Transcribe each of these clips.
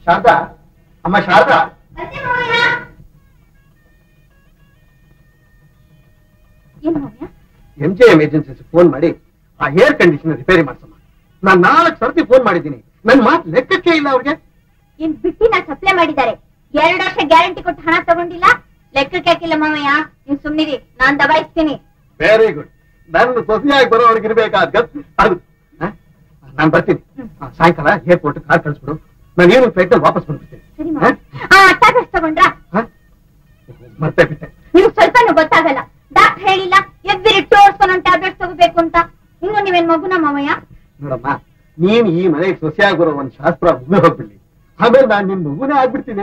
ಶಾರದಾ ಅಮ್ಮ ಶಾರದಾ ಏನ್ ಮಾವ್ಯ M J M agency phone ಮಾಡಿ ಆ ಏರ್ ಕಂಡೀಷನರ್ ರಿಪೇರಿ ಮಾಡ್ಸಮ್ಮ ನಾನ್ ನಾಲ್ಕು ಸರ್ತಿ ಫೋನ್ ಮಾಡಿದ್ದೀನಿ ನನ್ ಮಾತು ಲೆಕ್ಕಕ್ಕೆ ಇಲ್ಲ ಅವ್ರಿಗೆ ಏನ್ ಬಿಟ್ಟಿ ನಾ ಸಪ್ಲೈ ಮಾಡಿದ್ದಾರೆ ಎರಡು ವರ್ಷ ಗ್ಯಾರಂಟಿ ಕೊಟ್ಟು ಹಣ ತಗೊಂಡಿಲ್ಲ ಲೆಕ್ಕಕ್ಕೆ ಹಾಕಿಲ್ಲ ಮಾವಯ್ಯ ನೀವ್ ಸುಮ್ನಿರಿ ನಾನ್ ದಬಾಯಿಸ್ತೀನಿ ವೆರಿ ಗುಡ್ ನನ್ನ ಸೊಸೆಯಾಗಿ ಬರೋವರೆಗೆ ಇರ್ಬೇಕಾದ ಗತ್ ಅದು ಹ? ನಾನ್ ಬರ್ತೀನಿ ಆ, ಸಾಯಂಕಾಲ ಏರ್ಪೋರ್ಟ್ ಕಾರ್ ಕಳಿಸ್ಬಿಡು ನಾನು ಏನು ಫ್ಲೈಟ್ ವಾಪಸ್ ಬಂದ್ಬಿಡ್ತೀನಿ ಸರಿ ಮಾವ ಆ ಟಾಬ್ಲೆಟ್ಸ್ ತಗೊಂಡ್ರಾ ಮತ್ತೆ ಬಿಟ್ಟೆ ನಿಮ್ಗೆ ಸ್ವಲ್ಪನೂ ಗೊತ್ತಾಗಲ್ಲ ಡಾಕ್ಟರ್ ಹೇಳಿಲ್ಲ ಎವ್ರಿ ಟೂ ಅವರ್ಸ್ ಒಂದೊಂದು ಟ್ಯಾಬ್ಲೆಟ್ ತಗೋಬೇಕು ಅಂತ ಇನ್ನು ನೀವೇನ್ ಮಗುನ ಮಾವಯ್ಯ ನೋಡಮ್ಮ ನೀನ್ ಈ ಮನೆಗೆ ಸೊಸೆಯಾಗಿ ಬರೋ ಒಂದ್ ಶಾಸ್ತ್ರ ಮುಗಿ ಹೋಗ್ಬಿಡ್ಲಿ ಆಮೇಲೆ ನಾನ್ ನಿನ್ ಮಗುನೇ ಆಗ್ಬಿಡ್ತೀನಿ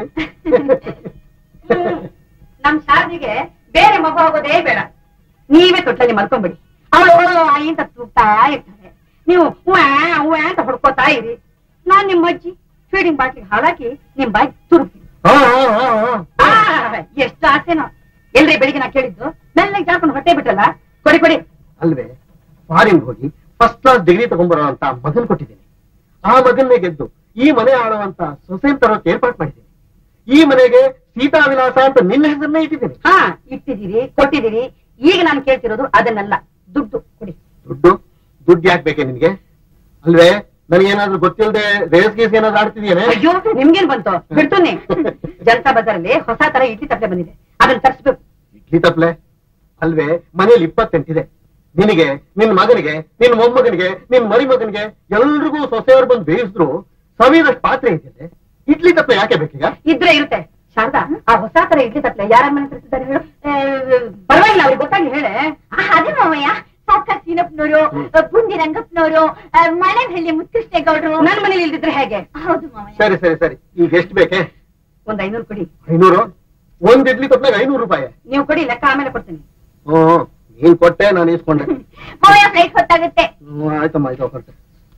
ನಮ್ ಶಾರದಿಗೆ ಬೇರೆ ಮಗು ಆಗೋದೇ ಬೇಡ ನೀವೇ ತೊಟ್ಟಲ್ಲಿ ಮಲ್ಕೊಂಬಿಡಿ ಅವಳು ಆಯಿ ಅಂತ ತೂಗ್ತಾ ಇರ್ತಾರೆ ನೀವು ಹೂವಾ ಹೂವಾ ಅಂತ ಹೊಡ್ಕೋತಾ ಇರಿ ನಾನ್ ನಿಮ್ಮ ಅಜ್ಜಿ ಫೀಡಿಂಗ್ ಬಾಟ್ಲಿಗೆ ಹಾಳಾಕಿ ನಿಮ್ ಬಾಯಿ ತುರುಕ್ತೀನಿ ಹಾ, ಹಾ, ಹಾ, ಹಾ. ಆ, ಎಷ್ಟು ಆಸೆನೋ ಎಲ್ರಿ ಬೆಳಿಗ್ಗೆ ನಾ ಕೇಳಿದ್ದು ಮೆಲ್ಲಗೆ ಜಾರ್ಕೊಂಡು ಹೊಟ್ಟೆ ಬಿಟ್ಟಲ್ಲ ಕೊಡಿ ಕೊಡಿ ಅಲ್ವೇ ಫಾರಿನ್ ಹೋಗಿ ಫಸ್ಟ್ ಕ್ಲಾಸ್ ಡಿಗ್ರಿ ತಗೊಂಡ್ಬರೋ ಅಂತ ಮಗನ್ ಕೊಟ್ಟಿದ್ದೀನಿ ಆ ಮಗನ್ನೇ ಗೆದ್ದು ಈ ಮನೆ ಆಳುವಂತ ಸೊಸೆನ್ ತರೋಕೆ ಏರ್ಪಾಟ್ ಮಾಡಿದ್ದೀನಿ ಈ ಮನೆಗೆ ಸೀತಾ ವಿಲಾಸ ಅಂತ ನಿನ್ನ ಹೆಸರನ್ನೇ ಇಟ್ಟಿದ್ದೀನಿ ಹಾ ಇಟ್ಟಿದ್ದೀರಿ ಕೊಟ್ಟಿದ್ದೀರಿ ಈಗ ನಾನು ಕೇಳ್ತಿರೋದು ಅದನ್ನೆಲ್ಲ ದುಡ್ಡು ಕೊಡಿ ದುಡ್ಡು ದುಡ್ಡು ಯಾಕೆ ಬೇಕೆ ನಿನ್ಗೆ ಅಲ್ವೇ ನನಗೇನಾದ್ರೂ ಗೊತ್ತಿಲ್ಲದೆ ರೇಸ್ ಗೀಸ್ ಏನಾದ್ರು ಆಡ್ತಿದ್ಯೇನೆ ಅಯ್ಯೋ ನಿಮ್ಗೇನ್ ಬಂತು ಬಿಡ್ತುನಿ ಜನತಾ ಬಜಾರಲ್ಲಿ ಹೊಸ ತರ ಇಡ್ಲಿ ತಪ್ಪಲೆ ಬಂದಿದೆ ಅದನ್ನ ತರಿಸ್ಬೇಕು ಇಡ್ಲಿ ತಪ್ಲೆ ಅಲ್ವೇ ಮನೇಲಿ ಇಪ್ಪತ್ತೆಂಟಿದೆ ನಿನಗೆ ನಿನ್ ಮಗನಿಗೆ ನಿನ್ ಮೊಮ್ಮಗನಿಗೆ ನಿನ್ ಮರಿ ಮಗನಿಗೆ ಎಲ್ರಿಗೂ ಸೊಸೆಯವರು ಬಂದು ಬೇಯಿಸಿದ್ರು ಸವಿದಷ್ಟು ಪಾತ್ರೆ ಇದೆಯಲ್ಲ ಇಡ್ಲಿ ತಪ್ಲೆ ಯಾಕೆ ಬೇಕೀಗ ಇದ್ರೆ ಇರುತ್ತೆ ಶಾರದಾ ಆ ಹೊಸ ತರ ಇಡ್ಲಿ ತಪ್ಪಲೆ ಯಾರ ಮನೆ ತರಿಸಿದ್ದಾರೆ ಹೇಳು ಆ, ಪರವಾಗಿಲ್ಲ ಅವ್ರಿಗೆ ಗೊತ್ತಾಗಿ ಹೇಳೆ ಆ, ಅದೇ ಮಾವಯ್ಯ ಸಾವ್ಕಾರ್ ಸೀನಪ್ಪನವರು ಬುಂದಿ ರಂಗಪ್ಪನವರು ಮಳೆಹಳ್ಳಿ ಮುತ್ಕೃಷ್ಣೇಗೌಡರು ನನ್ ಮನೇಲಿ ಇಲ್ದಿದ್ರೆ ಹೇಗೆ ಹೌದು ಮಾವಯ್ಯ ಸರಿ ಸರಿ ಸರಿ ಈಗ ಎಷ್ಟು ಬೇಕೆ ಒಂದ್ ಐನೂರು ಕೊಡಿ ಐನೂರು ಒಂದ್ ಇಡ್ಲಿ ತಪ್ಲಾಗ ಐನೂರು ರೂಪಾಯಿ ನೀವು ಕೊಡಿ ಲೆಕ್ಕ ಆಮೇಲೆ ಕೊಡ್ತೀನಿ ಹ್ಮ್ ನೀನ್ ಕೊಟ್ಟೆ ನಾನು ಇಸ್ಕೊಂಡೆ ಮಾವಯ್ಯ ಫ್ಲೈಟ್ ಹೊತ್ತಾಗುತ್ತೆ ಹ್ಮ್, ಆಯ್ತಮ್ಮ ಆಯ್ತು ಹೊರಟೆ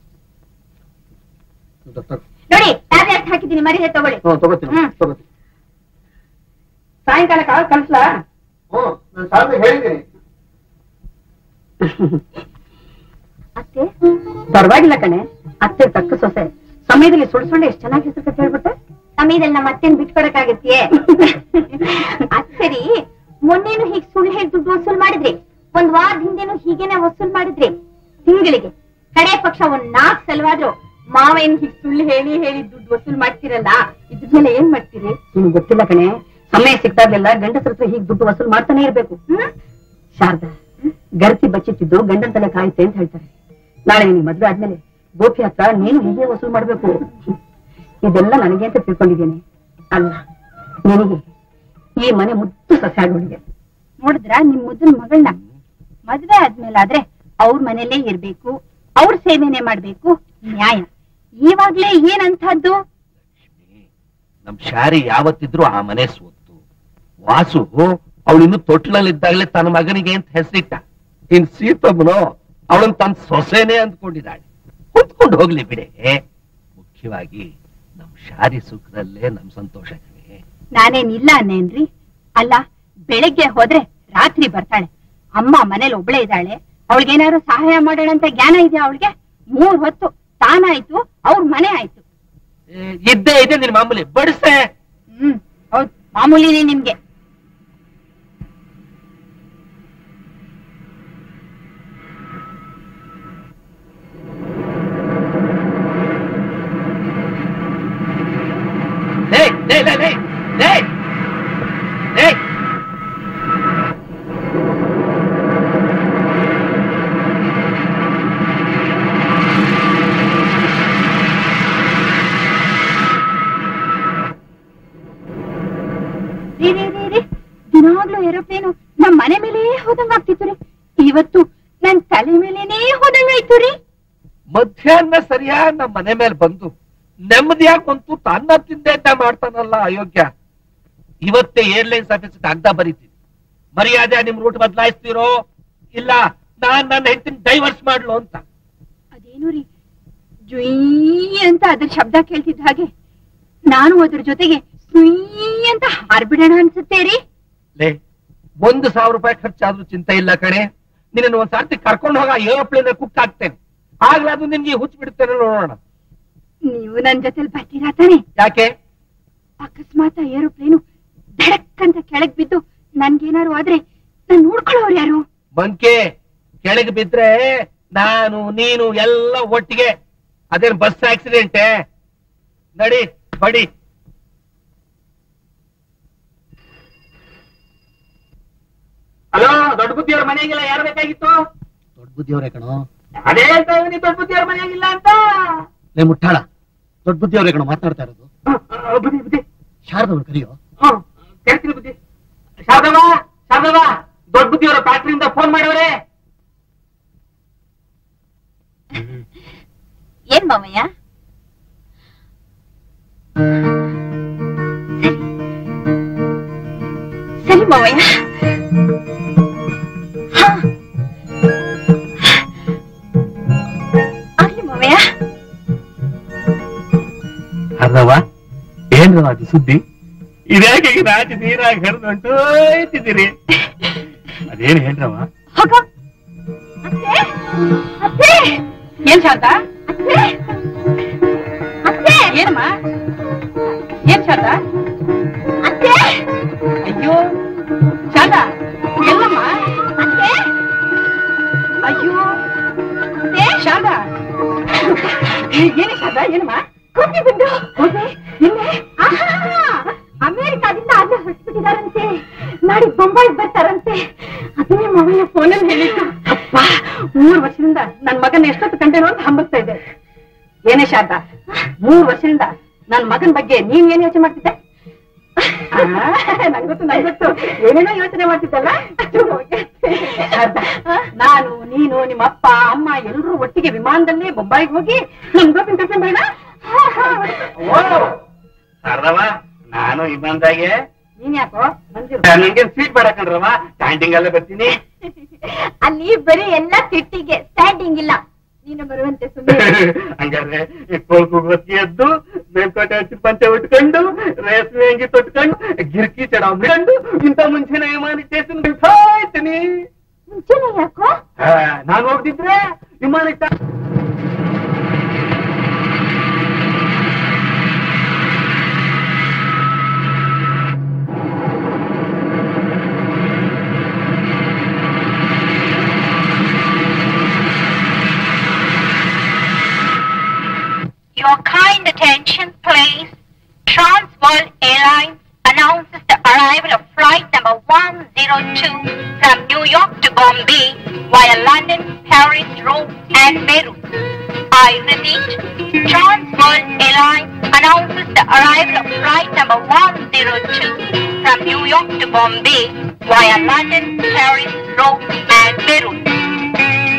ನೋಡಿ ಟ್ಯಾಬ್ಲೆಟ್ ಹಾಕಿದ್ದೀನಿ ಮರಿದೆ ತಗೊಳ್ಳಿ ಹ್ಮ್ ತಗೋತೀನಿ ಹ್ಮ್. ತಗೋತೀನಿ ಸಾಯಂಕಾಲ ಕಾಲ್ ಕಳ್ಸ್ಲಾ ಹ್ಮ್ ನಾನು ಸಾರ್ಗೆ ಹೇಳಿದ್ದೀನಿ ಅತ್ತೆ ಪರವಾಗಿಲ್ಲ ಕಣೆ ಅತ್ತೆ ತಕ್ಕ ಸೊಸೆ ಸಮಯದಲ್ಲಿ ಸುಳ್ಳು ಸುಳ್ಳು ಎಷ್ಟು ಚೆನ್ನಾಗಿ ಹೆಸರು ಕಟ್ಟಿ ಹೇಳ್ಬಿಟ್ಟೆ ಸಮಯದಲ್ಲಿ ನಮ್ಮ ಅತ್ತೆನ್ ಬಿಟ್ಕೊಡಕ್ಕಾಗತ್ತೆಯೇ ಅದ್ ಸರಿ ಮೊನ್ನೆನು ಹೀಗ್ ಸುಳ್ಳು ಹೇಳಿ ದುಡ್ಡು ವಸೂಲ್ ಮಾಡಿದ್ರಿ ಒಂದ್ ವಾರದ ಹಿಂದೆನು ಹೀಗೇನೆ ವಸೂಲ್ ಮಾಡಿದ್ರಿ ತಿಂಗಳಿಗೆ ಕಡೆ ಪಕ್ಷ ಒಂದ್ ನಾಲ್ಕ್ ಸಲವಾದ್ರು ಮಾವೇನ್ ಹೀಗ್ ಸುಳ್ಳು ಹೇಳಿ ಹೇಳಿ ದುಡ್ಡು ವಸೂಲ್ ಮಾಡ್ತಿರಲ್ಲ ಇದ್ರ ಮೇಲೆ ಏನ್ ಮಾಡ್ತೀರಿ ನಿಮ್ಗೆ ಗೊತ್ತಿಲ್ಲ ಕಣೆ ಸಮಯ ಸಿಕ್ತಾಗ್ಲೆಲ್ಲ ಗಂಡಸರ ಹತ್ರ ಹೀಗೆ ದುಡ್ಡು ವಸೂಲ್ ಮಾಡ್ತಾನೆ ಇರ್ಬೇಕು ಹ್ಮ್ ಶಾರದಾ ಗರ್ತಿ ಬಚ್ಚಿಟ್ಟಿದ್ದು ಗಂಡನ ತಲೆ ಕಾಯುತ್ತೆ ಅಂತ ಹೇಳ್ತಾರೆ ನಾಳೆ ನಿನ್ ಮದ್ವೆ ಆದ್ಮೇಲೆ ಗೋಪಿ ಹತ್ರ ನೀನು ಹೀಗೆ ವಸೂಲ್ ಮಾಡ್ಬೇಕು ಇದೆಲ್ಲ ನನಗೆ ಅಂತ ತಿಳ್ಕೊಂಡಿದ್ದೇನೆ ಅಲ್ಲ ನಿನಗೆ ಈ ಮನೆ ಮುದ್ದು ಸಸ್ಯ ಆಗೋಳಿಗೆ ನೋಡಿದ್ರ ನಿಮ್ ಮುದ್ದನ್ ಮಗಳನ್ನ ಮದ್ವೆ ಆದ್ಮೇಲೆ ಆದ್ರೆ ಅವ್ರ ಮನೇಲೇ ಇರ್ಬೇಕು ಅವ್ರ ಸೇವೆನೆ ಮಾಡ್ಬೇಕು ನ್ಯಾಯ ಇವಾಗ್ಲೇ ಏನಂತದ್ದು ನಮ್ ಶಾರಿ ಯಾವತ್ತಿದ್ರು ಆ ಮನೆ ಸ್ವತ್ತು ವಾಸು ಅವಳಿನ್ನು ತೊಟ್ಲಲ್ಲಿದ್ದಾಗಲೇ ತನ್ನ ಮಗನಿಗೆ ಅಂತ ಹೆಸರಿಟ್ಟ ಇನ್ ಸೀತಮ್ಮನೋ ಅವಳನ್ ತನ್ನ ಸೊಸೆನೆ ಅಂದ್ಕೊಂಡಿದ್ದಾಳೆ ಹೊತ್ಕೊಂಡು ಹೋಗ್ಲಿ ಬಿಡೆ ಮುಖ್ಯವಾಗಿ ನಮ್ ಶಾರಿ ಸುಖದಲ್ಲೇ ನಮ್ ಸಂತೋಷ ಕಣೆ ನಾನೇನಿಲ್ಲ ಅನ್ನೇನ್ರಿ ಅಲ್ಲ ಬೆಳಗ್ಗೆ ಹೋದ್ರೆ ರಾತ್ರಿ ಬರ್ತಾಳೆ ಅಮ್ಮ ಮನೇಲಿ ಒಬ್ಳೆ ಇದ್ದಾಳೆ ಅವಳಿಗೇನಾದ್ರು ಸಹಾಯ ಮಾಡೋಣ ಅಂತ ಜ್ಞಾನ ಇದೆಯಾ ಅವಳಿಗೆ ಮೂರ್ ಹೊತ್ತು ತಾನಾಯ್ತು ಅವ್ರ ಮನೆ ಆಯ್ತು ಏ, ಇದ್ದೇ ಇದೆ ನಿನ್ ಮಾಮೂಲಿ ಬಡಿಸೆ ಹ್ಮ್ ಹೌದ್ ಮಾಮೂಲಿನೇ ನಿಮ್ಗೆ ಲೇ ಲೇ ಲೇ ಲೇ ಲೇ ಲೇ ರೀ ರೀ ರೀ ರೀ ದಿನಾಗ್ಲೂ ಏರೋಪ್ಲೇನು ನಮ್ ಮನೆ ಮೇಲೆ ಹೋದಂಗ ಆಗ್ತಿತ್ತು ರೀ ಇವತ್ತು ನನ್ ತಲೆ ಮೇಲೇನೇ ಹೋದಂಗ ಆಯ್ತು ರೀ ಮಧ್ಯಾಹ್ನ ಸರಿಯಾಗಿ ನಮ್ಮ ಮನೆ ಮೇಲೆ ಬಂದು ನೆಮ್ಮದಿಯಾಗಿ ಕುಂತು ತನ್ನ ತಿಂದೆ ಅಂತ ಮಾಡ್ತಾನಲ್ಲ ಅಯೋಗ್ಯ ಇವತ್ತೇ ಏರ್ಲೈನ್ಸ್ ಆಫೀಸ್ ಕಾಗ್ದ ಬರೀತೀನಿ ಮರ್ಯಾದೆ ನಿಮ್ ರೂಟ್ ಬದಲಾಯಿಸ್ತೀರೋ ಇಲ್ಲ ನಾನ್ ನನ್ನ ಹೆಂಡತಿನ ಡೈವರ್ಸ್ ಮಾಡ್ಲು ಅಂತ ಅದೇನು ರೀ ಜುಯ್ ಅಂತ ಅದ್ರ ಶಬ್ದ ಕೇಳ್ತಿದ್ದ ಹಾಗೆ ನಾನು ಅದ್ರ ಜೊತೆಗೆ ಸುಯ್ ಅಂತ ಹಾರ್ಬಿಡೋಣ ಅನ್ಸುತ್ತೆ ರೀ ಲೇ ಒಂದು ಸಾವಿರ ರೂಪಾಯಿ ಖರ್ಚಾದ್ರೂ ಚಿಂತೆ ಇಲ್ಲ ಕಣೆ ನಿನ್ನ ಒಂದ್ ಸರ್ತಿ ಕರ್ಕೊಂಡು ಹೋಗ ಏರೋಪ್ಲೇನ್ ಕುಕ್ ಆಗ್ತೇನೆ ಆಗ್ಲಾದ್ರೂ ನಿನ್ಗೆ ಹುಚ್ಚ ಬಿಡುತ್ತೇನೆ ನೋಡೋಣ ನೀವು ನನ್ ಜೊತೆಲಿ ಬರ್ತೀರಾ ತಾನೆ ಯಾಕೆ ಅಕಸ್ಮಾತ್ ಏರೋಪ್ಲೇನು ಧಡಕ್ ಅಂತ ಕೆಳಗ್ ಬಿದ್ದು ನನ್ಗೇನಾರು ಆದ್ರೆ ನಾನ್ ನೋಡ್ಕೊಳ್ಳೋರು ಯಾರು ಮಂಕೆ ಕೆಳಗೆ ಬಿದ್ರೆ ನಾನು ನೀನು ಎಲ್ಲ ಒಟ್ಟಿಗೆ ಅದೇನ್ ಬಸ್ ಆಕ್ಸಿಡೆಂಟೇ ನಡಿ ಬಡಿ ಹಲೋ ದೊಡ್ಡ ಬುದ್ಧಿಯವ್ರ ಮನೆಯಾಗಿಲ್ಲ ಯಾರು ಬೇಕಾಗಿತ್ತು ದೊಡ್ಡ ಬುದ್ಧಿಯವರೇ ಕಣೋ ಅದೇ ಹೇಳ್ತಾ ಇದೀನಿ ದೊಡ್ಡ ಬುದ್ಧಿಯವ್ರ ಮನೆಯಾಗಿಲ್ಲ ಅಂತ ಲೇ ಮುಟ್ಟಾಳ ದೊಡ್ಡ ಬುದ್ಧಿಯವರೇ ಕಣೋ ಮಾತನಾಡ್ತಾ ಇರೋದು ಹ, ಹ, ಬುದ್ಧಿ ಬುದ್ಧಿ ಶಾರದವ್ರು ಕರಿಯೋ ಹ ಕೇಳ್ತೀನಿ ಬುದ್ಧಿ ಶಾರದವ ಶಾರದವ ದೊಡ್ಡ ಬುದ್ಧಿಯವರ ಫ್ಯಾಕ್ಟ್ರಿಯಿಂದ ಫೋನ್ ಮಾಡವ್ರೆ ಏನ್ ಮಾವಯ್ಯ ಸರಿ ಮಾವಯ್ಯ ಹಾ. ಆಗ್ಲಿ ಮಾವಯ್ಯ ಅರ್ಧವ ಏನ್ರವ ಅದು ಸುದ್ದಿ ಇದ್ಯಾಕೆ ಈಗ ರಾಜ ನೀರಾಗಿ ಹರಿದುಂಟು ಹೋಯ್ತಿದ್ದೀರಿ ಅದೇನು ಹೇಳ್ರವ ಹೋಗ ಅತ್ತೆ ಅತ್ತೆ ಏನ್ ಶಾರದಾ ಅತ್ತೆ ಅತ್ತೆ ಏನಮ್ಮ ಏನ್ ಶಾರದಾ ಅತ್ತೆ ಅಯ್ಯೋ ಶಾರದಾ ಎಲ್ಲಮ್ಮ ಅತ್ತೆ ಅಯ್ಯೋ ಅತ್ತೆ ಶಾರದಾ ಏನೇ ಶಾರದಾ ಏನಮ್ಮ ಕೋಟಿ ಬಂದು ನಿನ್ನೆ ಅಮೆರಿಕಾದಿಂದ ಅಲ್ಲೇ ಹೊರಟ್ಬಿಟ್ಟಿದಾರಂತೆ ನಾಳೆ ಬೊಂಬಾಯಿ ಬರ್ತಾರಂತೆ ಅದನ್ನೇ ಮಾವಯ್ಯ ಫೋನಲ್ಲಿ ಹೇಳಿದ್ದು ಅಪ್ಪ ಮೂರು ವರ್ಷದಿಂದ ನನ್ ಮಗನ ಎಷ್ಟೊತ್ತು ಕಂಡೇನೋ ಅಂತ ಹಂಬಸ್ತಾ ಇದ್ದೆ ಏನೇ ಶಾರದಾ ಮೂರು ವರ್ಷದಿಂದ ನನ್ ಮಗನ್ ಬಗ್ಗೆ ನೀನ್ ಏನ್ ಯೋಚನೆ ಮಾಡ್ತಿದ್ದೆ ಆ, ನಂಗೊತ್ತು ನಂಗೊತ್ತು ಏನೇನೋ ಯೋಚನೆ ಮಾಡ್ತಿದ್ದಲ್ಲ ಶಾರದಾ, ನಾನು ನೀನು ನಿಮ್ಮ ಅಪ್ಪ ಅಮ್ಮ ಎಲ್ರೂ ಒಟ್ಟಿಗೆ ವಿಮಾನದಲ್ಲಿ ಬೊಂಬಾಯಿಗೆ ಹೋಗಿ ನಮ್ ಗೋಪಿನ ಕರ್ಕೊಂಡ್ ಬೇಡ ಶಾರದವ ನಾನು ಇನ್ನೊಂದಾಗೆ ನೀನ್ ಯಾಕೋ ಬಂದಿರು ನಂಗೆ ಸ್ವೀಟ್ ಬೇಡ ಕಣ್ರವ ಕ್ಯಾಂಟೀನ್ ಅಲ್ಲೇ ಬರ್ತೀನಿ ಅಲ್ಲಿ ಬರೀ ಎಲ್ಲ ಸಿಟ್ಟಿಗೆ ಸ್ಟ್ಯಾಂಡಿಂಗ್ ಇಲ್ಲ ನೀನು ಬರುವಂತೆ ಸುಮ್ಮನೆ ಹಂಗಾದ್ರೆ ಕೊಳ್ಕು ಗೊತ್ತಿ ಎದ್ದು ಮೇಲ್ಕೋಟೆ ಹಚ್ಚಿ ಪಂಚೆ ಉಟ್ಕೊಂಡು ರೇಷ್ಮೆ ಅಂಗಿ ತೊಟ್ಕೊಂಡು ಗಿರ್ಕಿ ಚಡ ಬಿಡ್ಕೊಂಡು ಇಂತ ಮುಂಚೆನೆ ವಿಮಾನ ಸ್ಟೇಷನ್ ಹೋಯ್ತೀನಿ ಮುಂಚೆನೆ ಯಾಕೋ ನಾನು ಹೋಗ್ತಿದ್ರೆ ವಿಮಾನ ಸ್ಟಾ- Your kind attention, please. Transworld Airlines announces the arrival of flight number 102 from New York to Bombay via London, Paris, Rome, and Beirut. I repeat, Transworld Airlines announces the arrival of flight number 102 from New York to Bombay via London, Paris, Rome, and Beirut.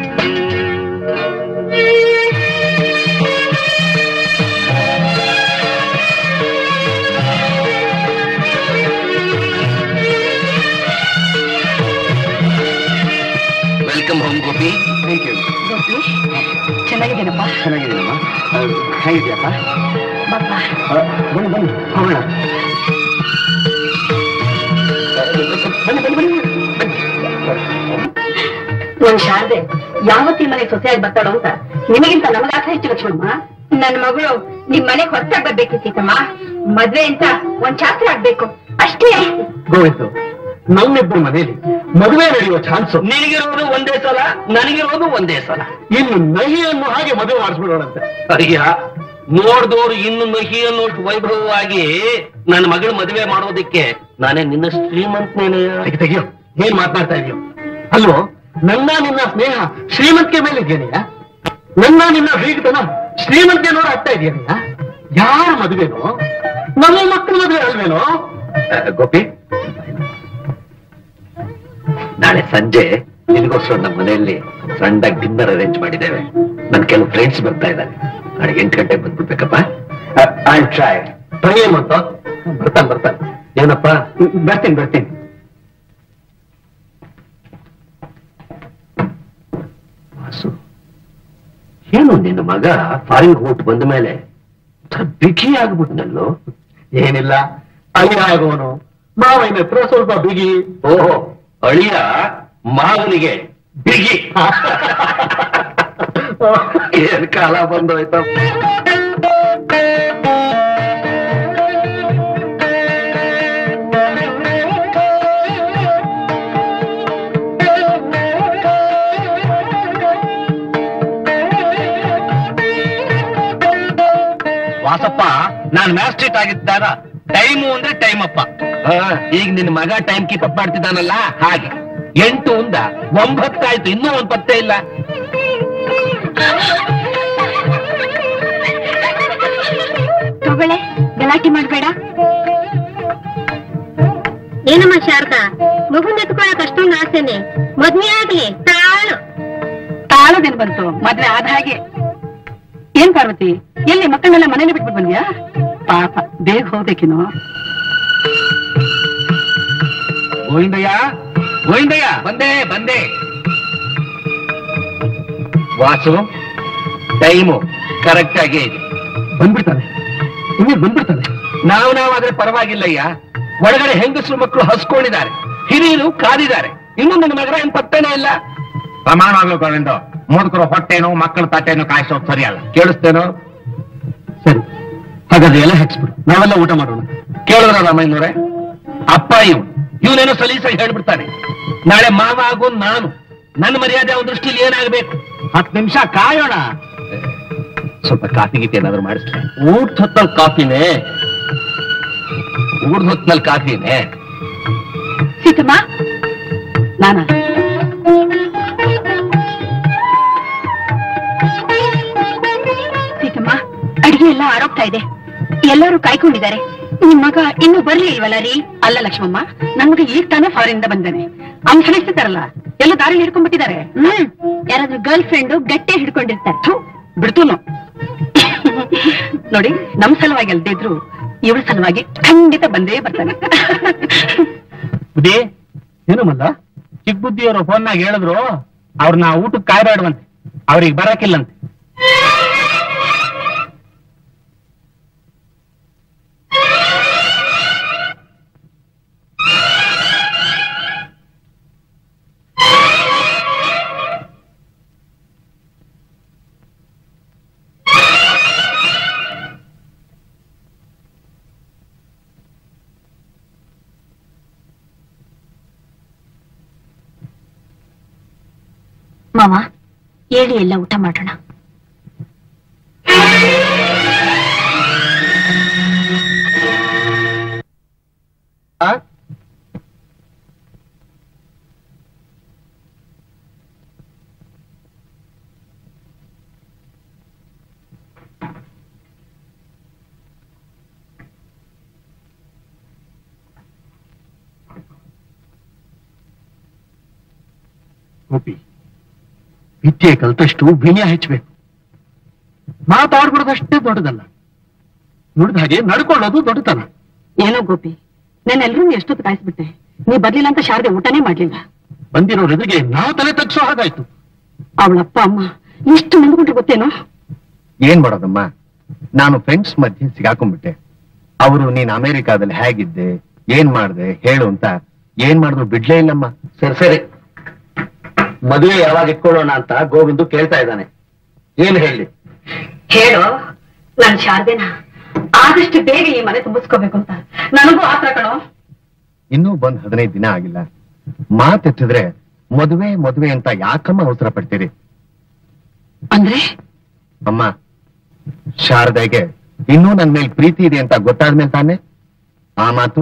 Welcome home Gopi Thank you. ಚೆನ್ನಾಗಿದ್ದೇನಪ್ಪ ಚೆನ್ನಾಗಿದ್ದೀನಮ್ಮ ಹೇಗಿದ್ಯಪ್ಪ ಬಾಪ್ಪ ಬನ್ನಿ ಬನ್ನಿ ಹೋಗೋಣ ಬನ್ನಿ ಬನ್ನಿ ಬನ್ನಿ ನನ್ ಶಾರದೆ ಯಾವತ್ತಿ ಮನೆ ಸೊಸೆಯಾಗಿ ಬರ್ತಾಳೋ ಅಂತ ನಿಮಗಿಂತ ನಮಗಾಕ ಹೆಚ್ಚು ಲಕ್ಷ್ಮಮ್ಮ ನನ್ನ ಮಗಳು ನಿಮ್ ಮನೆಗ್ ಹೊತ್ತಾಗ್ ಬರ್ಬೇಕಿತ್ತಮ್ಮ ಮದ್ವೆ ಅಂತ ಒಂದ್ ಚಾತ್ರ ಆಗ್ಬೇಕು ಅಷ್ಟೇ ಗೋವಿಂದು ನಮ್ಮಿಬ್ಬರ ಮನೆಯಲ್ಲಿ ಮದುವೆ ನಡೆಯುವ ಚಾನ್ಸ್ ನಿನಗಿರೋದು ಒಂದೇ ಸಲ ನನಗಿರೋದು ಒಂದೇ ಸಲ ಇನ್ನು ನಹಿಯನ್ನು ಹಾಗೆ ಮದುವೆ ಮಾಡಿಸ್ಬಿಡೋಣಂತೆ ಅಯ್ಯ ನೋಡ್ದೋರು ಇನ್ನು ನಹಿ ಅನ್ನೋಷ್ಟು ವೈಭವವಾಗಿ ನನ್ನ ಮಗಳ ಮದುವೆ ಮಾಡೋದಿಕ್ಕೆ ನಾನೇ ನಿನ್ನ ಶ್ರೀಮಂತನೇನೆ ತೆಗಿ ತೆಗಿಯೋ ಏನ್ ಮಾತನಾಡ್ತಾ ಇದೆಯೋ ಅಲ್ವೋ ನನ್ನ ನಿನ್ನ ಸ್ನೇಹ ಶ್ರೀಮಂತಿಕೆ ಮೇಲೆ ಇದೆಯಾ ನನ್ನ ನಿನ್ನ ಬೀಗತನ ಶ್ರೀಮಂತಿಕೆ ನೋಡ ಆಗ್ತಾ ಇದೆಯಾ ಯಾರ ಮದುವೆನೋ ನಮ್ಮ ಮಕ್ಕಳ ಮದುವೆ ಅಲ್ವೇನೋ ಗೋಪಿ ನಾಳೆ ಸಂಜೆ ನಿನಗೋಸ್ಕರ ನಮ್ಮ ಮನೆಯಲ್ಲಿ ಸಣ್ಣದಾಗಿ ಡಿನ್ನರ್ ಅರೇಂಜ್ ಮಾಡಿದ್ದೇವೆ ನನ್ ಕೆಲವು ಫ್ರೆಂಡ್ಸ್ ಬರ್ತಾ ಇದ್ದಾರೆ ನಾಳೆ ಎಂಟು ಗಂಟೆಗೆ ಬಂದ್ಬಿಡ್ಬೇಕಪ್ಪ ಐ ಟ್ರೈ ಟ್ರೈ ಏನ್ ಅಂತ ಬರ್ತಾನೆ ಬರ್ತಾನೆ ಏನಪ್ಪ ಬರ್ತೀನಿ ಬರ್ತೀನಿ ವಾಸು ಏನು ನಿನ್ನ ಮಗ ಫಾರಿನ್ ಹೋಟ್ ಬಂದ ಮೇಲೆ ಒಂಥರ ಬಿಗಿ ಆಗ್ಬಿಟ್ನಲ್ಲೋ ಏನಿಲ್ಲ ಅಲ್ಲಿ ಆಗೋನು ಮಾವನ ಹತ್ರ ಸ್ವಲ್ಪ ಬಿಗಿ ಓಹೋ ಅಳಿಯ ಮಾವನಿಗೆ ಬಿಗಿ ಏನ್ ಕಾಲ ಬಂದೋಯ್ತಪ್ಪ ವಾಸಪ್ಪ ನಾನ್ ಮ್ಯಾಸ್ಟ್ರೇಟ್ ಆಗಿದ್ದಾಗ ಟೈಮು ಅಂದ್ರೆ ಟೈಮ್ ಅಪ್ಪ ಆ, ಈಗ ನಿನ್ನ ಮಗ ಟೈಮ್ ಕೀಪ್ ಅಪ್ ಮಾಡ್ತಿದ್ದಾನಲ್ಲ ಹಾಗೆ ಎಂಟು ಉಂದ ಒಂಬತ್ತಾಯ್ತು ಇನ್ನೂ ಒಂದ್ ಪತ್ತೆ ಇಲ್ಲ ತಗೊಳ್ಳೆ ಗಲಾಟೆ ಮಾಡ್ಬೇಡ ಏನಮ್ಮ ಶಾರದಾ ಮಗು ಎತ್ಕೊಳಕ್ ಅಷ್ಟೊಂದು ಆಸೆನೆ ಮದ್ವೆ ಆಗ್ಲಿ ತಾಳು ತಾಳದೇನ್ ಬಂತು ಮದ್ವೆ ಆದ ಹಾಗೆ ಏನ್ ಪಾರ್ವತಿ ಎಲ್ಲಿ ಮಕ್ಕಳನ್ನೆಲ್ಲ ಮನೇಲಿ ಬಿಟ್ಬಿಟ್ಟು ಬಂದ್ಯಾ ಪಾಪ ಬೇಗ ಹೋಗ್ಬೇಕಿನ್ನು ಗೋವಿಂದಯ್ಯ ಗೋವಿಂದಯ್ಯ ಬಂದೆ ಬಂದೆ ವಾಸು ಟೈಮು ಕರೆಕ್ಟ್ ಆಗೇ ಇದೆ ಬಂದ್ಬಿಡ್ತಾನೆ ಇನ್ನೇ ಬಂದ್ಬಿಡ್ತಾನೆ ನಾವು ನಾವಾದ್ರೆ ಪರವಾಗಿಲ್ಲಯ್ಯ ಒಳಗಡೆ ಹೆಂಗಸರು ಮಕ್ಕಳು ಹಸ್ಕೊಂಡಿದ್ದಾರೆ ಹಿರಿಯರು ಕಾದಿದ್ದಾರೆ ಇನ್ನು ನನ್ನ ಮಗರ ಏನ್ ಪತ್ತೇನೇ ಇಲ್ಲ ಪ್ರಮಾಣವಾಗ್ಲು ಗೋವಿಂದ ಮುದುಕರು ಹೊಟ್ಟೆನು ಮಕ್ಕಳ ತಟ್ಟೆನು ಕಾಯಿಸೋದು ಸರಿಯಲ್ಲ ಕೇಳಿಸ್ತೇನೋ ಸರಿ ಹಾಗಾದ್ರೆ ಎಲ್ಲ ಹಚ್ಬಿಡು ನಾವೆಲ್ಲ ಊಟ ಮಾಡೋಣ ಕೇಳಿದ್ರ ರಾಮಯ್ಯನವ್ರೆ ಅಪ್ಪ ಇವ್ ಇವನೇನೋ ಸಲೀಸಾಗಿ ಹೇಳ್ಬಿಡ್ತಾನೆ ನಾಳೆ ಮಾವ ಆಗೋ ನಾನು ನನ್ನ ಮರ್ಯಾದೆ ಅವನ ದೃಷ್ಟಿಲಿ ಏನಾಗಬೇಕು ಹತ್ತು ನಿಮಿಷ ಕಾಯೋಣ ಸ್ವಲ್ಪ ಕಾಫಿ ಗೀತಿ ಏನಾದ್ರು ಮಾಡಿಸ್ಲಿ ಊಟ ಹೊತ್ತಲ್ಲಿ ಕಾಫಿನೇ ಊರ್ದ ಹೊತ್ನಲ್ಲಿ ಕಾಫಿನೇ ಸೀತಮ್ಮ ನಾನಾ ಸೀತಮ್ಮ ಅಡಿಗೆ ಎಲ್ಲ ಆರೋಗ್ತಾ ಇದೆ ಎಲ್ಲರೂ ಕಾಯ್ಕೊಂಡಿದ್ದಾರೆ ನಿಮ್ ಮಗ ಇನ್ನೂ ಬರ್ಲಿ ಇಲ್ವಲ್ಲ ರೀ ಅಲ್ಲ ಲಕ್ಷ್ಮಮ್ಮ ನಮ್ಗೆ ಈಗ ತಾನೇ ಫಾರಿನ್ ಇಂದ ಬಂದಾನೆ ಅವ್ನ್ ಸಣಿಸ್ತಿದ್ದಾರಲ್ಲ ಎಲ್ಲ ದಾರಿ ಹಿಡ್ಕೊಂಡ್ಬಿಟ್ಟಿದ್ದಾರೆ ಹ್ಮ್ ಯಾರಾದ್ರೂ ಗರ್ಲ್ ಫ್ರೆಂಡ್ ಗಟ್ಟೆ ಹಿಡ್ಕೊಂಡಿರ್ತಾರೆ ಥು, ಬಿಡ್ತೂನು ನೋಡಿ ನಮ್ ಸಲುವಾಗಿ ಅಲ್ದೇ ಇದ್ರು ಇವಳ ಸಲುವಾಗಿ ಖಂಡಿತ ಬಂದೇ ಬರ್ತಾನೆ ಬುದ್ಧಿ ಏನು ಮಲ್ಲ ಚಿಕ್ಕ ಬುದ್ಧಿಯವರು ಫೋನ್ನಾಗ ಹೇಳಿದ್ರು ಅವ್ರನ್ನ ಊಟಕ್ಕೆ ಕಾಯ್ಬೇಡವಂತೆ ಅವ್ರಿಗೆ ಬರಕಿಲ್ಲಂತೆ ಮಾವ ಹೇಳಿ ಎಲ್ಲ ಊಟ ಮಾಡೋಣ ಗೋಪಿ ವಿದ್ಯೆ ಕಲ್ತಷ್ಟು ವಿನಯ ಹೆಚ್ಚಬೇಕು ಮಾತಾಡ್ಬಿಡೋದಷ್ಟೇ ದೊಡ್ಡದಲ್ಲ ನುಡಿದ ಹಾಗೆ ನಡ್ಕೊಳ್ಳೋದು ದೊಡ್ಡತನ ಏನೋ ಗೋಪಿ ನಾನೆಲ್ಲರೂ ಎಷ್ಟೊತ್ತು ಕಾಯಿಸ್ಬಿಟ್ಟೆ ನೀ ಬರ್ಲಿಲ್ಲ ಅಂತ ಶಾರದೆ ಊಟನೇ ಮಾಡ್ಲಿಲ್ಲ ಬಂದಿರೋರ್ ಎದುರಿಗೆ ನಾವು ತಲೆ ತಗ್ಸೋ ಹಾಗಾಯ್ತು ಅವಳಪ್ಪ ಅಮ್ಮ ಎಷ್ಟು ನಂಬ್ಕೊಂಡ್ರು ಗೊತ್ತೇನೋ ಏನ್ ಮಾಡೋದಮ್ಮ ನಾನು ಫ್ರೆಂಡ್ಸ್ ಮಧ್ಯೆ ಸಿಗಾಕೊಂಡ್ಬಿಟ್ಟೆ ಅವರು ನೀನ್ ಅಮೆರಿಕಾದಲ್ಲಿ ಹೇಗಿದ್ದೆ ಏನ್ ಮಾಡ್ದೆ ಹೇಳು ಅಂತ ಏನ್ ಮಾಡಿದ್ರು ಬಿಡ್ಲೇ ಇಲ್ಲಮ್ಮ ಸರಿ ಸರಿ ಮದುವೆ ಯಾವಾಗ ಇಟ್ಕೊಳ್ಳೋಣ ಅಂತ ಗೋವಿಂದು ಕೇಳ್ತಾ ಇದ್ದಾನೆ ಏನ್ ಹೇಳಿ ಹೇಳು ನನ್ ಶಾರದೆನ ಆದಷ್ಟು ಬೇಗ ಈ ಮನೆ ತುಂಬಿಸ್ಕೋಬೇಕು ಅಂತ ನನಗೂ ಆತರ ಕಣೋ ಇನ್ನೂ ಬಂದ್ ಹದಿನೈದು ದಿನ ಆಗಿಲ್ಲ ಮಾತೆತ್ತಿದ್ರೆ ಮದುವೆ ಮದುವೆ ಅಂತ ಯಾಕಮ್ಮ ಅವಸರ ಪಡ್ತೀರಿ ಅಂದ್ರೆ ಅಮ್ಮ ಶಾರದೆಗೆ ಇನ್ನೂ ನನ್ ಮೇಲೆ ಪ್ರೀತಿ ಇದೆ ಅಂತ ಗೊತ್ತಾದ್ಮೇಲೆ ತಾನೆ ಆ ಮಾತು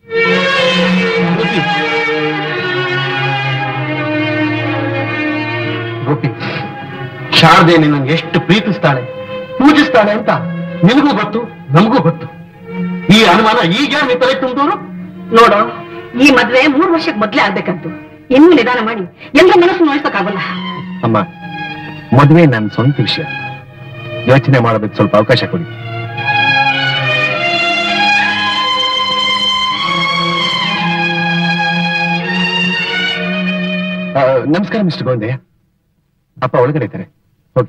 ಗೋಪಿ ಶಾರದೆ ನಿನ್ನ ಎಷ್ಟು ಪ್ರೀತಿಸ್ತಾಳೆ ಪೂಜಿಸ್ತಾಳೆ ಅಂತ ನಿನಗೂ ಗೊತ್ತು ನಮಗೂ ಗೊತ್ತು ಈ ಅನುಮಾನ ಈಗ ನೀ ತಲೆ ತುಂಬಿದವರು ನೋಡು ಈ ಮದ್ವೆ ಮೂರ್ ವರ್ಷಕ್ಕೆ ಮೊದ್ಲೇ ಆಗ್ಬೇಕಂತು ಇನ್ನೂ ನಿಧಾನ ಮಾಡಿ ಎಲ್ಲರ ಮನಸ್ಸು ನೋಯಿಸಕ್ಕಾಗಲ್ಲ ಅಮ್ಮ ಮದುವೆ ನನ್ನ ಸ್ವಂತ ವಿಷಯ ಯೋಚನೆ ಮಾಡೋದಕ್ಕೆ ಸ್ವಲ್ಪ ಅವಕಾಶ ಕೊಡಿ ಆ, ನಮಸ್ಕಾರ ಮಿಸ್ಟರ್ ಗೋಂದೆ ಅಪ್ಪ ಒಳಗಡೆ ಇದ್ದಾರೆ ಹೋಗಿ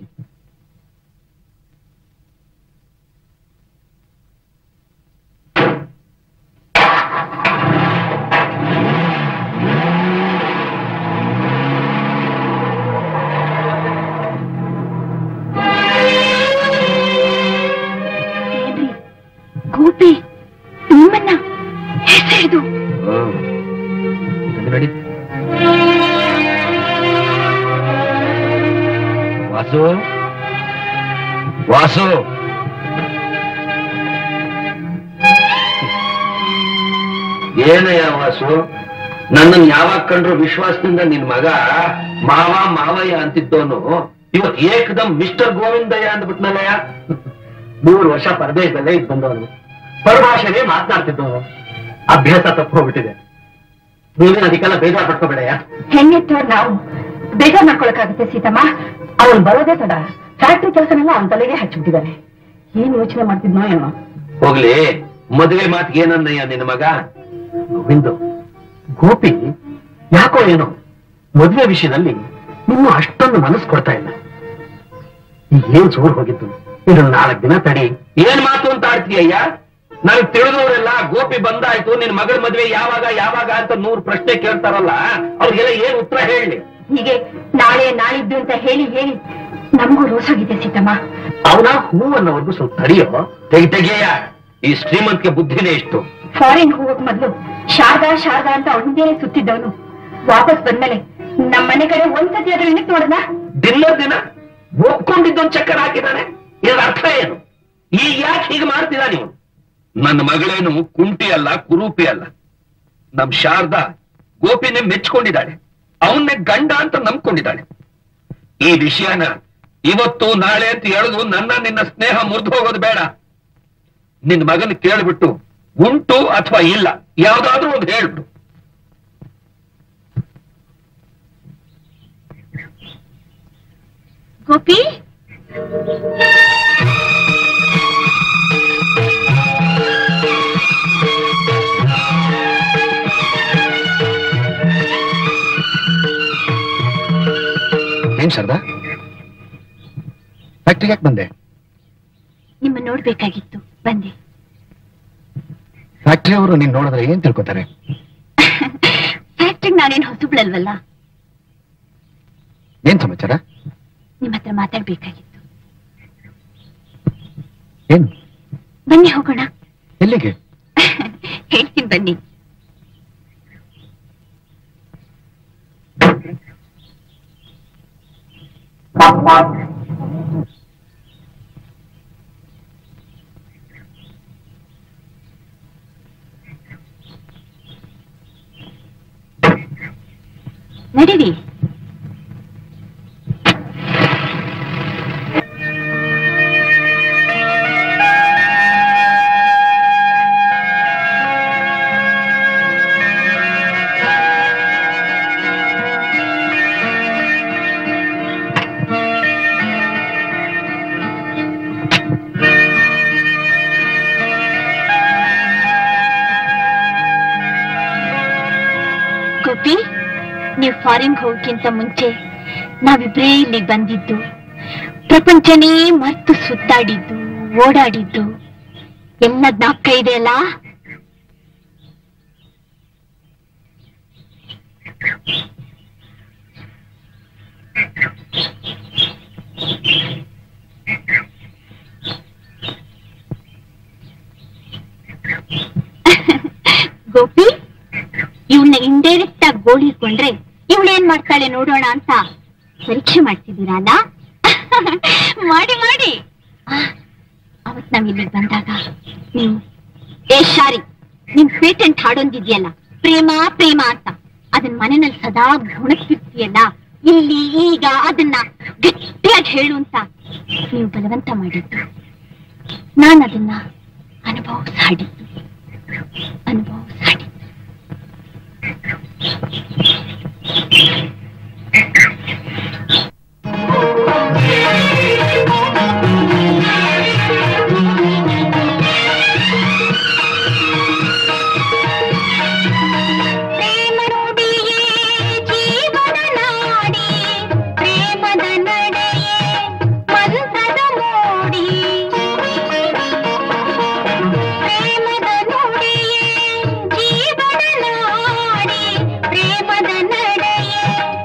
ಏನ್ರಿ ಗೋಪಿ ನಿಮ್ಮನ್ನ ಹೆಸರಿದು ನೋಡಿ ವಾಸು ವಾಸು ಏನಯ್ಯ ವಾಸು ನನ್ನನ್ನು ಯಾವಾಗ ಕಂಡ್ರು ವಿಶ್ವಾಸದಿಂದ ನಿನ್ ಮಗ ಮಾವ ಮಾವಯ್ಯ ಅಂತಿದ್ದವನು ಇವತ್ ಏಕದಮ್ ಮಿಸ್ಟರ್ ಗೋವಿಂದಯ್ಯ ಅಂದ್ಬಿಟ್ನಲ್ಲಯ್ಯ ಮೂರು ವರ್ಷ ಪರದೇಶದಲ್ಲೇ ಇದ್ ಬಂದವನು ಪರಭಾಷೆನೇ ಮಾತನಾಡ್ತಿದ್ದವನು ಅಭ್ಯಾಸ ತಪ್ಪು ಹೋಗ್ಬಿಟ್ಟಿದೆ ನೀವೇನು ಅದಕ್ಕೆಲ್ಲ ಬೇಜಾರು ಪಡ್ಕೋಬೇಡಯ್ಯ ಹೆಣ್ಣೆತ್ತವ್ರು ನಾವು ಬೇಜಾರ್ ಮಾಡ್ಕೊಳಕ್ಕಾಗುತ್ತೆ ಸೀತಮ್ಮ ಅವನ್ ಬರೋದೇ ತಡ ಫ್ಯಾಕ್ಟ್ರಿ ಕೆಲಸನೆಲ್ಲ ಅವನ ತಲೆಗೆ ಹಚ್ಚಿಬಿಟ್ಟಿದ್ದಾರೆ ಏನ್ ಯೋಚನೆ ಮಾಡ್ತಿದ್ನೋ ಏನೋ ಹೋಗ್ಲಿ ಮದುವೆ ಮಾತಿಗೆ ಏನನ್ನಯ್ಯ ನಿನ್ನ ಮಗ ಗೋವಿಂದು ಗೋಪಿ ಯಾಕೋ ಏನೋ ಮದುವೆ ವಿಷಯದಲ್ಲಿ ನಿನ್ನೂ ಅಷ್ಟೊಂದು ಮನಸ್ಸು ಕೊಡ್ತಾ ಇಲ್ಲ ಈಗ ಏನ್ ಜೋರ್ ಹೋಗಿದ್ದು ಇನ್ನು ನಾಲ್ಕು ದಿನ ತಡಿ ಏನ್ ಮಾತು ಅಂತ ಆಡ್ತೀಯಯ್ಯ ನನಗ್ ತಿಳಿದವರೆಲ್ಲ ಗೋಪಿ ಬಂದಾಯ್ತು ನಿನ್ ಮಗಳ ಮದ್ವೆ ಯಾವಾಗ ಯಾವಾಗ ಅಂತ ನೂರ್ ಪ್ರಶ್ನೆ ಕೇಳ್ತಾರಲ್ಲ ಅವ್ರಿಗೆಲ್ಲ ಏನ್ ಉತ್ತರ ಹೇಳಿ ಹೀಗೆ ನಾಳೆ ನಾಳಿದ್ದು ಅಂತ ಹೇಳಿ ಹೇಳಿ ನಮಗೂ ರೋಸಾಗಿದೆ ಸೀತಮ್ಮ ಅವನ ಹೂ ಅನ್ನೋವರೆಗೂ ಸ್ವಲ್ಪ ತಡಿಯೋ ತೆಗಿ ತೆಗಿಯಯ್ಯ ಈ ಶ್ರೀಮಂತಿಗೆ ಬುದ್ಧಿನೇ ಇಷ್ಟು ಫಾರಿನ್ ಹೋಗಕ್ ಮೊದ್ಲು ಶಾರದಾ ಶಾರದಾ ಅಂತ ಅವಳ ಹಿಂದೆನೆ ಸುತ್ತಿದ್ದವನು ವಾಪಸ್ ಬಂದ್ಮೇಲೆ ನಮ್ಮ ಮನೆ ಕಡೆ ಒಂದ್ಸತಿ ಅದ್ರ ಇನ್ನಕ್ ನೋಡದ ದಿನ ದಿನ ಒಪ್ಕೊಂಡಿದ್ದೊಂದು ಚಕ್ಕರ್ ಹಾಕಿದಾನೆ ಇದರ ಅರ್ಥ ಏನು ಈಗ ಯಾಕೆ ಹೀಗೆ ಮಾಡ್ತೀರಾ ನೀವು ನನ್ನ ಮಗಳೇನು ಕುಂಟಿ ಅಲ್ಲ ಕುರೂಪಿ ಅಲ್ಲ ನಮ್ ಶಾರದಾ ಗೋಪಿನೇ ಮೆಚ್ಕೊಂಡಿದ್ದಾಳೆ ಅವನ್ನೇ ಗಂಡ ಅಂತ ನಂಬ್ಕೊಂಡಿದ್ದಾಳೆ ಈ ವಿಷಯನ ಇವತ್ತು ನಾಳೆ ಅಂತ ಹೇಳುದು ನನ್ನ ನಿನ್ನ ಸ್ನೇಹ ಮುರಿದು ಹೋಗೋದು ಬೇಡ ನಿನ್ನ ಮಗನ ಕೇಳ್ಬಿಟ್ಟು ಉಂಟು ಅಥವಾ ಇಲ್ಲ ಯಾವ್ದಾದ್ರೂ ಒಂದು ಹೇಳ್ಬಿಡು ಗೋಪಿ ಏನ್ ಶಾರದಾ ಫ್ಯಾಕ್ಟ್ರಿಗೆ ಯಾಕೆ ಬಂದೆ ನಿಮ್ಮ ನೋಡ್ಬೇಕಾಗಿತ್ತು ಬಂದೆ ಫ್ಯಾಕ್ಟ್ರಿ ಅವರು ನೀನ್ ನೋಡಿದ್ರೆ ಏನ್ ತಿಳ್ಕೊತಾರೆ ಫ್ಯಾಕ್ಟ್ರಿಗೆ ನಾನೇನ್ ಹೊಸಬ್ಳಲ್ವಲ್ಲ ಏನ್ ಸಮಾಚಾರ ನಿಮ್ಮ ಹತ್ರ ಮಾತಾಡ್ಬೇಕಾಗಿತ್ತು ಏನು ಬನ್ನಿ ಹೋಗೋಣ ಎಲ್ಲಿಗೆ ಹೇಳ್ತೀನಿ ಬನ್ನಿ ನಡೀರಿ ಗೋಪಿ ನೀವು ಫಾರಿನ್ ಹೋಗಕ್ಕಿಂತ ಮುಂಚೆ ನಾವಿಬ್ರೇ ಇಲ್ಲಿಗೆ ಬಂದಿದ್ದು ಪ್ರಪಂಚನೇ ಮರ್ತು ಸುತ್ತಾಡಿದ್ದು ಓಡಾಡಿದ್ದು ಎಲ್ಲ ಜ್ಞಾಪಕ ಇದೆ ಅಲ್ಲ ಗೋಪಿ ಇವಳನ್ನ ಇಂಡೈರೆಕ್ಟ್ ಆಗಿ ಗೋಳಿಕೊಂಡ್ರೆ ಇವಳೇನ್ ಮಾಡ್ತಾಳೆ ನೋಡೋಣ ಅಂತ ಪರೀಕ್ಷೆ ಮಾಡ್ತಿದ್ದೀರಲ್ಲ ಮಾಡಿ ಮಾಡಿ ಆ, ಅವತ್ ನಾವ್ ಇಲ್ಲಿಗೆ ಬಂದಾಗ ನೀವು ಏ ಶಾರಿ ನಿಮ್ ಪೇಟೆಂಟ್ ಹಾಡೊಂದಿದ್ಯಲ್ಲ ಪ್ರೇಮ ಪ್ರೇಮ ಅಂತ ಅದನ್ ಮನೆಯಲ್ಲಿ ಸದಾ ಗುಣಕ್ತಿರ್ತೀಯಲ್ಲ ಇಲ್ಲಿ ಈಗ ಅದನ್ನ ಗಟ್ಟಿಯಾಗಿ ಹೇಳು ಅಂತ ನೀವು ಬಲವಂತ ಮಾಡಿದ್ದು ನಾನು ಅದನ್ನ ಅನುಭವಿಸ್ ಹಾಡಿದ್ದು ಅನುಭವಿಸ್ ಹಾಡಿದ್ದು ಪ್ರೇಮ ನುಡಿಯೇ ಜೀವನ ನಾಡಿ ಪ್ರೇಮದ ನಡೆಯೇ ಮಂತ್ರದ ಮೋಡಿ ಪ್ರೇಮದ ನುಡಿಯೇ ಜೀವನ ನಾಡಿ ಪ್ರೇಮದ ನಡೆಯೇ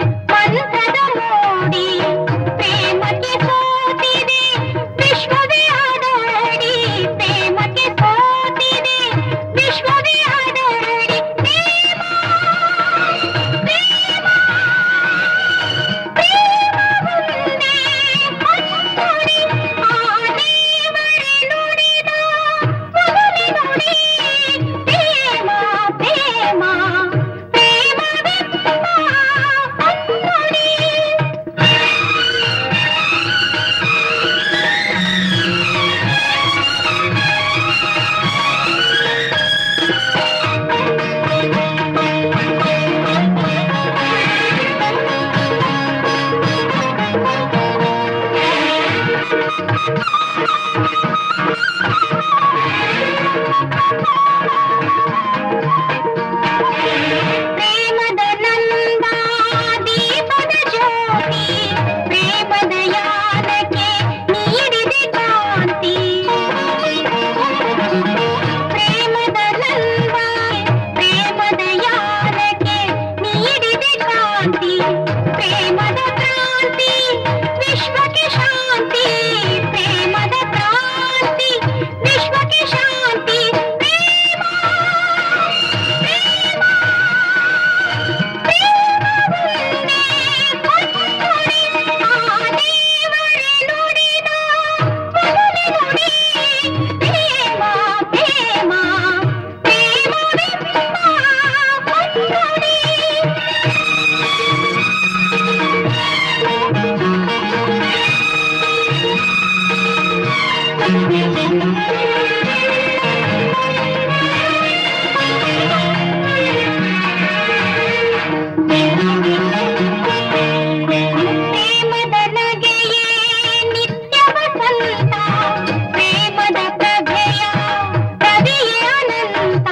ಪ್ರೇಮದ ನಗೆಯೇ ನಿತ್ಯ ವಸಂತ ಪ್ರೇಮದ ಪ್ರಭೆಯ ರವಿಯೇ ಅನಂತ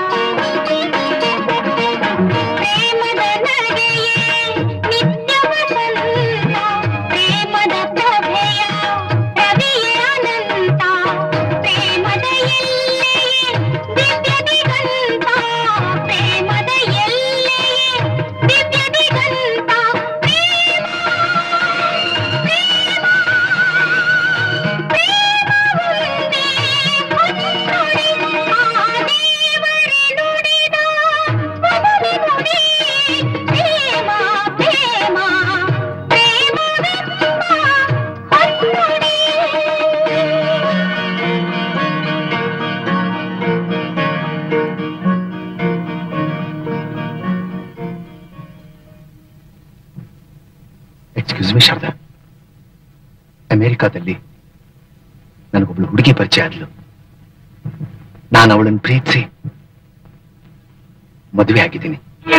ಪ್ರೇಮದ ನಗೆಯೇ ನಿತ್ಯ ವಸಂತ ಪ್ರೇಮದ ಪ್ರಭೆಯ ರವಿಯೇ ಅನಂತ ಪ್ರೇಮದ ಎಲ್ಲೆಯೇ ದಿವ್ಯ ದಿಗಂತ ಪ್ರೇಮದ ಎಲ್ಲೆಯೇ ದಿವ್ಯ ದಿಗಂತ ಪ್ರೇಮ ಎಕ್ಸ್ಕ್ಯೂಸ್ ಮಿ ಶಾರದಾ ಅಮೆರಿಕಾದಲ್ಲಿ ನನಗೊಬ್ಳು ಹುಡುಗಿ ಪರಿಚಯ ಆದ್ಲು ನಾನು ಅವಳನ್ನು ಪ್ರೀತಿಸಿ ಮದುವೆ ಆಗಿದ್ದೀನಿ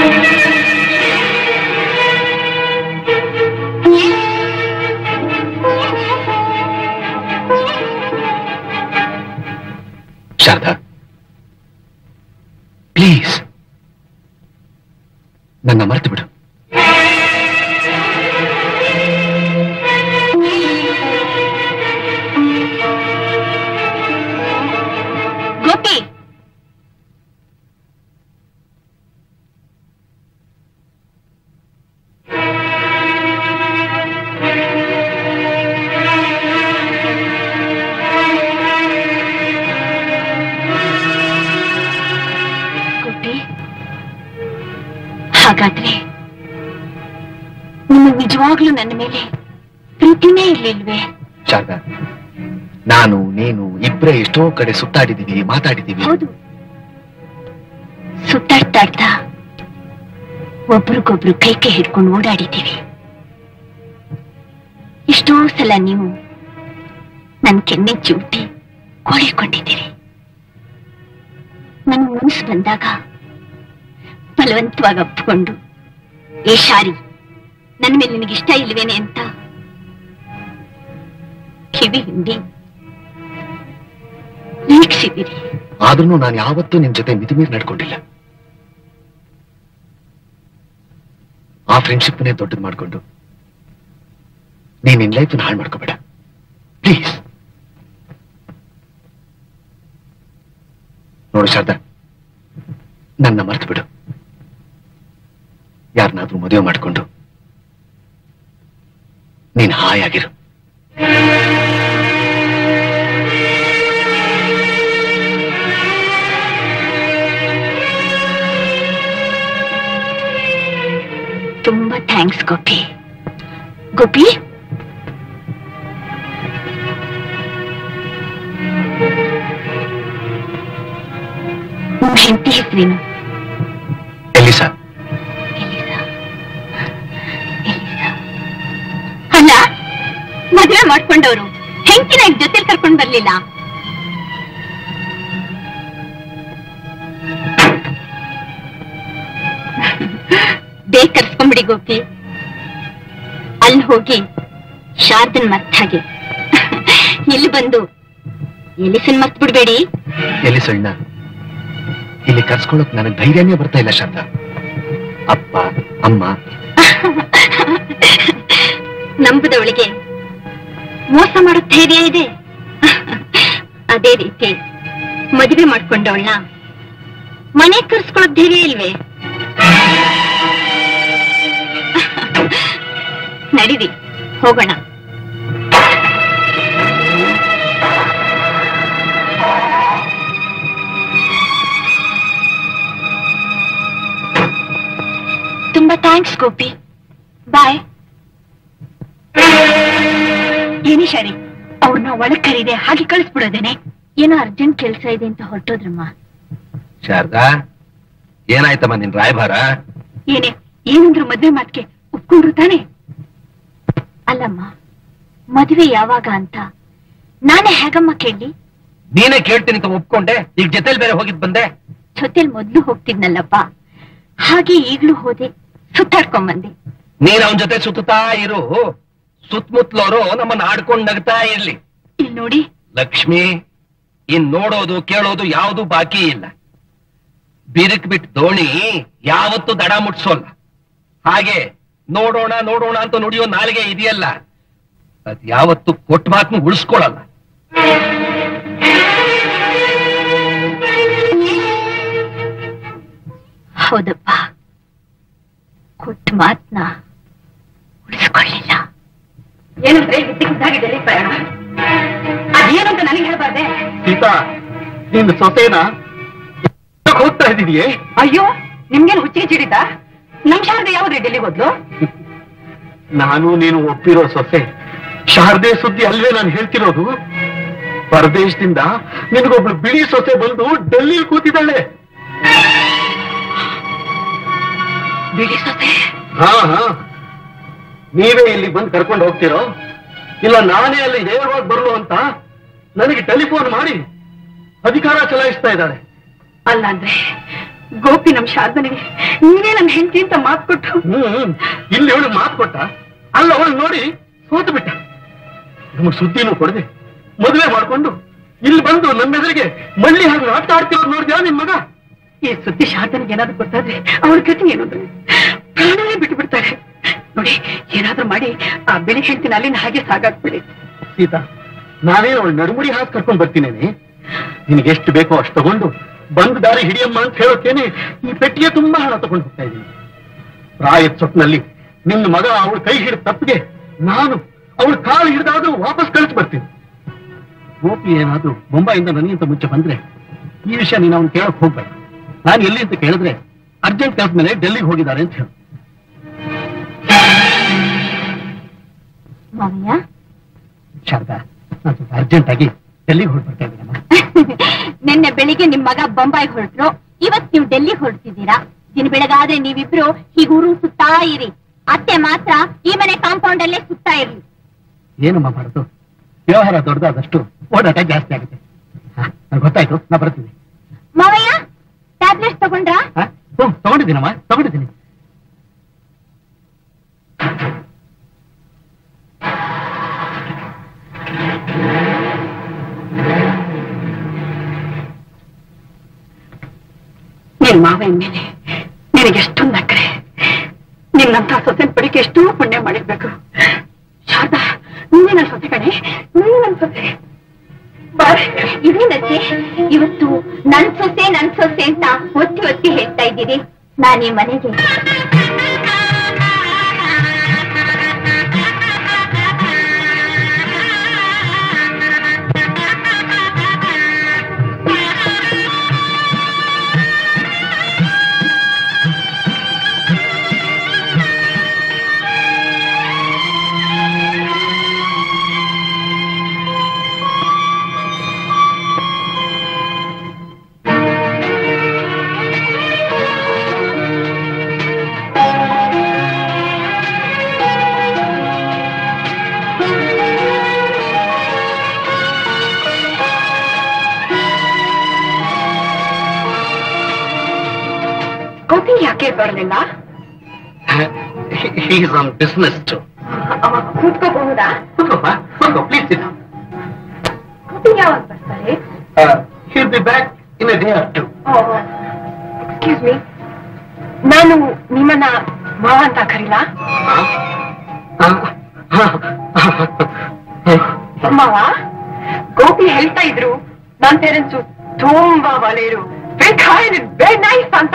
ಶಾರದಾ ಪ್ಲೀಸ್ ನನ್ನ ಮರೆತು ಬಿಡು ಗೋಪಿ ಗೋಪಿ ಹಾಗಾದ್ರೆ ನಿಮಗೆ ನಿಜವಾಗ್ಲೂ ನನ್ನ ಮೇಲೆ ಪ್ರೀತಿನೇ ಇರ್ಲಿಲ್ವೇ ಶಾರದಾ ನಾನು ನೀನು ಇಬ್ಬರೇ ಎಷ್ಟೋ ಕಡೆ ಸುತ್ತಾಡಿದೀವಿ ಮಾತಾಡಿದೀವಿ ಹೌದು ಸುತ್ತಾಡ್ತಾಡ್ತಾ ಒಬ್ರಿಗೊಬ್ರು ಕೈ ಕೈ ಹಿಡ್ಕೊಂಡು ಓಡಾಡಿದ್ದೀವಿ ಎಷ್ಟೋ ಸಲ ನೀವು ನನ್ ಕೆನ್ನೆ ಚೂಟಿ ಕೋಳಿಕೊಂಡಿದ್ದೀರಿ ನನ್ ಮನಸ್ಸು ಬಂದಾಗ ಬಲವಂತವಾಗಿ ಅಪ್ಪಿಕೊಂಡು ಏ ಶಾರಿ ನನ್ನ ಮೇಲೆ ನಿನಗೆ ಇಷ್ಟ ಇಲ್ವೇನೆ ಅಂತ ಕಿವಿ ಹಿಂಡಿ ವೀಕ್ಷಿದಿರಿ ಆದ್ರೂ ನಾನು ಯಾವತ್ತೂ ನಿನ್ ಜೊತೆ ಮಿತಿಮೀರಿ ನಡ್ಕೊಂಡಿಲ್ಲ ಆ ಫ್ರೆಂಡ್ಶಿಪ್ನೇ ದೊಡ್ಡದು ಮಾಡ್ಕೊಂಡು ನೀನ್ ನಿನ್ ಲೈಫ್ ಹಾಳು ಮಾಡ್ಕೋಬೇಡ ಪ್ಲೀಸ್ ನೋಡು ಶಾರದಾ ನನ್ನ ಮರ್ತು ಬಿಡು ಯಾರನ್ನಾದ್ರೂ ಮದುವೆ ಮಾಡ್ಕೊಂಡು ನೀನ್ ಹಾಯಾಗಿರು ತುಂಬಾ ಥ್ಯಾಂಕ್ಸ್ ಗೋಪಿ ಗೋಪಿ ನಿಮ್ ಹೆಂಡತಿ ಹೆಸರೇನು ಎಲ್ಲಿಸಾ ಎಲಿಸಾ ಎಲಿಸಾ ಅಲ್ಲ ಮದುವೆ ಮಾಡ್ಕೊಂಡವ್ರು ಹೆಂಡತಿನ ಜೊತೆಲಿ ಕರ್ಕೊಂಡ್ ಬರ್ಲಿಲ್ಲ ಬೇಗ ಕರ್ಸ್ಕೊಂಬಿಡಿ ಗೋಪಿ ಅಲ್ಲಿ ಹೋಗಿ ಶಾರದನ್ ಮರ್ತ್ ಹಾಗೆ ಇಲ್ಲಿ ಬಂದು ಎಲಿಸನ್ ಮರ್ತ್ ಬಿಡ್ಬೇಡಿ ಎಲ್ಲಿ ಸಣ್ಣ ಇಲ್ಲಿ ಕರ್ಸ್ಕೊಳಕ್ ನನಗೆ ಧೈರ್ಯನೇ ಬರ್ತಾ ಇಲ್ಲ ಶಾರದಾ ಅಪ್ಪ ಅಮ್ಮ ನಂಬುದವಳಿಗೆ ಮೋಸ ಮಾಡೋ ಧೈರ್ಯ ಇದೆ ಅದೇ ರೀತಿ ಮದುವೆ ಮಾಡ್ಕೊಂಡವಳನ್ನ ಮನೆ ಕರ್ಸ್ಕೊಳ್ಳೋ ಧೈರ್ಯ ಇಲ್ವೇ ನಡೀರಿ ಹೋಗೋಣ ತುಂಬಾ ಥ್ಯಾಂಕ್ಸ್ ಗೋಪಿ ಬಾಯ್ ಏನಿ ಶಾರಿ ಅವ್ರನ್ನ ಒಳಗ್ ಕರೀದೆ ಹಾಗೆ ಕಳಿಸ್ಬಿಡೋದೇನೆ ಏನೋ ಅರ್ಜೆಂಟ್ ಕೆಲ್ಸ ಇದೆ ಅಂತ ಹೊರಟೋದ್ರಮ್ಮ ಶಾರದಾ ಏನಾಯ್ತಮ್ಮ ನಿನ್ ರಾಯಭಾರ ಏನೇ ಏನಂದ್ರು ಮದ್ವೆ ಮಾತ್ಗೆ ಒಪ್ಕೊಂಡ್ರು ತಾನೆ ಅಲ್ಲಮ್ಮ ಮದುವೆ ಯಾವಾಗ ಅಂತ ನಾನೇ ಹೇಗಮ್ಮ ಕೇಳಿ ನೀನೇ ಕೇಳ್ತೀನಿ ಅಂತ ಒಪ್ಕೊಂಡೆ ಈಗ ಜೊತೆಲಿ ಬೇರೆ ಹೋಗಿದ್ ಬಂದೆ ಜೊತೆಲ್ ಮೊದ್ಲು ಹೋಗ್ತಿದ್ನಲ್ಲಪ್ಪ ಹಾಗೆ ಈಗ್ಲೂ ಹೋದೆ ಸುತ್ತಾಡ್ಕೊಂಬಂದೆ ನೀನ್ ಅವನ ಜೊತೆ ಸುತ್ತಾ ಇರು ಸುತ್ತಮುತ್ತಲವರು ನಮ್ಮನ್ನ ಆಡ್ಕೊಂಡ್ ನಗ್ತಾ ಇರ್ಲಿ ಇಲ್ಲಿ ನೋಡಿ ಲಕ್ಷ್ಮಿ ಇನ್ ನೋಡೋದು ಕೇಳೋದು ಯಾವುದು ಬಾಕಿ ಇಲ್ಲ ಬಿರುಕ್ ಬಿಟ್ ದೋಣಿ ಯಾವತ್ತೂ ದಡ ಮುಟ್ಸೋಲ್ಲ ಹಾಗೆ ನೋಡೋಣ ನೋಡೋಣ ಅಂತ ನುಡಿಯೋ ನಾಲಿಗೆ ಇದೆಯಲ್ಲ ಅದ್ ಯಾವತ್ತು ಕೊಟ್ಟ ಮಾತನ್ನು ಉಳಿಸ್ಕೊಳಲ್ಲ ಹೌದಪ್ಪ ಕೊಟ್ಟ ಮಾತ್ನ ಉಳಿಸ್ಕೊಳ್ಳಿಲ್ಲ ಏನಂದ್ರೆ ಇದ್ದಕ್ಕಿದ್ದಾಗೆ ಡೆಲ್ಲಿ ಪ್ರಯಾಣ ಅದೇನು ಅಂತ ನನಗೆ ಹೇಳ್ಬಾರ್ದೆ ಸೀತಾ ನಿನ್ನ ಸೊಸೆನ ಹೋಗ್ತಾ ಇದ್ದೀನಿಯೇ ಅಯ್ಯೋ ನಿಮ್ಗೇನು ಹುಚ್ಚಿಗೆ ಚಿಡಿತ ನಮ್ ಶಾರದೆ ಯಾವ್ದ್ರಿ ಡೆಲ್ಲಿಗೆ ಹೋದ್ಲು ನಾನು ನೀನು ಒಪ್ಪಿರೋ ಸೊಸೆ ಶಾರದೆ ಸುದ್ದಿ ಅಲ್ವೇ ನಾನು ಹೇಳ್ತಿರೋದು ಪರದೇಶದಿಂದ ನಿನಗೊಬ್ಳು ಬಿಳಿ ಸೊಸೆ ಬಂದು ಡೆಲ್ಲಿ ಕೂತಿದ್ದಾಳೆ ಬಿಡಿ ಸೊಸೆ ಹಾ ಹಾ ನೀವೇ ಇಲ್ಲಿ ಬಂದು ಕರ್ಕೊಂಡು ಹೋಗ್ತಿರೋ ಇಲ್ಲ ನಾನೇ ಅಲ್ಲಿ ನೇರವಾಗಿ ಬರಲು ಅಂತ ನನಗೆ ಟೆಲಿಫೋನ್ ಮಾಡಿ ಅಧಿಕಾರ ಚಲಾಯಿಸ್ತಾ ಇದ್ದಾಳೆ ಅಲ್ಲ ಅಂದ್ರೆ ಗೋಪಿ ನಮ್ ಶಾರದನಿಗೆ ನೀವೇ ನನ್ ಹೆಂಡತಿ ಅಂತ ಮಾತು ಕೊಟ್ಟು ಹ್ಮ್ ಇಲ್ಲಿ ಅವಳು ಮಾತು ಕೊಟ್ಟ ಅಲ್ಲ ಅವಳು ನೋಡಿ ಸೋತು ಬಿಟ್ಟ ನಮಗೆ ಸುದ್ದಿನೂ ಕೊಡದೆ ಮದುವೆ ಮಾಡ್ಕೊಂಡು ಇಲ್ಲಿ ಬಂದು ನಮ್ಮ ಎದುರಿಗೆ ಮಳ್ಳಿ ಹಾಗೆ ಆಟ ಆಡ್ತಿರೋದು ನೋಡಿದ್ಯಾ ನಿಮ್ ಮಗ ಈ ಸುದ್ದಿ ಶಾರದನಿಗೆ ಏನಾದ್ರು ಗೊತ್ತಾದ್ರೆ ಅವಳ ಗತಿ ಏನು ಅಂದ್ರೆ ಪ್ರಾಣವೇ ಬಿಟ್ಟು ಬಿಡ್ತಾರೆ ನೋಡಿ ಏನಾದ್ರೂ ಮಾಡಿ ಆ ಬಿಳಿ ಹೆಂಡತಿನ ಅಲ್ಲಿನ ಹಾಗೆ ಸಾಗಾಕ್ಬಿಡಿ ಸೀತಾ ನಾನೇನು ಅವಳು ನಡುಮುಡಿ ಹಾಕಿ ಕರ್ಕೊಂಡು ಬರ್ತೀನೇನೆ ನಿನಗೆ ಎಷ್ಟು ಬೇಕೋ ಅಷ್ಟು ತಗೊಂಡು ಬಂದ್ ದಾರಿ ಹಿಡಿಯಮ್ಮ ಅಂತ ಹೇಳೋಕೇನೆ ಈ ಪೆಟ್ಟಿಗೆ ತುಂಬಾ ಹಣ ತಗೊಂಡು ಹೋಗ್ತಾ ಇದ್ದೀನಿ ಪ್ರಾಯದ ಸೊಟ್ಟಿನಲ್ಲಿ ನಿನ್ನ ಮಗ ಅವಳ ಕೈ ಹಿಡಿದ ತಪ್ಪಿಗೆ ನಾನು ಅವಳ ಕಾಲು ಹಿಡಿದಾದ್ರೂ ವಾಪಸ್ ಕಳಿಸಿ ಬರ್ತೀನಿ ಗೋಪಿ ಏನಾದ್ರೂ ಮುಂಬೈಯಿಂದ ನನಗಿಂತ ಮುಂಚೆ ಬಂದ್ರೆ ಈ ವಿಷಯ ನೀನು ಅವ್ನು ಕೇಳಕ್ ಹೋಗ್ಬೇಡ ನಾನು ಎಲ್ಲಿ ಅಂತ ಕೇಳಿದ್ರೆ ಅರ್ಜೆಂಟ್ ಕೆಲಸ ಮೇಲೆ ಡೆಲ್ಲಿಗೆ ಹೋಗಿದ್ದಾರೆ ಅಂತ ಹೇಳು ಮಾವಯ್ಯ ಶಾರದಾ ನಾನು ಸ್ವಲ್ಪ ಅರ್ಜೆಂಟ್ ಆಗಿ ಡೆಲ್ಲಿಗೆ ಹೋಗಿ ಬರ್ತಾ ಇದ್ದೀನಮ್ಮ ನಿನ್ನೆ ಬೆಳಿಗ್ಗೆ ನಿಮ್ ಮಗ ಬೊಂಬಾಯಿ ಹೊರಟ್ರು ಇವತ್ ನೀವು ಡೆಲ್ಲಿ ಹೊರಡ್ತಿದ್ದೀರಾ ದಿನ ಬೆಳಗಾದ್ರೆ ನೀವಿಬ್ರು ಹೀಗೆ ಊರು ಸುತ್ತಾ ಇರಿ ಅತ್ತೆ ಮಾತ್ರ ಈ ಮನೆ ಕಾಂಪೌಂಡ್ ಅಲ್ಲೇ ಸುತ್ತಾ ಇರ್ಲಿ ಏನಮ್ಮ ಮಾಡೋದು ವ್ಯವಹಾರ ದೊಡ್ಡದಾದಷ್ಟು ಓಡಾಟ ಜಾಸ್ತಿ ಆಗುತ್ತೆ ಹಾ, ನಂಗ್ ಗೊತ್ತಾಯ್ತು ನಾ ಬರ್ತೀನಿ ಮಾವಯ್ಯ ಟ್ಯಾಬ್ಲೆಟ್ಸ್ ತಗೊಂಡ್ರಾ ಹಾ? ಹ್ಞೂ ತಗೊಂಡಿದ್ದೀನಮ್ಮ ತಗೊಂಡಿದ್ದೀನಿ ನಿನ್ ಮಾವನ ಮೇಲೆ ನಿನಗೆ ಎಷ್ಟೊಂದು ಅಕ್ಕರೆ ನಿನ್ನಂತ ಸೊಸೆ ಪಡಿಕೆ ಎಷ್ಟೋ ಪುಣ್ಯ ಮಾಡಿರ್ಬೇಕು ಶಾರದಾ ನೀನೇ ನನ್ನ ಸೊಸೆ ಕಣೆ ನೀನೇ ನನ್ನ ಸೊಸೆ ಬಾರೆ. ಇದೇನತ್ತೆ ಇವತ್ತು ನನ್ ಸೊಸೆ ನನ್ ಸೊಸೆ ಅಂತ ಒತ್ತಿ ಒತ್ತಿ ಹೇಳ್ತಾ ಇದ್ದೀರಿ ನಾನೀ ಮನೆಗೆ ಗೋಪಿ ಯಾಕೆ ಬರಲಿಲ್ಲ ಹೀಸ್ ಆನ್ ಬಿಸ್ನೆಸ್ ಅವ ಕೂತ್ಕೋಬಹುದಾ ಪ್ಲೀಸ್ ಗೋಪಿ ಯಾವಾಗ ಬರ್ತಾರೆ he'll be back in a day or two excuse me ನಾನು ನಿಮ್ಮನ್ನ ಮಾವ ಅಂತ ಕರೀಲಾ ಮಾವ ಗೋಪಿ ಹೇಳ್ತಾ ಇದ್ರು ನನ್ ಪೇರೆಂಟ್ಸು ತುಂಬಾ ಒಲೆಯರು ವೆರಿ ನೈಸ್ ಅಂತ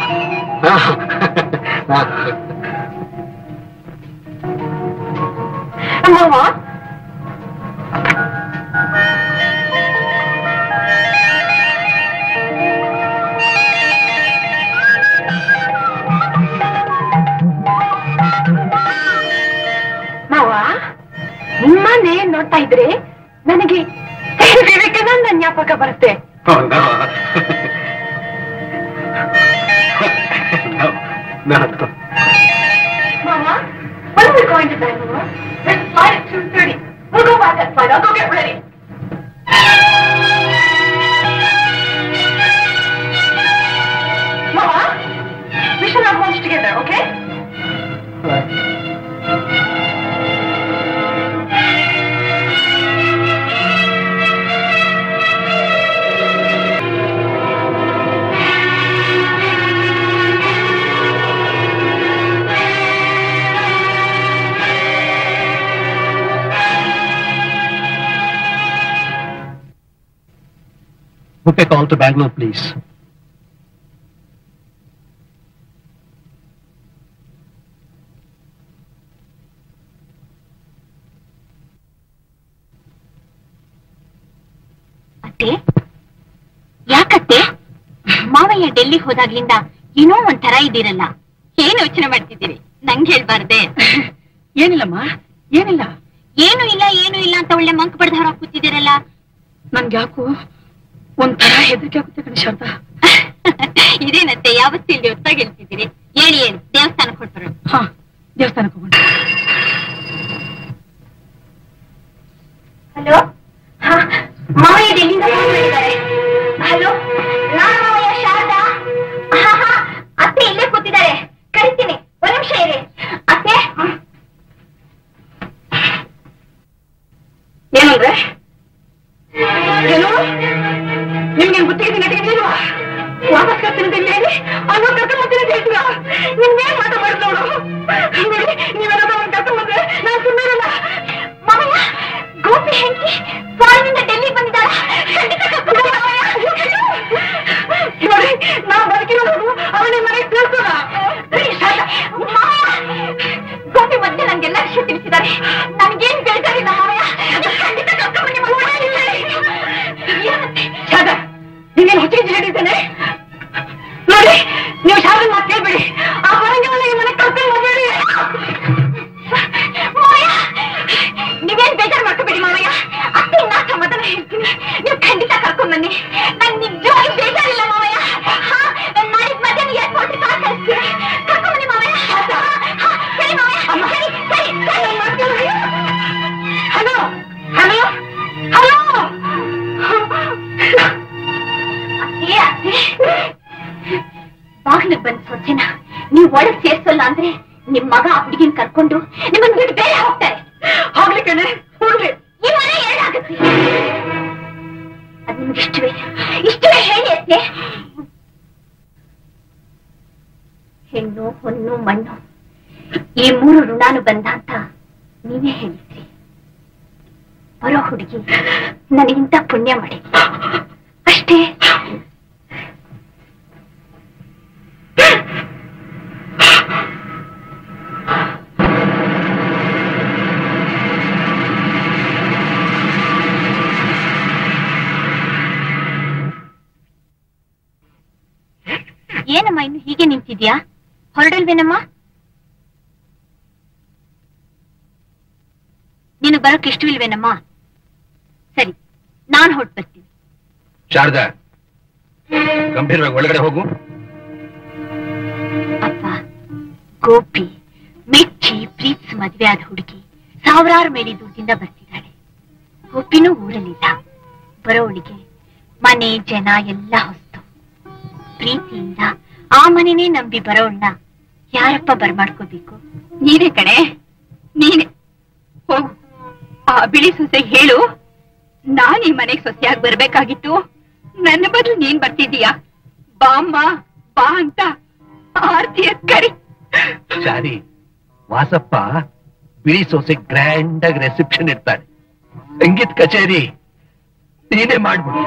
ಮಾವ ಮಾವ ನಿಮ್ಮನ್ನೇ ನೋಡ್ತಾ ಇದ್ರೆ ನನಗೆ ವಿವೇಕಾನಂದ ಜ್ಞಾಪಕ ಬರುತ್ತೆ Mama, when are we going to Bangalore? There's a flight at 2.30. We'll go by that flight. I'll go get ready. Book a call to Bangalore, please. ಅತ್ತೆ ಯಾಕತ್ತೆ ಮಾವಯ್ಯ ಡೆಲ್ಲಿ ಹೋದಾಗ್ಲಿಂದ ಏನೋ ಒಂಥರ ಇದ್ದೀರಲ್ಲ ಏನ್ ಯೋಚನೆ ಮಾಡ್ತಿದ್ದೀರಿ ನಂಗೆ ಹೇಳ್ಬಾರ್ದೆ ಏನಿಲ್ಲಮ್ಮ ಏನಿಲ್ಲ ಏನು ಇಲ್ಲ ಏನು ಇಲ್ಲ ಅಂತ ಒಳ್ಳೆ ಮಂಕ್ ಬಡ್ದ ಹೊರ ಕೂತಿದ್ದೀರಲ್ಲ ನನ್ಗೆ ಯಾಕೋ ಒಂಥರ ಹೆದರಿಕೆ ಆಗುತ್ತೆ ಕಣೆ ಶಾರದಾ ಇದೇನತ್ತೆ ಯಾವತ್ತೂ ಇಲ್ಲಿ ಹೊತ್ತಾಗಿ ಹೇಳ್ತಿದ್ದೀರಿ ಹೇಳಿ ಹೇಳಿ ದೇವಸ್ಥಾನಕ್ಕೆ ಹೊರಟರು ಹಾ ದೇವಸ್ಥಾನಕ್ಕೆ ಹೋಗೋಣ ಹಲೋ ಮಾವಯ್ಯ ಡೆಲ್ಲಿಂದ ಫೋನ್ ಮಾಡಿದ್ದಾರೆ ಹಲೋ ನಾನು ಮಾವಯ್ಯ ಶಾರದಾ ಹಾ, ಹಾ, ಅತ್ತೆ ಇಲ್ಲೇ ಕೂತಿದ್ದಾರೆ ಕರಿತೀನಿ ಒಂದ್ ನಿಮಿಷ ಇರಿ ಅತ್ತೆ ಏನಂದ್ರೆ ಏನು ನಿಮ್ಗೆ ಗೊತ್ತಿಗೆ ನಟಿಗಿಲ್ವಾ ವಾಪಸ್ ಕರ್ತೀನಿ ಅಂತ ಹೇಳಿ ಅನ್ನೋ ಕರ್ಕೊಂಡ್ ಬರ್ತೀನಿ ಅಂತ ಹೇಳ್ತೀರಾ ನಿಮ್ಗೇನ್ ಮಾತ ಮಾಡಿದ್ ನೋಡು ನೋಡಿ ನೀವೇನಾದ್ರೂ ಅವ್ನ ಕರ್ಕೊಂಡ್ ಬಂದ್ರೆ ನಾನು ಸುಮ್ಮನಿರಲ್ಲ ಮಾವಯ್ಯ ಗೋಪಿ ಹೆಂಡತಿ ಫಾರಿನಿಂದ ಡೆಲ್ಲಿ ಬಂದಿದ್ದಾಳೆ ಖಂಡಿತ ಕರ್ಕೊಂಡು ಬಾ ಮಾವಯ್ಯ. ನೋಡಿ ನಾವು ಬದುಕಿರೋದು ಅವಳ ಮನೆಗೆ ತಿಳಿಸೋಣ ಮಾವಯ್ಯ, ಗೋಪಿ ಮತ್ತೆ ನಂಗೆಲ್ಲ ವಿಷಯ ತಿಳಿಸಿದ್ದಾರೆ ನನ್ಗೇನ್ ಬೇಜಾರಿಲ್ಲ ಮಾವಯ್ಯ ಖಂಡಿತ ಕರ್ಕೊಂಡು ಬನ್ನಿ ಮಾವಯ್ಯ. ಏನಂತೆ? ಶಾರದಾ ನೀವೇನು ಹೊತ್ತಿಗೆ ಹೇಳಿದ್ದೇನೆ ನೋಡಿ ನೀವು ಶಾರದನ್ ಮಾತು ಕೇಳ್ಬೇಡಿ ಆ ಹೊರಗೆಲ್ಲ ಈ ಮನೆ ಕರ್ಕೊಂಡು ಹೋಗ್ಬೇಡಿ ಮಾವಯ್ಯ, ನೀವೇನ್ ಬೇಜಾರ್ ಮಾಡ್ಕೋಬೇಡಿ ಮಾವಯ್ಯ ಅತ್ತೆ ನಾ ಸಮಾಧಾನ ಹೇಳ್ತೀನಿ ನೀವು ಖಂಡಿತ ಕರ್ಕೊಂಡ್ ಬನ್ನಿ ನನ್ ನಿಜವಾಗಿ ಬೇಜಾರಿಲ್ಲ ಮಾವಯ್ಯ ಹಾ ನಾನ್ ನಾಳಿದ್ ಮಧ್ಯಾಹ್ನ ಏರ್ಪೋರ್ಟ್ ಕಾರ್ ಕಳಿಸ್ತೀನಿ ಕರ್ಕೊಂಡ್ ಬನ್ನಿ ಮಾವಯ್ಯ ಹಾ, ಸರಿ ಮಾವಯ್ಯ ಸರಿ ಸರಿ ಸರಿ ಹಲೋ ಹಲೋ ಹಲೋ ಅತ್ತೆ ಅತ್ತೆ ಬಾಗ್ಲಿಗ್ ಬಂದ್ ಸೊಸೆನ ನೀವ್ ಒಳಗ್ ಸೇರ್ಸಲ್ಲ ಅಂದ್ರೆ ನಿಮ್ ಮಗ ಆ ಹುಡುಗಿನ ಕರ್ಕೊಂಡು ನಿಮ್ಮನ್ ಬಿಟ್ಟು ಬೇರೆ ಹೋಗ್ತಾರೆ ಹೋಗ್ಲಿ ಕಣೆ ಹೋಗ್ಲಿ ಈ ಮನೆ ಎರಡಾಗುತ್ತೆ ಅದು ನಿಮ್ಗೆ ಇಷ್ಟವೇ ಇಷ್ಟವೇ ಹೇಳಿ ಅತ್ತೆ ಹೆಣ್ಣು ಹೊನ್ನು ಮಣ್ಣು ಈ ಮೂರು ಋಣಾನು ಬಂದ ಅಂತ ನೀವೇ ಹೇಳಿದ್ರಿ ಬರೋ ಹುಡುಗಿ ನನಗಿಂತ ಪುಣ್ಯ ಮಾಡಿ ಅಷ್ಟೇ ಏನಮ್ಮ ಇನ್ನು ಹೀಗೆ ನಿಂತಿದ್ಯಾ ಹೊರಡಲ್ವೇನಮ್ಮ ನೀನು ಬರೋಕ್ ಇಷ್ಟವಿಲ್ವೇನಮ್ಮ ಸರಿ ನಾನ್ ಹೊರಟ್ ಬರ್ತೀನಿ ಶಾರದಾ ಗಂಭೀರವಾಗಿ ಒಳಗಡೆ ಹೋಗು ಅಪ್ಪ ಗೋಪಿ ಮೆಚ್ಚಿ ಪ್ರೀತಿಸಿ ಮದ್ವೆ ಆದ ಹುಡುಗಿ ಸಾವಿರಾರು ಮೇಲಿ ದುಡ್ಡಿಂದ ಬರ್ತಿದ್ದಾಳೆ ಗೋಪಿನೂ ಊರಲ್ಲಿಲ್ಲ ಬರೋವಳಿಗೆ ಮನೆ ಜನ ಎಲ್ಲ ಹೊಸ್ತು ಪ್ರೀತಿಯಿಂದ ಆ ಮನೆನೇ ನಂಬಿ ಬರೋವಳನ್ನ ಯಾರಪ್ಪ ಬರ್ಮಾಡ್ಕೋಬೇಕು ನೀನೇ ಕಣೆ ನೀನೆ ಹೋಗು ಆ ಬಿಳಿ ಸೊಸೆ ಹೇಳು ನಾನ್ ಈ ಮನೆಗ್ ಸೊಸೆಯಾಗಿ ಬರ್ಬೇಕಾಗಿತ್ತು ನನ್ನ ಬದಲು ನೀನ್ ಬರ್ತಿದೀಯಾ ಬಾಮ್ಮ ಬಾ ಅಂತ ಆರ್ತಿ ಕರಿ ಶಾರಿ ವಾಸಪ್ಪ ಬಿಳಿ ಸೊಸೆ ಗ್ರ್ಯಾಂಡ್ ಆಗಿ ರೆಸೆಪ್ಷನ್ ಇರ್ತಾನೆ ಸಂಗೀತ್ ಕಚೇರಿ ನೀನೇ ಮಾಡ್ಬಿಡು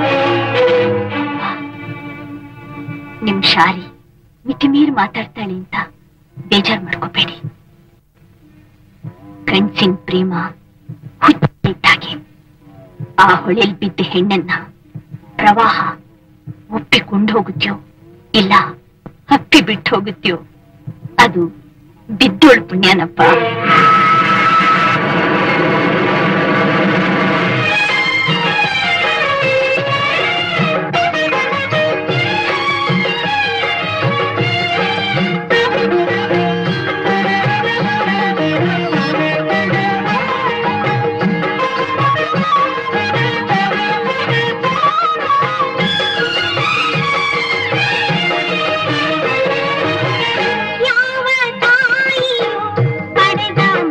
ನಿಮ್ ಶಾರಿ ಮಿತಿಮೀರಿ ಮಾತಾಡ್ತಾಳೆ ಅಂತ ಬೇಜಾರ್ ಮಾಡ್ಕೋಬೇಡಿ ಕಣ್ಸಿನ್ ಪ್ರೇಮ ಹುಚ್ಚಿದ್ದಾಗೆ ಆ ಹೊಳೆಲ್ ಬಿದ್ದ ಹೆಣ್ಣನ್ನ ಪ್ರವಾಹ ಒಪ್ಪಿಕೊಂಡು ಹೋಗುತ್ತ್ಯೋ ಇಲ್ಲ ಹಪ್ಪಿ ಬಿಟ್ಟು ಹೋಗುತ್ತ್ಯೋ ಅದು ಬಿದ್ದೋಳ್ ಪುಣ್ಯನಪ್ಪ ಯಾವ ತಾಯಿಯು ಪಡೆದ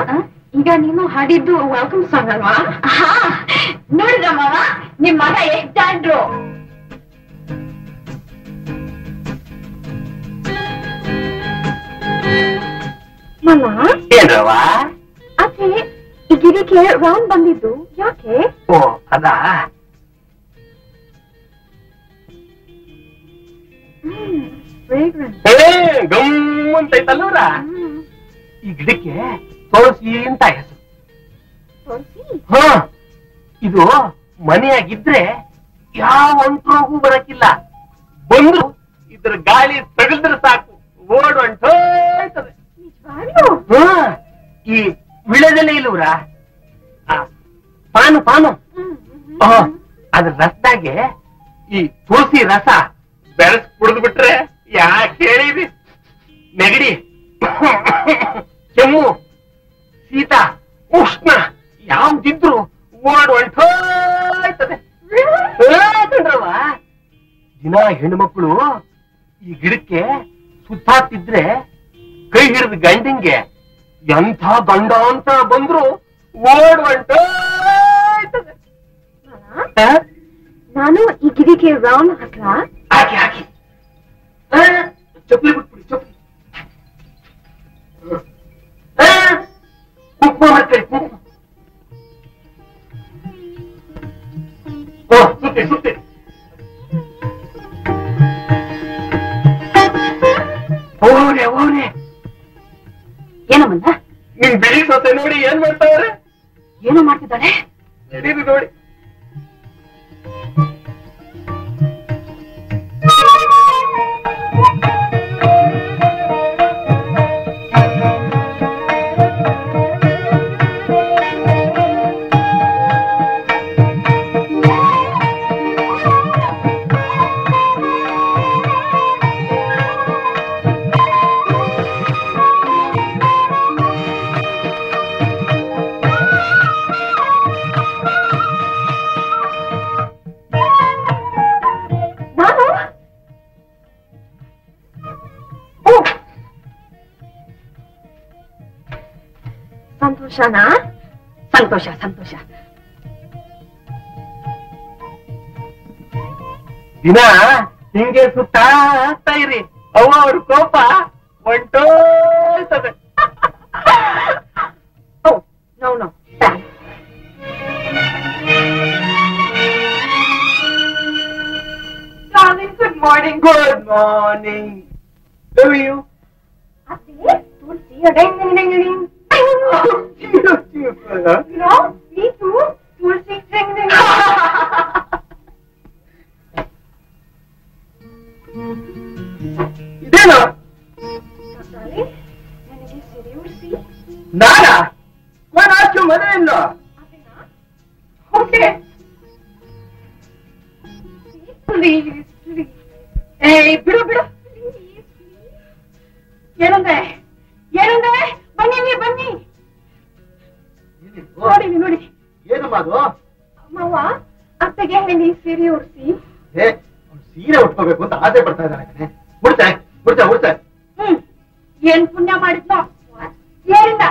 ಈಗ ನೀನು ಹಾಡಿದ್ದು ವೆಲ್ಕಮ್ ಸಾಂಗ್ ಅಲ್ವಾ ನೋಡಿದ್ರ ಮಾವ ನಿಮ್ ಮಗ ಎಷ್ಟ್ ಜಾಡ್ರು ಮಾಮ ಏನ್ರವ ಅದೇ ಈ ಗಿರಿಕೆ ರೌಂಡ್ ಬಂದಿದ್ದು ಯಾಕೆ ಓ ಅದಾ ಫ್ರೇಗ್ರೆನ್ಸ್ ಏ ಗಮ್ಮಂತೈತಲ್ಲವ್ರ ಈ ಗಿಡಕ್ಕೆ ತುಳಸಿ ಅಂತ ಹೆಸರು ಹ ಇದು ಮನೆಯಾಗಿದ್ರೆ ಯಾವ ಅಂಟ್ರೋಗೂ ಬರಕ್ಕಿಲ್ಲ ಬಂದ್ರು ಇದ್ರ ಗಾಳಿ ತಗಲ್ದ್ರೆ ಸಾಕು ಓಡ್ ಹೊಂಟೋಯ್ತದೆ ಹ ಈ ವಿಳೆದೆಲೆ ಇಲ್ಲವ್ರ ಆ, ಪಾನು ಪಾನು ಹ, ಅದ್ರ ರಸದಾಗೆ ಈ ತುಳಸಿ ರಸ ಬೆರೆಸ್ ಕುಡಿದು ಬಿಟ್ರೆ ಯಾಕೆ ಹೇಳಿರಿ ನೆಗಡಿ ಕೆಮ್ಮು ಶೀತ ಉಷ್ಣ ಯಾವ್ದಿದ್ರು ಓಡ್ ಹೊಂಟೋಯ್ತದೆ ಕಣ್ರವ ದಿನ ಹೆಣ್ಮಕ್ಳು ಈ ಗಿಡಕ್ಕೆ ಸುತ್ತಾಡ್ತಿದ್ರೆ ಕೈ ಹಿಡಿದ ಗಂಡಂಗೆ ಎಂಥ ಗಂಡ ಅಂತ ಬಂದ್ರು ಓಡ್ ಹೊಂಟೋಯ್ತದೆ ಹ? ನಾನು ಈ ಗಿರಿಕೆ ರೌಂಡ್ ಹಾಕ್ಲಾ ಹಾಕಿ ಹಾಕಿ ಆ, ಚಪ್ಪಲಿ ಬಿಟ್ಬಿಡಿ ಚಪ್ಪಲಿ ಆ, ಕುಂಕುಮ ಹಾಕ್ರಿ ಕುಂಕುಮ ಓ ಸುತ್ತಿ ಸುತ್ತಿ ಓರೆ ಓರೆ ಏನಮ್ಮಂದ ನಿಮ್ ಬಿಳಿ ಸೊಸೆ ನೋಡಿ ಏನ್ ಮಾಡ್ತಾವ್ರೆ ಏನೋ ಮಾಡ್ತಿದ್ದಾಳೆ ನಡೀರಿ ನೋಡಿ ನಾನು ಓ ಸಂತೋಷನಾ ಸಂತೋಷ ಸಂತೋಷ ದಿನ ಹಿಂಗೆ ಸುತ್ತಾಡ್ತಾ ಇರಿ ಅವ್ವ ಅವ್ರ ಕೋಪ ಹೊಂಟೋಯ್ತದೆ oh no no good morning good morning you ಅದೇ ತುಳಸಿ ಡೆಂಗ್ ಡೆಂಗ್ ಡೆಂಗ್ ಡೆಂಗ್ ನೋ me too ತುಳಸಿ ಡೆಂಗ್ ಡೆಂಗ್ ಇದೇನು ನನಗೆ ಸೀರೆ ಉಡಿಸಿ ನಾನ ನಾನು ಆಚು ಮನೆಯಿಂದ ಓಕೆ ಪ್ಲೀಸ್ ಪ್ಲೀಸ್ ಏ ಬಿಡು ಬಿಡು ಏನಂದ್ರೆ ಏನಂದ್ರೆ ಬನ್ನಿ ನೀವು ಬನ್ನಿ ನೋಡಿ ಇಲ್ಲಿ ನೋಡಿ ಏನಮ್ಮ ಅದು ಮಾವ ಅತ್ತೆಗೆ ಹೇಳಿ ಸೀರೆ ಉಡಿಸಿ ಏ ಅವ್ಳು ಸೀರೆ ಉಟ್ಕೋಬೇಕು ಅಂತ ಆಸೆ ಪಡ್ತಾ ಇದ್ದಾಳೆ ಕಣೆ ಮುಡ್ತಾಳೆ ಮುಡ್ತಾ ಮುಡ್ತಾಳೆ ಹ್ಮ್ ಏನ್ ಪುಣ್ಯ ಮಾಡಿದ್ನೋ ಏನಿಲ್ಲ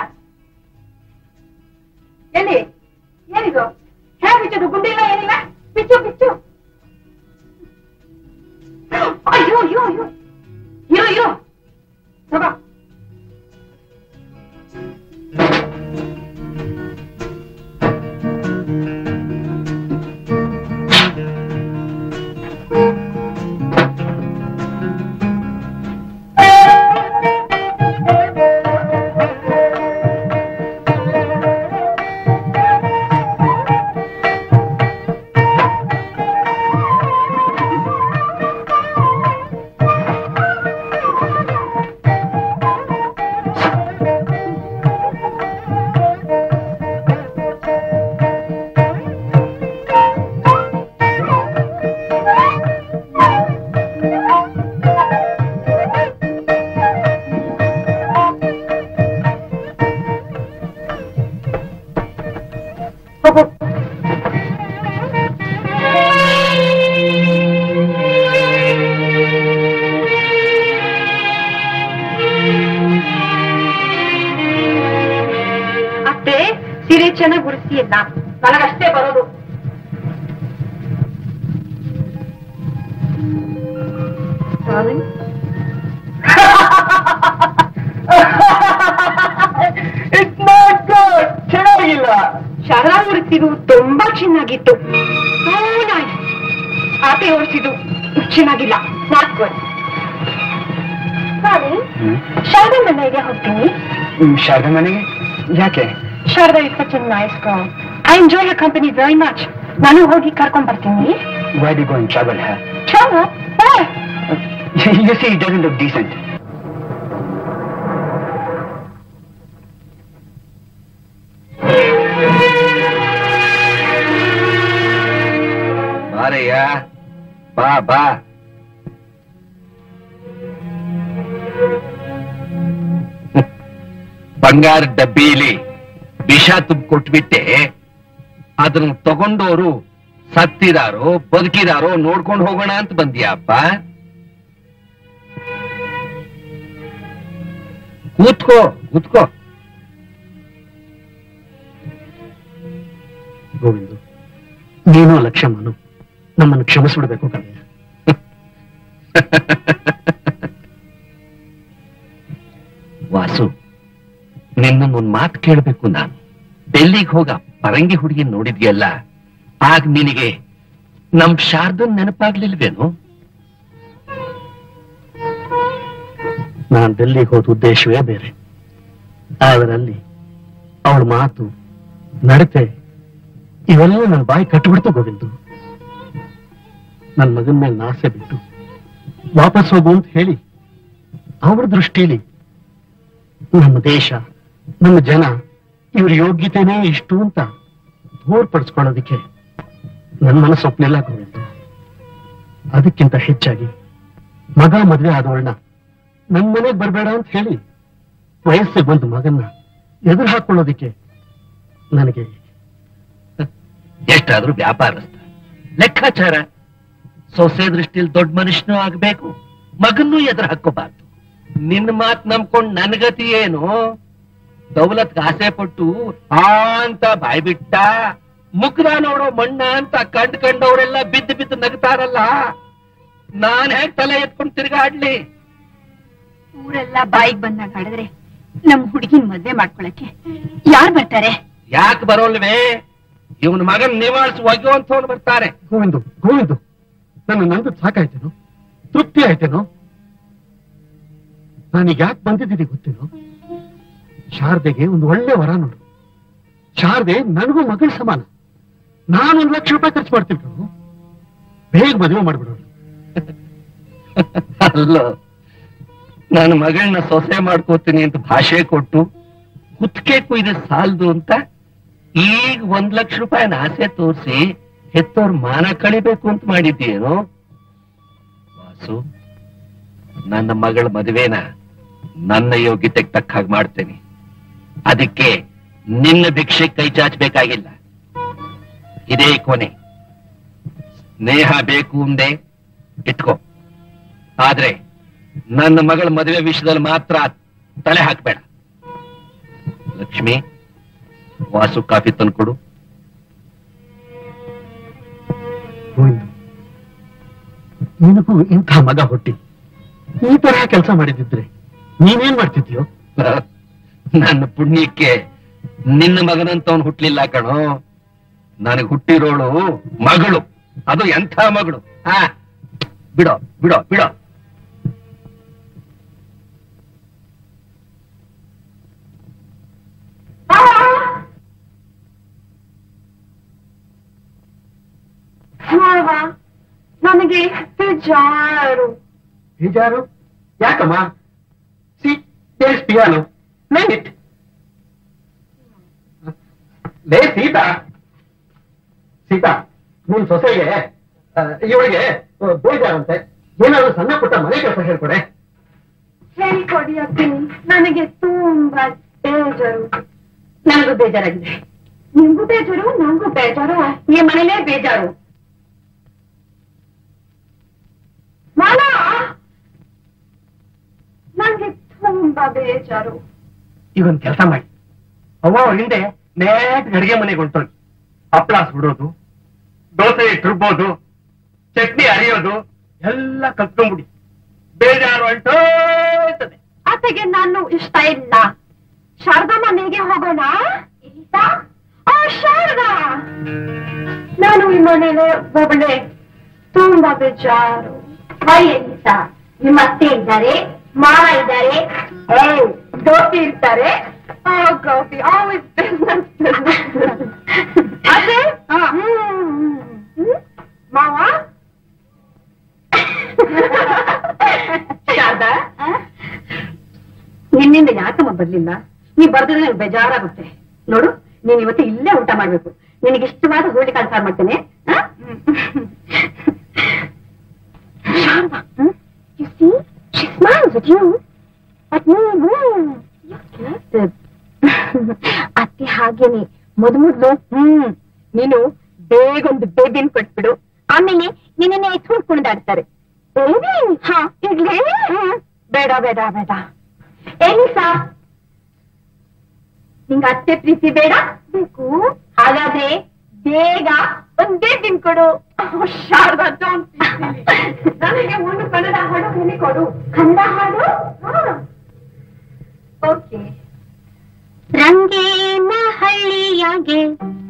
ಎಲ್ಲಿ ಏನಿದು ಹೇಗೆ ಬಿಚ್ಚದು ಗುಂಡಿಲ್ಲ ಏನಿಲ್ಲ ಬಿಚ್ಚು ಬಿಚ್ಚು ಅಯ್ಯೋ ಅಯ್ಯೋ ಅಯ್ಯೋ ಇರೋ ಇರೋ ತಗೋ ಚೆನ್ನಾಗಿ ಉಳಿಸಿ ಇಲ್ಲ ನನಗಷ್ಟೇ ಬರೋದು Darling? ಇಟ್ಸ್ ನಾಟ್ ಗುಡ್ ಚೆನ್ನಾಗಿಲ್ಲ ಶಾಲಾ ಉಳಿಸಿದು ತುಂಬಾ ಚೆನ್ನಾಗಿತ್ತು ನೈಸ್ ಆಟೆ ಓಡಿಸಿದ್ದು ಚೆನ್ನಾಗಿಲ್ಲ ನಾಟ್ ಗುಡ್ ಶಾರದಾ ಮನೆಗೆ ಹೋಗ್ತೀನಿ ಶಾರದಾ ಮನೆಗೆ ಯಾಕೆ Sharada is such nice girl I enjoy your company very much ನಾನು ಹೋಗಿ ಕರ್ಕೊಂಡ್ ಬರ್ತೀನಿ ವೈ ಡಿ ಗೋಯಿಂಗ್ ಟ್ರಾವೆಲ್ ಹ್ಯಾ ಚಲೋ you see, it doesn't look decent. ಬಾರಯ್ಯ ಬಾ ಬಾ ಬಂಗಾರ ಡಬ್ಬಿಲಿ ವಿಷ ತುಂಬ ಕೊಟ್ಬಿಟ್ಟೆ ಅದನ್ನ ತಗೊಂಡೋರು ಸತ್ತಿದಾರೋ ಬದುಕಿದಾರೋ ನೋಡ್ಕೊಂಡು ಹೋಗೋಣ ಅಂತ ಬಂದ್ಯಾಪ್ಪ ಕೂತ್ಕೋ ಕೂತ್ಕೋ ಗೋವಿಂದು ನೀನು ಲಕ್ಷ್ಮನು ನಮ್ಮನ್ನು ಕ್ಷಮಿಸ್ಬಿಡ್ಬೇಕು ಕಣಯ್ಯ ವಾಸು ನಿನ್ನೊಂದ್ ಮಾತು ಕೇಳಬೇಕು ನಾನು ಡೆಲ್ಲಿಗೆ ಹೋಗ ಪರಂಗಿ ಹುಡುಗಿ ನೋಡಿದ್ಯಲ್ಲ ಆಗ ನಿನಗೆ ನಮ್ ಶಾರದನ್ ನೆನಪಾಗ್ಲಿಲ್ವೇನು ನಾನು ಡೆಲ್ಲಿಗೆ ಹೋದ ಉದ್ದೇಶವೇ ಬೇರೆ ಆದರೆ ಅಲ್ಲಿ ಅವಳ ಮಾತು ನಡತೆ ಇವೆಲ್ಲ ನನ್ನ ಬಾಯಿ ಕಟ್ಟಿಬಿಡ್ತು ಗೋವಿಂದು ನನ್ನ ಮಗನ ಮೇಲೆ ನಾಸೆ ಬಿಟ್ಟು ವಾಪಸ್ ಹೋಗು ಅಂತ ಹೇಳಿ ಅವ್ರ ದೃಷ್ಟಿಲಿ ನಮ್ಮ ದೇಶ ನಮ್ಮ ಜನ ಇವ್ರ ಯೋಗ್ಯತೆನೇ ಇಷ್ಟು ಅಂತ ತೋರ್ಪಡಿಸ್ಕೊಳ್ಳೋದಿಕ್ಕೆ ನನ್ನ ಮನಸ್ಸು ಒಪ್ಲಿಲ್ಲ ಗೋವಿಂದು ಅದಕ್ಕಿಂತ ಹೆಚ್ಚಾಗಿ ಮಗ ಮದ್ವೆ ಆದವಳನ್ನ ನನ್ ಮನೆಗ್ ಬರ್ಬೇಡ ಅಂತ ಹೇಳಿ ವಯಸ್ಸಿಗೆ ಬಂದು ಮಗನ್ನ ಎದುರು ಹಾಕೊಳ್ಳೋದಿಕ್ಕೆ ನನಗೆ ಎಷ್ಟಾದ್ರೂ ವ್ಯಾಪಾರಸ್ಥ ಲೆಕ್ಕಾಚಾರ ಸೊಸೆ ದೃಷ್ಟಿಲಿ ದೊಡ್ಡ ಮನುಷ್ಯನೂ ಆಗ್ಬೇಕು ಮಗನ್ನೂ ಎದುರು ಹಾಕೋಬಾರ್ದು ನಿನ್ನ ಮಾತ್ ನಂಬ್ಕೊಂಡ್ ನನ್ಗತಿ ಏನು ದೌಲತ್ ಆಸೆ ಪಟ್ಟು ಆ ಅಂತ ಬಾಯ್ಬಿಟ್ಟ ಮುಗ್ದ ನೋಡೋ ಮಣ್ಣ ಅಂತ ಕಂಡ್ ಕಂಡವರೆಲ್ಲ ಬಿದ್ದು ಬಿದ್ದು ನಗ್ತಾರಲ್ಲ ನಾನ್ ಹೇಗ್ ತಲೆ ಎತ್ಕೊಂಡ್ ತಿರ್ಗಾಡ್ಲಿ ಊರೆಲ್ಲ ಬಾಯಿಗೆ ಬಂದಾಗ ಆಡಿದ್ರೆ ನಮ್ ಹುಡುಗಿನ ಮದ್ವೆ ಮಾಡ್ಕೊಳಕ್ಕೆ ಯಾರ್ ಬರ್ತಾರೆ ಯಾಕೆ ಬರೋಲ್ವೇ ಇವನ್ ಮಗನ್ ನಿವಾಳಿಸಿ ಒಗೆಯುವಂಥವ್ನು ಬರ್ತಾರೆ ಗೋವಿಂದು ಗೋವಿಂದು ನನ್ನ ನಂದು ಸಾಕಾಯ್ತೇನೋ ತೃಪ್ತಿ ಆಯ್ತೇನೋ ನಾನೀಗ ಯಾಕೆ ಬಂದಿದ್ದೀನಿ ಗೊತ್ತೇನೋ ಶಾರದೆಗೆ ಒಂದು ಒಳ್ಳೆ ವರ ನೋಡು ಶಾರದೆ ನನಗೂ ಮಗಳ ಸಮಾನ ನಾನು ಒಂದು ಲಕ್ಷ ರೂಪಾಯಿ ಖರ್ಚು ಮಾಡ್ತೀನಿ ಕಣೋ ಬೇಗ ಮದುವೆ ಮಾಡ್ಬಿಡೋಣ ಅಲ್ಲೋ ನಾನು ಮಗಳನ್ನ ಸೊಸೆ ಮಾಡ್ಕೋತೀನಿ ಅಂತ ಭಾಷೆ ಕೊಟ್ಟು ಕುತ್ತಿಗೆ ಕುಯ್ದು ಸಾಲದು ಅಂತ ಈಗ ಒಂದ್ ಲಕ್ಷ ರೂಪಾಯಿನ ಆಸೆ ತೋರಿಸಿ ಹೆತ್ತೋರ್ ಮಾನ ಕಳಿಬೇಕು ಅಂತ ಮಾಡಿದ್ದೇನು ವಾಸು ನನ್ನ ಮಗಳ ಮದುವೆನ ನನ್ನ ಯೋಗ್ಯತೆಗೆ ತಕ್ಕ ಹಾಗೆ ಮಾಡ್ತೇನೆ ಅದಕ್ಕೆ ನಿನ್ನ ಭಿಕ್ಷೆ ಕೈ ಚಾಚಬೇಕಾಗಿಲ್ಲ ಇದೇ ಕೊನೆ ಸ್ನೇಹ ಬೇಕು ಅಂದೆ ಇಟ್ಕೋ ಆದ್ರೆ ನನ್ನ ಮಗಳ ಮದುವೆ ವಿಷಯದಲ್ಲಿ ಮಾತ್ರ ತಲೆ ಹಾಕ್ಬೇಡ ಲಕ್ಷ್ಮಿ ವಾಸು ಕಾಫಿ ತಂದ್ಕೊಡು ಗೋವಿಂದು ನಿನಗೂ ಇಂಥ ಮಗ ಹುಟ್ಟಿ ಈ ತರಹ ಕೆಲಸ ಮಾಡಿದಿದ್ರೆ ನೀನೇನ್ ಮಾಡ್ತಿದ್ಯೋ ನನ್ನ ಪುಣ್ಯಕ್ಕೆ ನಿನ್ನ ಮಗನಂತವನು ಹುಟ್ಲಿಲ್ಲ ಕಣೋ ನನಗೆ ಹುಟ್ಟಿರೋಳು ಮಗಳು ಅದು ಎಂಥ ಮಗಳು ಆ ಬಿಡೋ ಬಿಡೋ ಬಿಡೋ ನನಗೆ ಬೇಜಾರು ಬೇಜಾರು ಯಾಕಮ್ಮ ಸಿ ದೇಸ್ ಪಿಯಾನೋ ಮೇನ್ ಇಟ್ ಲೇ ಸೀತಾ ಸೀತಾ ನಿನ್ ಸೊಸೆಗೆ ಆ, ಇವಳಿಗೆ ಆ, ಬೇಜಾರಂತೆ ಏನಾದ್ರು ಸಣ್ಣ ಪುಟ್ಟ ಮನೆ ಕೆಲಸ ಹೇಳ್ಕೊಡೆ ಹೇಳ್ಕೊಡಿ ಅತ್ತೀನಿ ನನಗೆ ತುಂಬಾ ಬೇಜಾರು ನನಗೂ ಬೇಜಾರಾಗಿದೆ ನಿಮ್ಗೂ ಬೇಜಾರು ನಂಗೂ ಬೇಜಾರು ಈ ಮನೇಲೇ ಬೇಜಾರು ಮಾಲಾ ನಂಗೆ ತುಂಬಾ ಬೇಜಾರು ಇವನ್ ಕೆಲಸ ಮಾಡಿ ಅವ್ವ ಅವಳ ಹಿಂದೆ ನೇಟ್ ಅಡಿಗೆ ಮನೆಗೆ ಹೊಂಟೋಗಿ ಹಪ್ಪಳ ಸುಡೋದು ದೋಸೆ ಇಟ್ಟಿರ್ಬೋದು ಚಟ್ನಿ ಅರಿಯೋದು ಎಲ್ಲ ಕಲ್ತ್ಕೊಂಡ್ಬಿಡಿ ಬೇಜಾರು ಹೊಂಟೋಯ್ತದೆ ಆತಗೆ ನಾನು ಇಷ್ಟ ಇಲ್ಲ ಶಾರದಾ ಮನೆಗೆ ಹೋಗೋಣ ಇಲ್ಲ ಆ ಶಾರದಾ ನಾನು ಈ ಮನೇಲೆ ಒಬ್ಬಳೆ ತುಂಬಾ ಬೇಜಾರು ವೈಯಲ್ಲಿಸ ನಿಮ್ಮ ಅತ್ತೆ ಇದ್ದಾರೆ ಮಾವ ಇದ್ದಾರೆ ಗೋಪಿ ಇರ್ತಾರೆ ಗೋಪಿ ಆಲ್ವೇಸ್ ಅದೇ ಮಾವ ಶಾರದಾ ನಿನ್ನಿಂದ ಯಾಕಮ್ಮ ಬರ್ಲಿಲ್ಲ ನೀ ಬರ್ದಿದ್ರೆ ನಂಗೆ ಬೇಜಾರಾಗುತ್ತೆ ನೋಡು ನೀನ್ ಇವತ್ತು ಇಲ್ಲೇ ಊಟ ಮಾಡ್ಬೇಕು ನಿನಗೆ ಇಷ್ಟವಾದ ಹುರುಳಿ ಕಾಳು ಸಾರು ಮಾಡ್ತೇನೆ ಆ? Sharma, you see, she smiles at you. At me, mm. ಅತ್ತೆ ಹಾಗೇನೆ ಮೊದ್ ಮೊದ್ಲು ಹ್ಮ್ ನೀನು ಬೇಗ ಒಂದು ಬೇಬಿನ್ ಕೊಟ್ಬಿಡು ಆಮೇಲೆ ನಿನ್ನೆ ಎತ್ಕೊಂಡು ಕುಣಿದಾಡ್ತಾರೆ ಬೇಬಿ ಹಾ ಇಡ್ಲಿ ಹ್ಮ್. ಬೇಡ ಬೇಡ ಬೇಡ ಏನಿಸಾ ನಿಂಗ ಅತ್ತೆ ಪ್ರೀತಿ ಬೇಡ ಬೇಕು ಹಾಗಾದ್ರೆ ಬೇಗ ಒಂದೇ ತಿನ್ಕೊಡು ಶಾರದಾ don't be silly. ನನಗೆ ಒಂದು ಕನ್ನಡ ಹಾಡು ಹೇಳಿಕೊಡು ಕನ್ನಡ ಹಾಡು ಓಕೆ ರಂಗೇನ ಹಳ್ಳಿಯಾಗೆ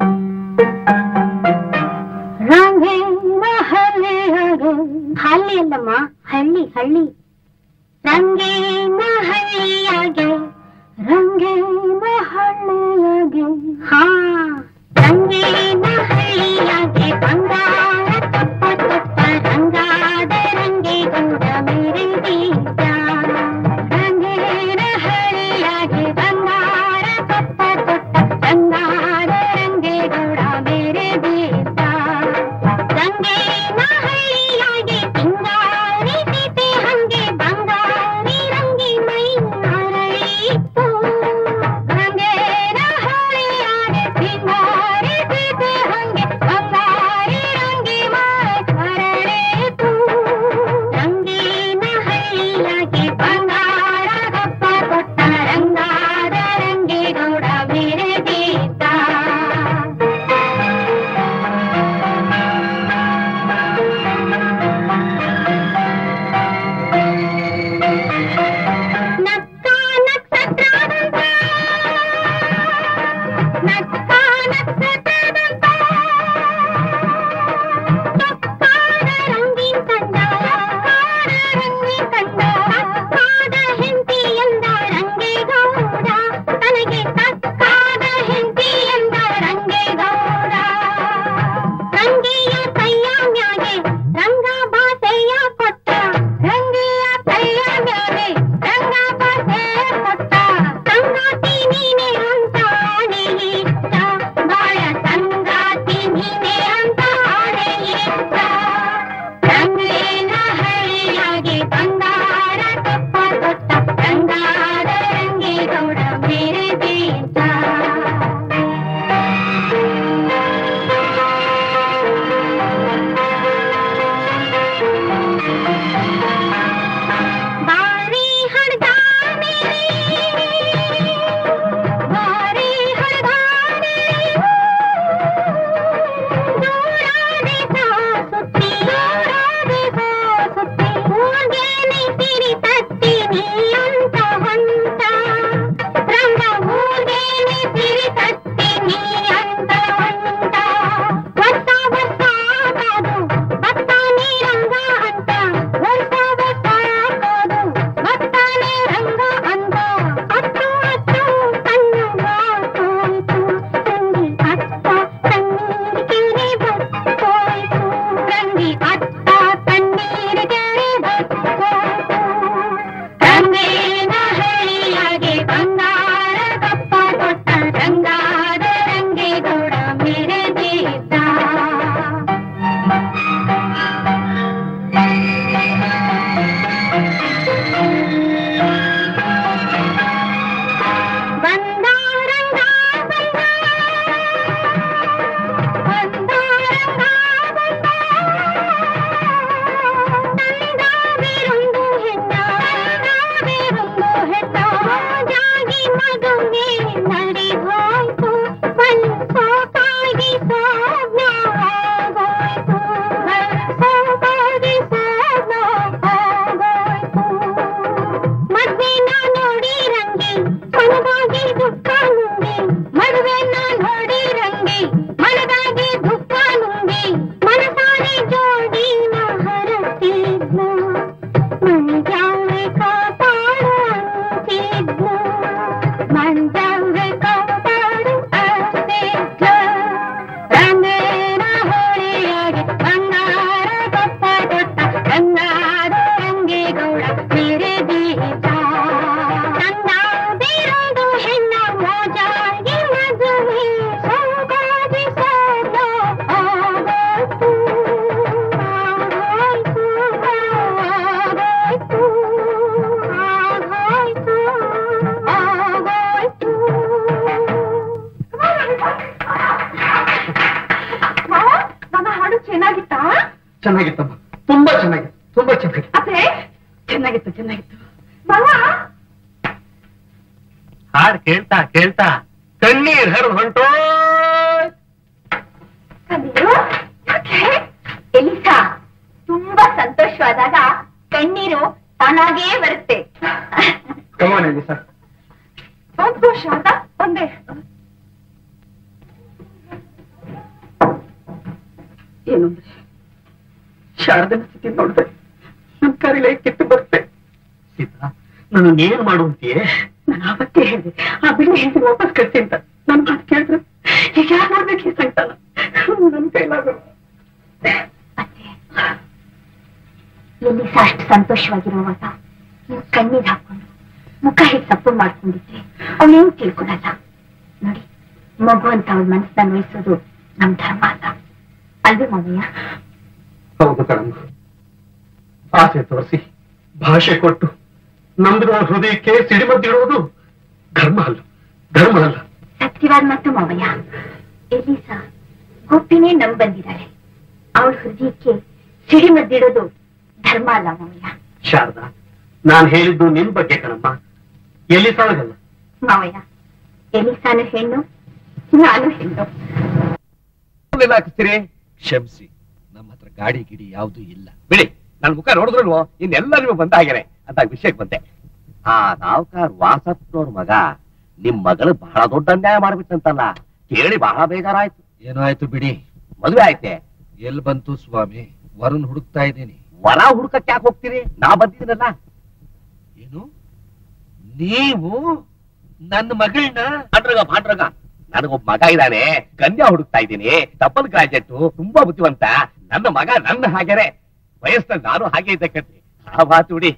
ರಂಗೇನ ಹಳ್ಳಿಯಾಗೆ ಹಳ್ಳಿ ಅಲ್ಲಮ್ಮ ಹಳ್ಳಿ ಹಳ್ಳಿ ರಂಗೇನ ಹಳ್ಳಿಯಾಗೆ ರಂಗೇನ ಹಳ್ಳಿಯಾಗೆ ಹಾ ರಂಗೇನ ಹಳ್ಳಿಯಾಗೆ ಬಂಗಾರ ತಪ್ಪ ತಪ್ಪ ರಂಗಾದ ರಂಗೇಗೌಡ ಮೇರೆ ಬೀಜ ರಂಗೇನ ಹಳ್ಳಿಯಾಗೆ ಬಂಗಾರ ತಪ್ಪ ತಪ್ಪ ರಂಗಾದ ರಂಗೇಗೌಡ ಮೇರೆ ಬೀಜ ರಂಗೇನ ಹಳ್ಳಿಯಾಗೆ ಸಿಂಗಾರಿ ಸೀತೆ ಹಂಗೆ ಬಂಗಾರಿ ರಂಗಿ ಮೈ ಅರಳಿತ್ತು ರಂಗೇನ ಹಳ್ಳಿಯಾಗೆ ಸಿಂಗಾರಿ ಸೀತೆ ಹಂಗೆ ಬಂಗಾರಿ ರಂಗಿ ಮೇರೆ ದೇಶ ನನ್ನದಿರೋದು ಹೆಣ್ಣ ಮೋಜ ಈ ಮದುವೆ ಸಂಪಾದಿಸಲು ಆಗೋಯ್ತು ಆಗೋಯ್ತು ಆಗೋಯ್ತು ಆಗೋಯ್ತು ಆಗೋಯ್ತು ಮಾಮ ಹಾಡು ಚೆನ್ನಾಗಿತ್ತಾ ಚೆನ್ನಾಗಿತ್ತಮ್ಮ ತುಂಬಾ ಚೆನ್ನಾಗಿತ್ತು ತುಂಬಾ ಚೆನ್ನಾಗಿತ್ತು ಅತ್ತೆ ಚೆನ್ನಾಗಿತ್ತು ಚೆನ್ನಾಗಿತ್ತು ಮಾಮ ಹಾಡ್ ಕೇಳ್ತಾ ಕೇಳ್ತಾ ಕಣ್ಣೀರ್ ಹರಿದು ಹೊಂಟೋ ಕಣ್ಣೀರು ಯಾಕೆ ಎಲಿಸಾ ತುಂಬಾ ಸಂತೋಷವಾದಾಗ ಕಣ್ಣೀರು ತಾನಾಗೇ ಬರುತ್ತೆ ಕಮಾನಲ್ಲಿ ಸರ್ ಸಂತೋಷ ಆದ ಒಂದೇ ಏನು ಅಂದ್ರೆ ಶಾರದನ ಸ್ಥಿತಿ ನೋಡಿದ್ರೆ ನಮ್ ಕರಿಳೆ ಕಿತ್ತು ಬರುತ್ತೆ ಸೀತಾ ನಾನು ಏನ್ ಮಾಡುವಂತೆಯೇ ನಾನು ಅವತ್ತೇ ಹೇಳಿದೆ ಆ ಬಿಳಿ ಹೆಂಡತಿ ವಾಪಸ್ ಕಳ್ಸಿ ಅಂತ ನನ್ ಮಾತು ಕೇಳಿದ್ರೆ ಈಗ ಯಾರು ಮಾಡ್ಬೇಕು ಈ ಸಂಕಟನ ನನ್ ಕೈಲಾಗಲ್ಲ ಅತ್ತೆ ಎಲಿಸಾ ಅಷ್ಟು ಸಂತೋಷವಾಗಿರುವಾಗ ನೀವು ಕಣ್ಣೀರ್ ಹಾಕೊಂಡು ಮುಖ ಹೇಗೆ ತಪ್ಪು ಮಾಡ್ಕೊಂಡಿದ್ರೆ ಅವನೇನು ತಿಳ್ಕೊಳಲ್ಲ ನೋಡಿ ಮಗು ಅಂತ ಅವಳ ಮನಸ್ಸನ್ನ ನೋಯಿಸೋದು ನಮ್ ಧರ್ಮ ಅಲ್ಲ ಅಲ್ವೇ ಮಾವಯ್ಯ ಹೌದು ಕಣಮ್ಮ ಆಸೆ ತೋರಿಸಿ ಭಾಷೆ ಕೊಟ್ಟು ನಮ್ದಿರುವ ಹೃದಯಕ್ಕೆ ಸಿಡಿಮದ್ದಿಡುವುದು ಧರ್ಮ ಅಲ್ಲ ಧರ್ಮ ಅಲ್ಲ ಸತ್ಯವಾದ ಮತ್ತು ಮಾವಯ್ಯ ಎಲಿಸಾ ಗೊಪ್ಪಿನೇ ನಂಬ್ ಬಂದಿದ್ದಾಳೆ ಅವಳ ಹೃದಯಕ್ಕೆ ಸಿಡಿಮದ್ದಿಡೋದು ಧರ್ಮ ಅಲ್ಲ ಮಾವಯ್ಯ ಶಾರದಾ ನಾನ್ ಹೇಳಿದ್ದು ನಿನ್ ಬಗ್ಗೆ ಕಣಮ್ಮ ಎಲ್ಲಿ ಸಾಳಗಲ್ಲ ಮಾವಯ್ಯ ಎಲಿಸಾನು ಹೆಣ್ಣು ನಾನು ಹೆಣ್ಣು ಹಾಕಿಸ್ತೀರಿ ಕ್ಷಮಿಸಿ ನಮ್ಮ ಹತ್ರ ಗಾಡಿ ಗಿಡಿ ಯಾವ್ದು ಇಲ್ಲ ಬಿಡಿ ನನ್ ಮುಖ ನೋಡಿದ್ರು ಇನ್ನೆಲ್ಲ ನೀವು ಬಂದ ಹಾಗೇನೆ ಅಂತ ವಿಷಯಕ್ಕೆ ಬಂದೆ ಆ ನಾವ್ಕಾರ್ ವಾಸಪ್ಪನವ್ರ ಮಗ ನಿಮ್ ಮಗಳು ಬಹಳ ದೊಡ್ಡ ಅನ್ಯಾಯ ಮಾಡ್ಬಿಟ್ಟಂತಲ್ಲ ಕೇಳಿ ಬಹಳ ಬೇಜಾರಾಯ್ತು ಏನೋ ಆಯ್ತು ಬಿಡಿ ಮದುವೆ ಆಯ್ತೆ ಎಲ್ ಬಂತು ಸ್ವಾಮಿ ವರನ್ ಹುಡುಕ್ತಾ ಇದ್ದೀನಿ ವರ ಹುಡುಕಕ್ಕೆ ಯಾಕೆ ಹೋಗ್ತೀರಿ ನಾ ಬಂದಿದ್ದೀನಲ್ಲ ಏನು ನೀವು ನನ್ನ ಮಗಳನ್ನ ಪಾಂಡ್ರಗ ಪಾಂಡ್ರಗ ನನಗೊಬ್ಬ ಮಗ ಇದ್ದಾನೆ ಕನ್ಯಾ ಹುಡುಕ್ತಾ ಇದ್ದೀನಿ ಡಬಲ್ ಗ್ರಾಜೆಟ್ ತುಂಬಾ ಬುದ್ಧಿವಂತ ನನ್ನ ಮಗ ನನ್ನ ಹಾಗೇನೆ ವಯಸ್ಸಲ್ಲಿ ನಾನು ಹಾಗೆ ಇದ್ದೆ ಕಟ್ಟಿ ಆ ಮಾತು ಬಿಡಿ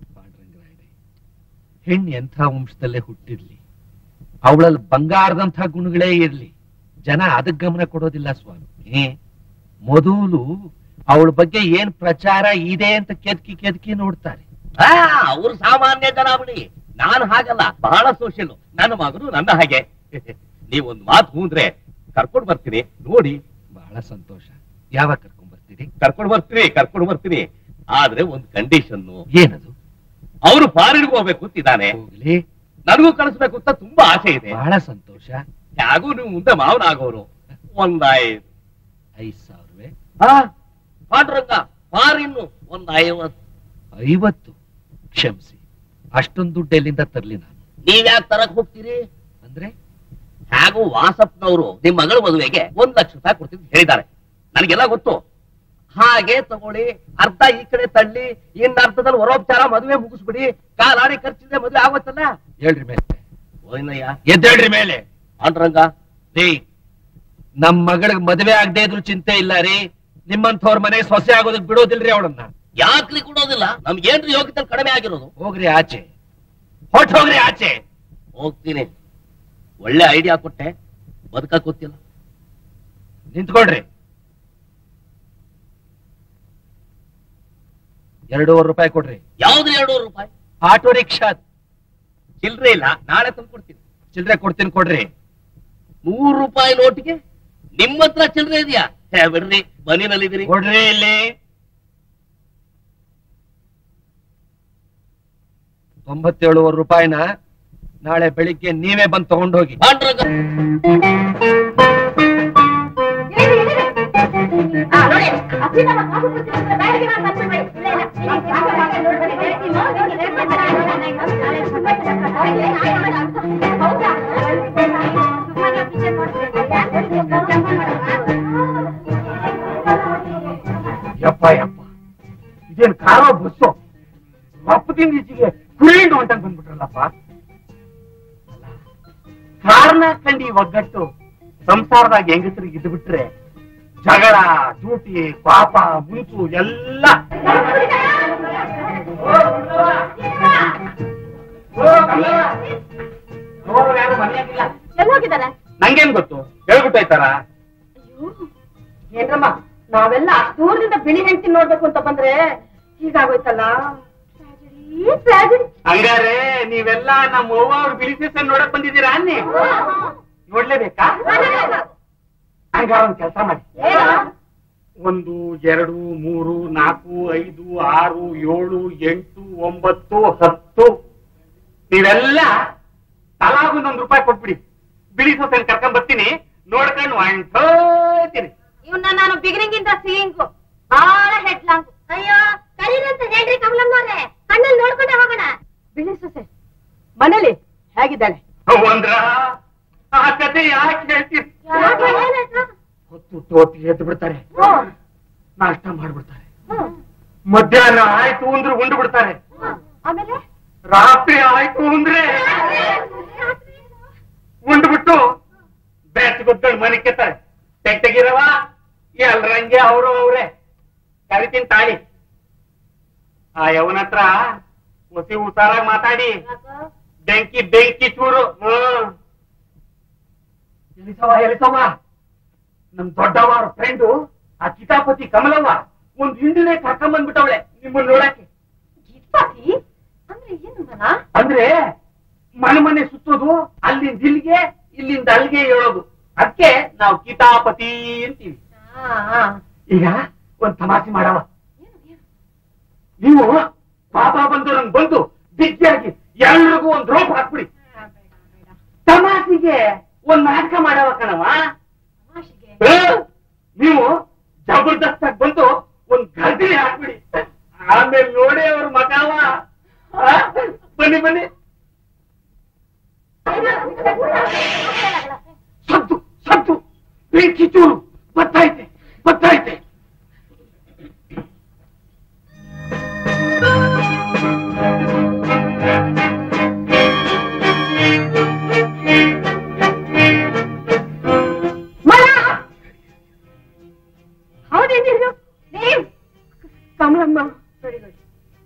ಹೆಣ್ಣು ಎಂಥ ವಂಶದಲ್ಲೇ ಹುಟ್ಟಿರ್ಲಿ ಅವಳಲ್ಲಿ ಬಂಗಾರದಂಥ ಗುಣಗಳೇ ಇರ್ಲಿ ಜನ ಅದಕ್ ಗಮನ ಕೊಡೋದಿಲ್ಲ ಸ್ವಾಮಿ ಮೊದಲು ಅವಳ ಬಗ್ಗೆ ಏನ್ ಪ್ರಚಾರ ಇದೆ ಅಂತ ಕೆದಕಿ ಕೆದಕಿ ನೋಡ್ತಾರೆ ಅವ್ರು ಸಾಮಾನ್ಯ ಜನ ಬಿಡಿ ನಾನು ಹಾಗಲ್ಲ ಬಹಳ ಸೋಷಿಯಲ್ ನನ್ನ ಮಗನು ನನ್ನ ಹಾಗೆ ನೀವೊಂದು ಮಾತು ಹೂಂದ್ರೆ ಕರ್ಕೊಂಡ್ ಬರ್ತೀನಿ ನೋಡಿ ಬಹಳ ಸಂತೋಷ ಯಾವಾಗ ಕರ್ಕೊಂಡ್ ಬರ್ತೀರಿ ಕರ್ಕೊಂಡ್ ಬರ್ತೀನಿ ಕರ್ಕೊಂಡ್ ಬರ್ತೀನಿ ಆದ್ರೆ ಒಂದು ಕಂಡೀಷನ್ ಏನದು ಅವರು ಫಾರಿನ್ಗೆ ಹೋಗ್ಬೇಕು ಅಂತಿದ್ದಾನೆ ಹೋಗ್ಲಿ ನನಗೂ ಕಳಿಸ್ಬೇಕು ಅಂತ ತುಂಬಾ ಆಸೆ ಇದೆ ಬಹಳ ಸಂತೋಷ ಹೇಗೂ ನೀವು ಮುಂದೆ ಮಾವನ ಆಗೋರು ಒಂದ್ ಐದು ಐದ್ ಸಾವಿರವೇ ಹಾ ಪಾಂಡುರಂಗ ಫಾರಿನ್ನು ಒಂದ್ ಐವತ್ತು ಐವತ್ತು ಕ್ಷಮಿಸಿ ಅಷ್ಟೊಂದು ದುಡ್ಡು ಎಲ್ಲಿಂದ ತರ್ಲಿ ನಾನು ನೀವ್ಯಾಕ್ ತರಕ್ ಹೋಗ್ತೀರಿ ಅಂದ್ರೆ ಹೇಗೂ ವಾಸಪ್ಪನವರು ನಿಮ್ ಮಗಳ ಮದುವೆಗೆ ಒಂದ್ ಲಕ್ಷ ರೂಪಾಯಿ ಕೊಡ್ತೀನಿ ಅಂತ ಹೇಳಿದ್ದಾರೆ ನನಗೆಲ್ಲ ಗೊತ್ತು ಹಾಗೆ ತಗೊಳ್ಳಿ ಅರ್ಧ ಈ ಕಡೆ ತಳ್ಳಿ ಇನ್ನ ಅರ್ಧದಲ್ಲಿ ವರೋಪಚಾರ ಮದುವೆ ಮುಗಿಸ್ಬಿಡಿ ಕಾಲಾಡಿ ಖರ್ಚಿದೆ ಮದುವೆ ಆಗೋತ್ತಲ್ಲ ಹೇಳ್ರಿ ಮೇಲೆ ಓಯ್ನಯ್ಯ ಎದ್ದೇಳ್ರಿ ಮೇಲೆ ಪಾಂಡುರಂಗ ರೀ ನಮ್ ಮಗಳಿಗೆ ಮದುವೆ ಆಗದೆ ಇದ್ರು ಚಿಂತೆ ಇಲ್ಲ ರೀ ನಿಮ್ಮಂಥವ್ರ ಮನೆ ಸೊಸೆ ಆಗೋದಕ್ ಬಿಡೋದಿಲ್ರಿ ಅವಳನ್ನ ಯಾಕ್ರಿ ಕೊಡೋದಿಲ್ಲ ನಮ್ಗೇನ್ರಿ ಯೋಗ್ಯತೆ ಕಡಿಮೆ ಆಗಿರೋದು ಹೋಗ್ರಿ ಆಚೆ ಹೊಟ್ಟು ಹೋಗ್ರಿ ಆಚೆ ಹೋಗ್ತೀನಿ ಒಳ್ಳೆ ಐಡಿಯಾ ಕೊಟ್ಟೆ ಬದುಕಕ್ ಗೊತ್ತಿಲ್ಲ ನಿಂತ್ಕೊಳ್ರಿ ಎರಡೂವರೆ ರೂಪಾಯಿ ಕೊಡ್ರಿ ಯಾವ್ದು ಎರಡೂವರೆ ರೂಪಾಯಿ ಆಟೋ ರಿಕ್ಷಾ ಚಿಲ್ರೆ ಇಲ್ಲ ನಾಳೆ ತಂದು ಕೊಡ್ತೀನಿ ಚಿಲ್ರೆ ಕೊಡ್ತೀನಿ ಕೊಡ್ರಿ ನೂರು ರೂಪಾಯಿ ನೋಟಿಗೆ ನಿಮ್ಮ ಹತ್ರ ಚಿಲ್ರೆ ಇದೆಯಾ ಹೇ ಬಿಡ್ರಿ ಬನ್ನಿನಲ್ಲಿದ್ದೀರಿ ಕೊಡ್ರಿ ಇಲ್ಲಿ ತೊಂಬತ್ತೇಳುವರೆ ರೂಪಾಯಿನ ನಾಳೆ ಬೆಳಿಗ್ಗೆ ನೀವೇ ಬಂದು ತಗೊಂಡು ಹೋಗಿ ಆ, ನೋಡಿ, ಅಪ್ಪಿ ನಮ್ಮ ಕಾಸು ಕೊಡ್ತೀನಿ ಅಂತ ಬ್ಯಾಡಗಿ ನಾನು ಬಂದ್ಬಿಡ್ಬೇಡಿ. ಇಲ್ಲ, ಇಲ್ಲ, ಇಲ್ಲ, ಇಲ್ಲ, ಇಲ್ಲ, ನೋಡ್ಬೇಡಿ, ಹೇಳ್ತೀನಿ, ನೋಡಿ, ಹೌದಾ? ಸುಮ್ಮನೆ ಯೋಚನೆ ಮಾಡ್ತೀನಿ. ಯಪ್ಪ ಯಪ್ಪ ಇದೇನ್ ಕಾರೋ ಬಸ್ಸು ರಪ್ಪದಿಂದ ಈಚೆಗೆ ಕುರಿಯಿಂದ ಅಂತ ಬಂದ್ಬಿಟ್ರಲ್ಲಪ್ಪ ಅಲ್ಲ, ಕಾರಣ ಕಂಡು ಈ ಒಗ್ಗಟ್ಟು ಸಂಸಾರದಾಗ ಹೆಂಗಸರಿಗೆ ಇದ್ದು ಬಿಟ್ರೆ ಜಗಳ ಜೂಟಿ ಪಾಪ ಮುಂಚು ಎಲ್ಲ ನಾವೆಲ್ಲ ಅಷ್ಟ್ ದೂರದಿಂದ ಬಿಳಿ ಹೆಂಡತಿ ನೋಡ್ಬೇಕು ಅಂತ ಬಂದ್ರೆ ಹೀಗಾಗೋಯ್ತಲ್ಲ ಟ್ರಾಜಿಡಿ ಹಂಗಾರೆ ನೀವೆಲ್ಲ ನಮ್ಮ ಅವ್ವ ಅವ್ರ ಬಿಳಿ ಸೀಸನ್ ನೋಡಕ್ ಬಂದಿದ್ದೀರಾ ಅನ್ನಿ ನೋಡ್ಲೇಬೇಕಾ ಹಂಗಾರ ಒಂದ್ ಕೆಲಸ ಮಾಡಿ ಒಂದು ಎರಡು ಮೂರು ನಾಲ್ಕು ಐದು ಆರು ಏಳು ಎಂಟು ಒಂಬತ್ತು ಹತ್ತು ನೀವೆಲ್ಲ ತಲಾಗೊಂದೊಂದು ರೂಪಾಯಿ ಕೊಟ್ಬಿಡಿ ಬಿಳಿ ಸೊಸೆನ್ ಕರ್ಕೊಂಡ್ ಬರ್ತೀನಿ ನೋಡ್ಕೊಂಡು ಹೊಂಟೋಯ್ತೀನಿ ಇವನ್ನ ನಾನು ಬಿಗಿನಿಂಗ್ ಇಂದ ಸೀಯಿಂಗು ಬಹಳ ಹೆಡ್ ಲಾಂಗು ಅಯ್ಯೋ ಕರೀರಂತ ಹೇಳ್ರಿ ಕಮಲಮ್ಮವ್ರೆ ಕಣ್ಣಲ್ಲಿ ನೋಡ್ಕೊಂಡೆ ಹೋಗೋಣ ಬಿಳಿ ಸೊಸೆ ಮನೇಲಿ ಹೇಗಿದ್ದಾಳೆ ಒಂದ್ರ ಆ ಕತೆ ಯಾಕೆ ಹೇಳ್ತೀರಿ ಯಾಕೆ ಏನಾಯ್ತು? ಹೊತ್ತು ಹೊತ್ತಿಗೆ ಎದ್ದು ಬಿಡ್ತಾರೆ ನಾಷ್ಟ ಮಾಡ್ಬಿಡ್ತಾರೆ ಮಧ್ಯಾಹ್ನ ಆಯ್ತು ಅಂದ್ರೆ ಉಂಡು ಬಿಡ್ತಾರೆ ಆಮೇಲೆ ರಾತ್ರಿ ಆಯ್ತು ಅಂದ್ರೆ ಉಂಡ್ಬಿಟ್ಟು ಬೆಚ್ಚ ಗೊತ್ತಳು ಮನೆ ಕೆತ್ತಾರೆ ತೆಗ್ ತೆಗಿರವ ಎಲ್ರಂಗೆ ಅವರು ಅವ್ರೆ ಕರಿತೀನಿ ತಾಳಿ ಆ ಯವನ ಹತ್ರ ಹೊಸಿ ಉಸಾರಾಗಿ ಮಾತಾಡಿ ಬೆಂಕಿ ಬೆಂಕಿ ಚೂರು ಹ್ಮ್ ಎಲಿಸವ ಎಲಿಸವ ನಮ್ ದೊಡ್ಡವ ಫ್ರೆಂಡು ಆ ಕಿತಾಪತಿ ಕಮಲವ್ವ ಒಂದ್ ಹಿಂದಿನೇ ಕರ್ಕೊಂಡ್ ಬಂದ್ಬಿಟ್ಟವಳೆ ನಿಮ್ಮನ್ನ ನೋಡಕ್ಕೆ ಗಿಫ್ಟಾತಿ ಅಂದ್ರೆ ಏನು ಮನ ಅಂದ್ರೆ ಮನೆ ಮನೆ ಸುತ್ತೋದು ಅಲ್ಲಿಂದ ಇಲ್ಲಿಗೆ ಇಲ್ಲಿಂದ ಅಲ್ಲಿಗೆ ಹೇಳೋದು ಅದಕ್ಕೆ ನಾವು ಕಿತಾಪತಿ ಅಂತೀವಿ ಈಗ ಒಂದ್ ತಮಾಷೆ ಮಾಡವ ನೀವು ಪಾಪ ಬಂದು ನಂಗೆ ಬಂದು ಬಿಗ್ಗಿಯಾಗಿ ಎಲ್ರಿಗೂ ಒಂದ್ ರೋಪ್ ಹಾಕ್ಬಿಡಿ ತಮಾಷೆಗೆ ಒಂದ್ ನಾಟಕ ಮಾಡವ ಕಣವ ಏ, ನೀವು ಜಬರ್ದಸ್ತ್ ಆಗಿ ಬಂದು ಒಂದ್ ಗರ್ದಿ ಹಾಕ್ಬಿಡಿ ಆಮೇಲೆ ನೋಡಿ ಅವ್ರ ಮಗವ ಆ, ಬನ್ನಿ ಬನ್ನಿ ಸದ್ದು ಸದ್ದು ಬೆಂಕಿ ಚೂರು ಬತ್ತೈತೆ ಬತ್ತೈತೆ ಹೌದೇನು name Kamalamma very good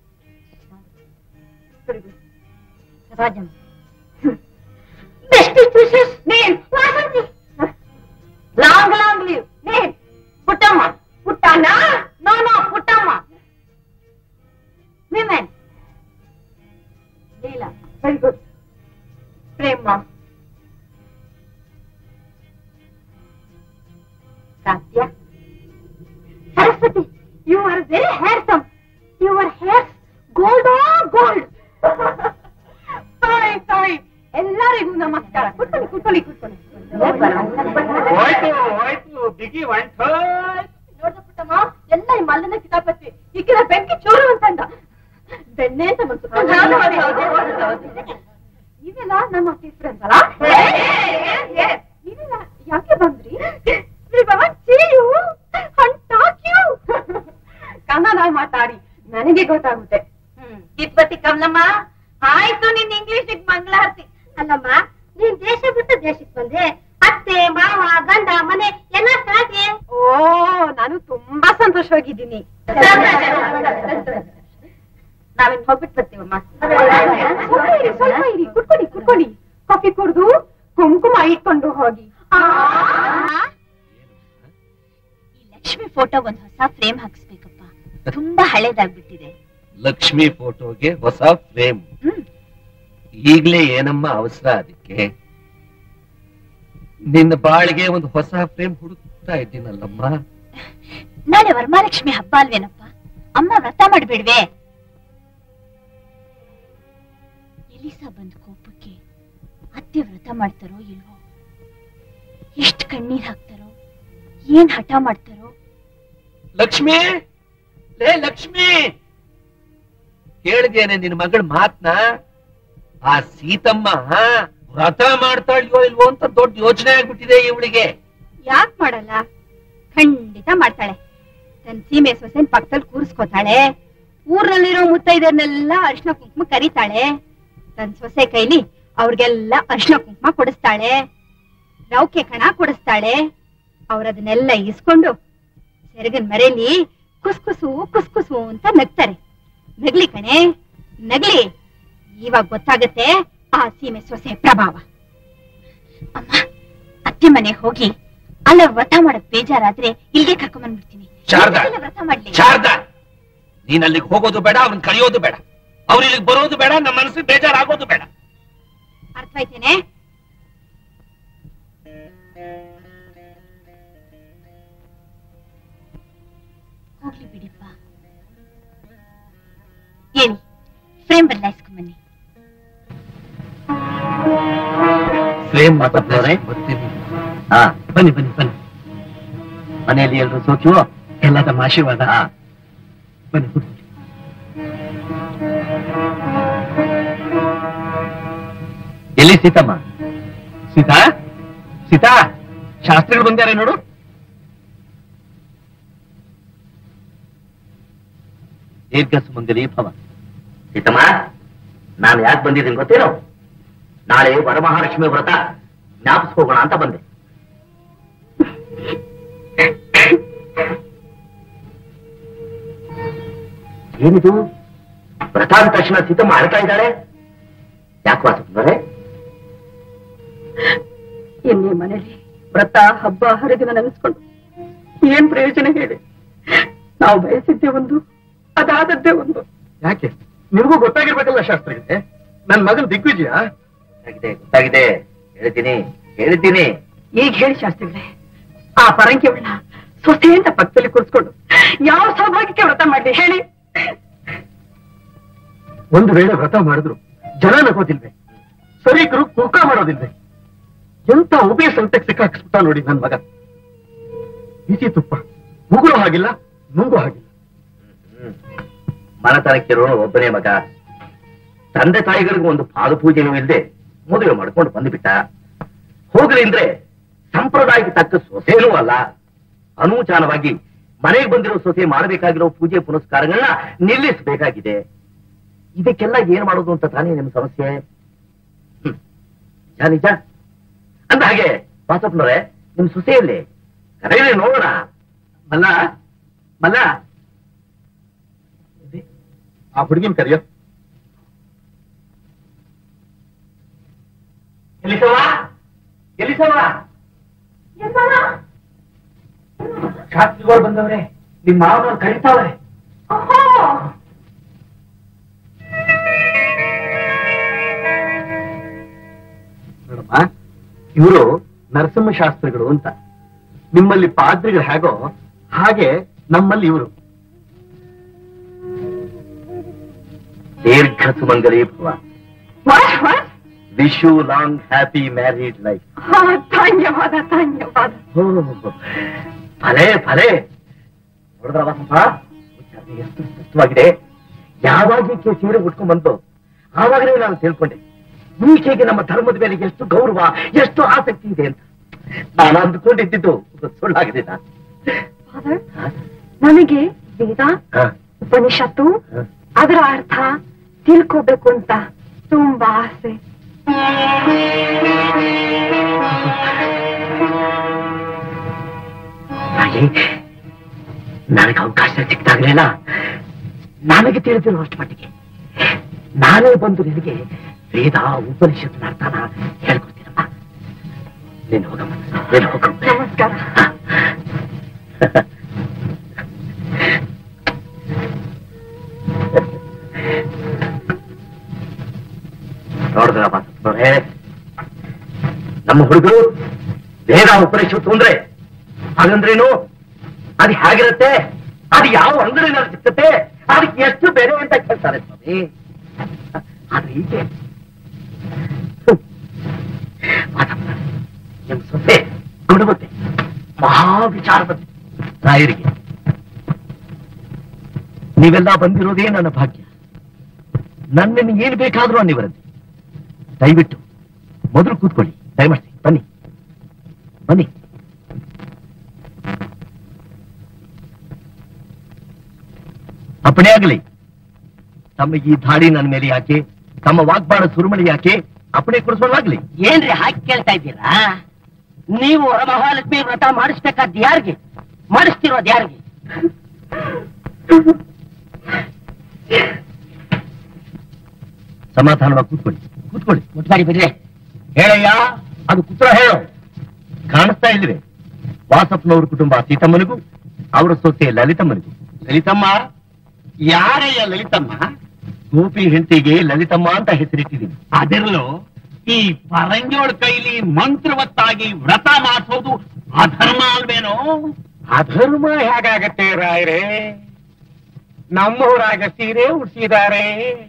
very good Rajam best ವಿಶೇಷ್ name Vasanthi long long leave name Puttamma Puttanna no no Puttamma women Leela very good Prema ಕಾತ್ಯ Saraswati you are very handsome your hair gold gold sorry sorry ಎಲ್ಲರಿಗೂ ನಮಸ್ಕಾರ ಕೂತ್ಕೊಳ್ಳಿ ಕೂತ್ಕೊಳ್ಳಿ ಕೂತ್ಕೊಳ್ಳಿ ಹೋಯ್ತು ಹೋಯ್ತು ಬಿಗಿ ಹೊಂಟೋಯ್ತು ನೋಡ್ದ ಪುಟ್ಟಮ್ಮ ಎಲ್ಲ ಈ ಮಲ್ಲನ ಕಿತಾಪತಿ ಈಗಿನ ಬೆಂಕಿ ಚೂರು ಅಂತಂದ ಬೆಣ್ಣೆ ಅಂತ ಬಂತು ನೀವೆಲ್ಲ ನಮ್ಮ ಫ್ರೆಂಡ್ಸ್ ಅಲ್ಲ ನೀವೆಲ್ಲ ಯಾಕೆ ಬಂದ್ರಿ ಕನ್ನಡ ಮಾತಾಡಿ ನನಗೆ ಗೊತ್ತಾಗುತ್ತೆ ತಿಪ್ಪತಿ ಕಮಲಮ್ಮ ಆಯ್ತು ನಿನ್ ಇಂಗ್ಲಿಷ್ ಮಂಗಳಾರತಿ ಅಲ್ಲಮ್ಮ ನೀನ್ ದೇಶ ಬಿಟ್ಟು ದೇಶಕ್ಕೆ ಬಂದೆ ಅತ್ತೆ ಮಾವ ಗಂಡ ಮನೆ ಎಲ್ಲ ಸಾಧ್ಯ ಓ ನಾನು ತುಂಬಾ ಸಂತೋಷವಾಗಿದ್ದೀನಿ ನಾವಿನ್ ಹೋಗ್ಬಿಟ್ಟು ಬರ್ತೀವಮ್ಮ ಸ್ವಲ್ಪ ಇರಿ, ಸ್ವಲ್ಪ ಇರಿ ಕುತ್ಕೊಳ್ಳಿ ಕುತ್ಕೊಳ್ಳಿ ಕಾಫಿ ಕುಡ್ದು ಕುಂಕುಮ ಇಟ್ಕೊಂಡು ಹೋಗಿ ಈ ಲಕ್ಷ್ಮಿ ಫೋಟೋ ಒಂದ್ ಹೊಸ ಫ್ರೇಮ್ ಹಾಕ್ಸ್ಬೇಕಪ್ಪ ತುಂಬಾ ಹಳೇದಾಗ್ಬಿಟ್ಟಿದೆ ಲಕ್ಷ್ಮಿ ಫೋಟೋಗೆ ಹೊಸ ಫ್ರೇಮ್ ಹ್ಮ್ ಈಗ್ಲೇ ಏನಮ್ಮ ಅವಸರ ಅದಕ್ಕೆ ನಿನ್ನ ಬಾಳಿಗೆ ಒಂದು ಹೊಸ ಫ್ರೇಮ್ ಹುಡುಕ್ತಾ ಇದ್ದೀನಲ್ಲಮ್ಮ ನಾಳೆ ವರಮಹಾಲಕ್ಷ್ಮಿ ಹಬ್ಬ ಅಲ್ವೇನಪ್ಪ ಅಮ್ಮ ವ್ರತ ಮಾಡ್ಬಿಡ್ವೆ ಎಲಿಸಾ ಬಂದ್ ಕೋಪಕ್ಕೆ ಅತ್ತೆ ವ್ರತ ಮಾಡ್ತಾರೋ ಇಲ್ವೋ ಎಷ್ಟ್ ಕಣ್ಣೀರ್ ಹಾಕ್ತಾರೋ ಏನ್ ಹಠ ಮಾಡ್ತಾರೋ ಲಕ್ಷ್ಮಿ ಲೇ ಲಕ್ಷ್ಮಿ ಕೇಳಿದ್ಯೇನೆ ನಿನ್ನ ಮಗಳ ಮಾತ್ನ ಆ ಸೀತಮ್ಮ ವ್ರತ ಮಾಡ್ತಾಳ್ಯೋ ಇಲ್ವೋ ಅಂತ ದೊಡ್ಡ ಯೋಚನೆ ಆಗ್ಬಿಟ್ಟಿದೆ ಇವಳಿಗೆ ಯಾಕ್ ಮಾಡಲ್ಲ ಖಂಡಿತ ಮಾಡ್ತಾಳೆ ತನ್ ಸೀಮೆ ಸೊಸೆನ್ ಪಕ್ಕದಲ್ಲಿ ಕೂರಿಸ್ಕೋತಾಳೆ ಊರ್ನಲ್ಲಿರೋ ಮುತ್ತೈದರ್ನೆಲ್ಲ ಅರ್ಶಿನ ಕುಂಕುಮ ಕರೀತಾಳೆ ತನ್ ಸೊಸೆ ಕೈಲಿ ಅವ್ರಿಗೆಲ್ಲ ಅರ್ಶಿನ ಕುಂಕುಮ ಕೊಡಿಸ್ತಾಳೆ ರೌಕೆ ಕಣ ಕೊಡಿಸ್ತಾಳೆ ಅವ್ರದನ್ನೆಲ್ಲ ಇಸ್ಕೊಂಡು ಸೆರಗನ್ ಮರೆಯಲ್ಲಿ ಕುಸ್ಕುಸು ಕುಸ್ಕುಸು ಅಂತ ನಗ್ತಾರೆ ನಗ್ಲಿ ಕಣೆ ನಗ್ಲಿ ಇವಾಗ ಗೊತ್ತಾಗತ್ತೆ ಆ ಸೀಮೆ ಸೊಸೆ ಪ್ರಭಾವ ಅಮ್ಮ ಅತ್ತೆ ಮನೆ ಹೋಗಿ ಅಲ್ಲ ವ್ರತ ಮಾಡಕ್ ಬೇಜಾರಾದ್ರೆ ಇಲ್ಲಿಗೆ ಕರ್ಕೊಂಡ್ ಬಂದ್ಬಿಡ್ತೀನಿ ಶಾರದಾ ಎಲ್ಲ ವ್ರತ ಮಾಡ್ಲಿ ಶಾರದಾ ನೀನ್ ಅಲ್ಲಿಗೆ ಹೋಗೋದು ಬೇಡ ಅವ್ರನ್ನ ಕರೆಯೋದು ಬೇಡ ಅವ್ರು ಇಲ್ಲಿಗೆ ಬರೋದು ಬೇಡ ನಮ್ಮ ಮನಸ್ಸಿಗೆ ಬೇಜಾರಾಗೋದು ಬೇಡ ಅರ್ಥವಾಯ್ತೇನೆ ಹೋಗ್ಲಿ ಬಿಡಿಪ್ಪ ಏನಿ ಫ್ರೇಮ್ ಬದಲಾಯಿಸ್ಕೊಂಡ್ ಬನ್ನಿ ಫ್ರೇಮ್ ಮಾತಾಡ್ತಾರೆ ಬರ್ತೀನಿ ಹಾ ಬನ್ನಿ ಬನ್ನಿ ಬನ್ನಿ ಮನೆಯಲ್ಲಿ ಎಲ್ರು ಸೋಖ್ಯವೋ ಎಲ್ಲ ತಮ್ಮ ಆಶೀರ್ವಾದ ಹಾ ಬನ್ನಿ ಕೂತ್ಕೊಳ್ಳಿ. ಎಲ್ಲಿ ಸೀತಮ್ಮ ಸೀತಾ ಸೀತಾ ಶಾಸ್ತ್ರಿಗಳು ಬಂದಾರೆ ನೋಡು ದೀರ್ಘ ಸುಮಂಗಲಿ ಭವ ಸೀತಮ್ಮ ನಾನು ಯಾಕೆ ಬಂದಿದ್ದೀನಿ ಗೊತ್ತೇನೋ ನಾಳೆ ವರಮಹಾಲಕ್ಷ್ಮಿ ವ್ರತ ಜ್ಞಾಪಿಸ್ಕೋಗೋಣ ಅಂತ ಬಂದೆ ಏನಿದು ವ್ರತ ಅಂದ ತಕ್ಷಣ ಸೀತಮ್ಮ ಅಳ್ತಾ ಇದ್ದಾಳೆ ಯಾಕೆ ವಾಸಪ್ಪನವರೇ ಇನ್ನೇ ಮನೇಲಿ ವ್ರತ ಹಬ್ಬ ಹರಿದಿನ ನೆನೆಸ್ಕೊಂಡು ಏನ್ ಪ್ರಯೋಜನ ಹೇಳಿ ನಾವು ಬಯಸಿದ್ದೆ ಒಂದು ಅದಾದದ್ದೇ ಒಂದು ಯಾಕೆ ನಿಮಗೂ ಗೊತ್ತಾಗಿರ್ಬೇಕಲ್ಲ ಶಾಸ್ತ್ರಿಗಳೇ ನನ್ ಮಗನ್ ದಿಗ್ವಿಜಯ ಗೊತ್ತಾಗಿದೆ ಗೊತ್ತಾಗಿದೆ ಹೇಳ್ತೀನಿ ಹೇಳ್ತೀನಿ ಈಗ ಹೇಳಿ ಶಾಸ್ತ್ರಿಗಳೇ ಆ ಪರಂಕಿ ಉಳ್ಳ ಸೊಸೆ ಅಂತ ಪಕ್ಕದಲ್ಲಿ ಕೂರಿಸ್ಕೊಂಡು ಯಾವ ಸೌಭಾಗ್ಯಕ್ಕೆ ವ್ರತ ಮಾಡ್ಲಿ ಹೇಳಿ ಒಂದು ವೇಳೆ ವ್ರತ ಮಾಡಿದ್ರು ಜನ ನಗೋದಿಲ್ವೇ ಸರೀಕರು ಕುರ್ಕ ಮಾಡೋದಿಲ್ವೇ ಎಂತ ಉಭಯ ಸಂಕಟಕ್ಕೆ ಸಿಕ್ಕಾಕಿಸ್ಬಿಟ್ಟ ನೋಡಿ ನನ್ ಮಗ ಬಿಸಿ ತುಪ್ಪ ಉಗುಳು ಹಾಗಿಲ್ಲ ನುಂಗು ಹಾಗಿಲ್ಲ ಹ್ಮ್. ಮನತನಕ್ಕಿರೋ ಒಬ್ಬನೇ ಮಗ ತಂದೆ ತಾಯಿಗಳಿಗೂ ಒಂದು ಪಾದ ಪೂಜೆನೂ ಇಲ್ಲದೆ ಮದುವೆ ಮಾಡ್ಕೊಂಡು ಬಂದುಬಿಟ್ಟ ಹೋಗ್ಲಿ ಅಂದ್ರೆ ಸಂಪ್ರದಾಯಕ್ಕೆ ತಕ್ಕ ಸೊಸೆನೂ ಅಲ್ಲ ಅನೂಚಾನವಾಗಿ ಮನೆಗೆ ಬಂದಿರೋ ಸೊಸೆ ಮಾಡಬೇಕಾಗಿರೋ ಪೂಜೆ ಪುನಸ್ಕಾರಗಳನ್ನ ನಿಲ್ಲಿಸಬೇಕಾಗಿದೆ ಇದಕ್ಕೆಲ್ಲ ಏನ್ ಮಾಡೋದು ಅಂತ ತಾನೇ ನಿಮ್ ಸಮಸ್ಯೆ ಹ್ಮ್. ನಿಜ ನಿಜ ಅಂದ ಹಾಗೆ ವಾಸಪ್ಪನವ್ರೆ ನಿಮ್ ಸೊಸೆಯಲ್ಲಿ ಕರೆಯಲಿ ನೋಡೋಣ ಮಲ್ಲ ಮಲ್ಲ ಆ ಹುಡುಗಿನ ಕರೆಯೋ ಎಲ್ಲಿಸವ ಎಲ್ಲಿಸವ ಶಾಸ್ತ್ರಿಗಳು ಬಂದವ್ರೆ ನಿಮ್ ಮಾವನವ್ರು ಕರೀತಾವ್ರೆ ನೋಡಮ್ಮ ಇವರು ನರಸಿಂಹ ಶಾಸ್ತ್ರಿಗಳು ಅಂತ ನಿಮ್ಮಲ್ಲಿ ಪಾದ್ರಿಗಳು ಹೇಗೋ ಹಾಗೆ ನಮ್ಮಲ್ಲಿ ಇವರು ದೀರ್ಘ ಸುಮಂಗಲಿ ಭವ ವಾಹ್, ವಾಹ್. Wish you long happy married life ಆ, ಧನ್ಯವಾದ ಧನ್ಯವಾದ ಫಲೆ ಫಲೆ ನೋಡಿದ್ರ ವಾಸಪ್ಪ ವಿಚಾರ ಎಷ್ಟು ಸ್ಪಷ್ಟವಾಗಿದೆ ಯಾವಾಗ ಈಕೆ ಸೀರೆ ಉಟ್ಕೊಂಡ್ ಬಂತು ಆವಾಗಲೇ ನಾನು ತಿಳ್ಕೊಂಡೆ ಈಕೆಗೆ ನಮ್ಮ ಧರ್ಮದ ಮೇಲೆ ಎಷ್ಟು ಗೌರವ ಎಷ್ಟು ಆಸಕ್ತಿ ಇದೆ ಅಂತ ನಾನು ಅಂದ್ಕೊಂಡಿದ್ದಿದ್ದು ಸುಳ್ಳಾಗಿದೆ Father, ನನಗೆ ವೇದ ಉಪನಿಷತ್ತು ಅದರ ಅರ್ಥ ತಿಳ್ಕೋಬೇಕು ಅಂತ ತುಂಬಾ ಆಸೆ ಹಾಗೆ ನನಗೆ ಅವಕಾಶ ಸಿಕ್ತಾಗ್ಲಿಲ್ಲ ನನಗೆ ತಿಳಿದಿರುವಷ್ಟು ಮಟ್ಟಿಗೆ ನಾನೇ ಬಂದು ನಿನಗೆ ವೇದ ಉಪನಿಷತ್ತಿನ ಅರ್ಥನ ಹೇಳ್ಕೊಡ್ತೀನಮ್ಮ ನೀನು ಹೋಗಮ್ಮ ನೀನು ಹೋಗು ನಮಸ್ಕಾರ ನೋಡಿದ್ರ ಮಾತೇ ನಮ್ಮ ಹುಡುಗರು ವೇದ ಉಪನಿಷತ್ತು ಅಂದ್ರೆ ಹಾಗಂದ್ರೇನು ಅದು ಹೇಗಿರುತ್ತೆ ಅದು ಯಾವ ಅಂಗಡಿನಲ್ಲಿ ಸಿಗ್ತತೆ ಅದಕ್ಕೆ ಎಷ್ಟು ಬೆಲೆ ಅಂತ ಕೇಳ್ತಾರೆ ಸ್ವಾಮಿ ಆದ್ರೆ ಹೀಗೆ ಮಾತಮ್ಮ ನಿಮ್ ಸೊಸೆ ಗುಣವತ್ತೆ ಮಹಾವಿಚಾರವತ್ತೆ ರಾಯರಿಗೆ ನೀವೆಲ್ಲ ಬಂದಿರೋದೇ ನನ್ನ ಭಾಗ್ಯ ನನ್ನನ್ನು ಏನು ಬೇಕಾದ್ರೂ ಅನ್ನಿವರಂತೆ ದಯವಿಟ್ಟು ಮೊದಲು ಕೂತ್ಕೊಳ್ಳಿ ದಯಮಾಡಿ ಬನ್ನಿ ಬನ್ನಿ ಅಪ್ಪಣೆ ಆಗಲಿ ತಮ್ಮ ಈ ಧಾಡಿ ನನ್ನ ಮೇಲೆ ಯಾಕೆ ತಮ್ಮ ವಾಗ್ಬಾಣ ಸುರುಮಳಿ ಯಾಕೆ ಅಪ್ಪಣೆ ಕೊಡಿಸೋಣಾಗ್ಲಿ ಏನ್ರಿ ಹಾಕಿ ಕೇಳ್ತಾ ಇದ್ದೀರಾ ನೀವು ವರಮಹಾಲಕ್ಷ್ಮಿ ವ್ರತ ಮಾಡಿಸ್ಬೇಕಾದ್ ಯಾರಿಗೆ ಮಾಡಿಸ್ತಿರೋದ್ ಯಾರಿಗೆ ಸಮಾಧಾನವಾಗಿ ಕೂತ್ಕೊಳ್ಳಿ ಕೂತ್ಕೊಳ್ಳಿ ಮುಟ್ಟಾಡಿ ಬಿಡ್ರಿ ಹೇಳಯ್ಯ ಅದು ಕುತ್ರ ಹೇಳು ಕಾಣಿಸ್ತಾ ಇಲ್ವೇ ವಾಸಪ್ಪನವ್ರ ಕುಟುಂಬ ಸೀತಮ್ಮನಿಗೂ ಅವರ ಸೊಸೆ ಲಲಿತಮ್ಮನಿಗೂ ಲಲಿತಮ್ಮ ಯಾರಯ್ಯ ಲಲಿತಮ್ಮ ಗೋಪಿ ಹೆಂಡತಿಗೆ ಲಲಿತಮ್ಮ ಅಂತ ಹೆಸರಿಟ್ಟಿದ್ದೀನಿ ಅದಿರ್ಲು ಈ ಪರಂಜೋಳ್ ಕೈಲಿ ಮಂತ್ರವತ್ತಾಗಿ ವ್ರತ ಮಾಡಿಸೋದು ಅಧರ್ಮ ಅಲ್ವೇನೋ ಅಧರ್ಮ ಹೇಗಾಗತ್ತೆ ರಾಯರೇ ನಮ್ಮೂರಾಗ ಸೀರೆ ಉಡ್ಸಿದ್ದಾರೆ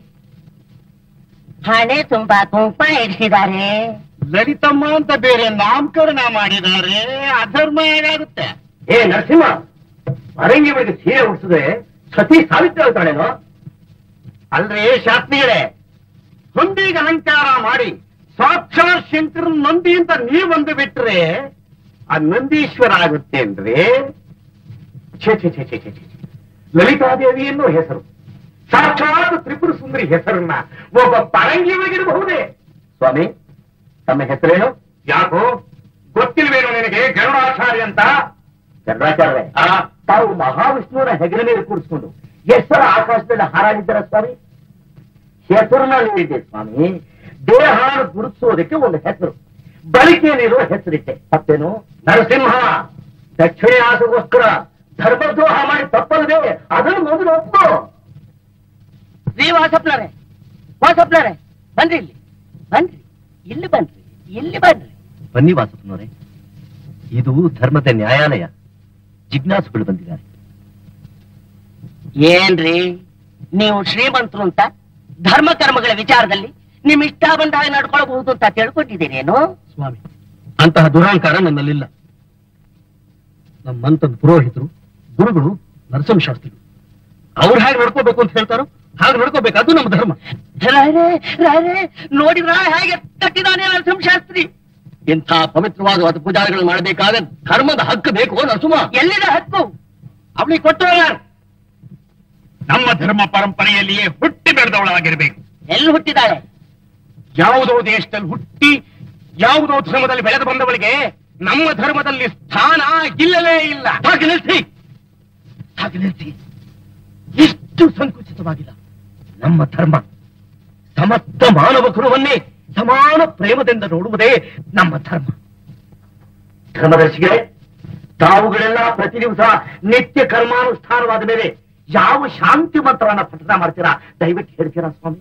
ಹಣೆ ತುಂಬಾ ಕುಂಕುಮ ಇರಿಸಿದ್ದಾರೆ ಲಲಿತಮ್ಮ ಅಂತ ಬೇರೆ ನಾಮಕರಣ ಮಾಡಿದ್ದಾರೆ ಅಧರ್ಮ ಹೇಗಾಗುತ್ತೆ ಏ ನರಸಿಂಹ ಪರಂಗಿಗಳಿಗೆ ಸೀರೆ ಉಡಿಸಿದ್ರೆ ಸತಿ ಸಾವಿತ್ರ ಹೇಳ್ತಾಳೇನೋ ಅಲ್ರಿ ಶಾಸ್ತ್ರಿಗಳೇ ಹೊಂದಿಗೆ ಅಲಂಕಾರ ಮಾಡಿ ಸಾಕ್ಷಾತ್ ಶಂಕರ ನಂದಿ ಅಂತ ನೀವೊಂದು ಬಿಟ್ರೆ ಆ ನಂದೀಶ್ವರ ಆಗುತ್ತೇನ್ರಿ ಛೇ ಛೇ ಛೇ ಛೇ ಛೇ ಛೇ. ಲಲಿತಾದೇವಿ ಎನ್ನುವ ಹೆಸರು ಸಾಕ್ಷಾತ್ ತ್ರಿಪುರ ಸುಂದರಿ ಹೆಸರನ್ನ ಒಬ್ಬ ಪರಂಗಿ ಒಳಗಿರಬಹುದೇ ಸ್ವಾಮಿ ತಮ್ಮ ಹೆಸರೇನು ಯಾಕೋ ಗೊತ್ತಿಲ್ವೇನೋ ನಿನಗೆ ಗರುಡಾಚಾರ್ಯ ಅಂತ ಚಂದ್ರಾಚಾರ್ಯ ತಾವು ಮಹಾವಿಷ್ಣುವರ ಹೆಗಲ ಮೇಲೆ ಕೂರಿಸ್ಕೊಂಡು ಹೆಸರ ಆಕಾಶದಲ್ಲಿ ಹಾರಾಡಿದ್ದಾರ ಸ್ವಾಮಿ ಹೆಸರನ್ನ ಹೇಳಿದ್ದೆ ಸ್ವಾಮಿ ದೇಹಾನ ಗುರುತಿಸೋದಕ್ಕೆ ಒಂದು ಹೆಸರು ಬಳಿಕೆಯಲ್ಲಿರುವ ಹೆಸರಿಟ್ಟೆ ತಪ್ಪೇನು ನರಸಿಂಹ ದಕ್ಷಿಣ ಆಸೆಗೋಸ್ಕರ ಧರ್ಮದ್ರೋಹ ಮಾಡಿ ತಪ್ಪಲ್ಲದೆ ಅದನ್ನು ಮೊದಲು ಒಪ್ಪು ರೀ ವಾಸಪ್ನರೇ ವಾಸಪ್ನರೇ ಬನ್ರಿ ಇಲ್ಲಿ ಬನ್ರಿ ಇಲ್ಲಿ ಬನ್ರಿ ಇಲ್ಲಿ ಬನ್ರಿ ಬನ್ನಿ ವಾಸಪ್ಪನವರೇ ಇದು ಧರ್ಮದ ನ್ಯಾಯಾಲಯ ಜಿಜ್ಞಾಸುಗಳು ಬಂದಿದ್ದಾರೆ ಏನ್ರಿ ನೀವು ಶ್ರೀಮಂತರು ಅಂತ ಧರ್ಮ ಕರ್ಮಗಳ ವಿಚಾರದಲ್ಲಿ ನಿಮ್ ಇಷ್ಟ ಬಂದ ಹಾಗೆ ನಡ್ಕೊಳ್ಬಹುದು ಅಂತ ತಿಳ್ಕೊಂಡಿದ್ದೀರೇನು ಸ್ವಾಮಿ ಅಂತಹ ದುರಹಂಕಾರ ನನ್ನಲ್ಲಿಲ್ಲ ನಮ್ಮಂತದ್ದು ಪುರೋಹಿತರು ಗುರುಗಳು ನರಸಿಂಹ ಶಾಸ್ತ್ರಿಗಳು ಅವ್ರು ಹೇಗೆ ನಡ್ಕೋಬೇಕು ಅಂತ ಹೇಳ್ತಾರೋ ಹಾಗೆ ನಡ್ಕೋಬೇಕು ಅದು ನಮ್ಮ ಧರ್ಮ ರಾಯರೇ ರಾಯರೇ ನೋಡಿದ್ರ ಹೇಗೆ ಕಟ್ಟಿದಾನೆ ನರಸಿಂಹಶಾಸ್ತ್ರಿ ಇಂಥ ಪವಿತ್ರವಾದ ವತ ಪೂಜಾರಿಗಳು ಮಾಡಬೇಕಾದ ಧರ್ಮದ ಹಕ್ಕು ಬೇಕು ನರಸಿಂಹ ಎಲ್ಲಿದ ಹಕ್ಕು ಅವಳಿಗೆ ಕೊಟ್ಟು ನಮ್ಮ ಧರ್ಮ ಪರಂಪರೆಯಲ್ಲಿಯೇ ಹುಟ್ಟಿ ಬೆಳೆದವಳಾಗಿರ್ಬೇಕು ಎಲ್ಲಿ ಹುಟ್ಟಿದಾಳೆ ಯಾವುದೋ ದೇಶದಲ್ಲಿ ಹುಟ್ಟಿ ಯಾವುದೋ ಧರ್ಮದಲ್ಲಿ ಬೆಳೆದು ಬಂದವಳಿಗೆ ನಮ್ಮ ಧರ್ಮದಲ್ಲಿ ಸ್ಥಾನ ಇಲ್ಲವೇ ಇಲ್ಲ ಹಾಗೆ ನಿಲ್ಸಿ ಹಾಗೆ ನಿಲ್ಸಿ ಎಷ್ಟು ಸಂಕುಚಿತವಾಗಿಲ್ಲ ನಮ್ಮ ಧರ್ಮ ಸಮಸ್ತ ಮಾನವ ಕುರುವನ್ನೇ ಸಮಾನ ಪ್ರೇಮದಿಂದ ನೋಡುವುದೇ ನಮ್ಮ ಧರ್ಮ ಧರ್ಮದರ್ಶಿಗಳೇ ತಾವುಗಳೆಲ್ಲ ಪ್ರತಿ ದಿವಸ ನಿತ್ಯ ಕರ್ಮಾನುಷ್ಠಾನವಾದ ಮೇಲೆ ಯಾವ ಶಾಂತಿ ಮಂತ್ರವನ್ನ ಪಠನ ಮಾಡ್ತೀರಾ ದಯವಿಟ್ಟು ಹೇಳ್ತೀರಾ ಸ್ವಾಮಿ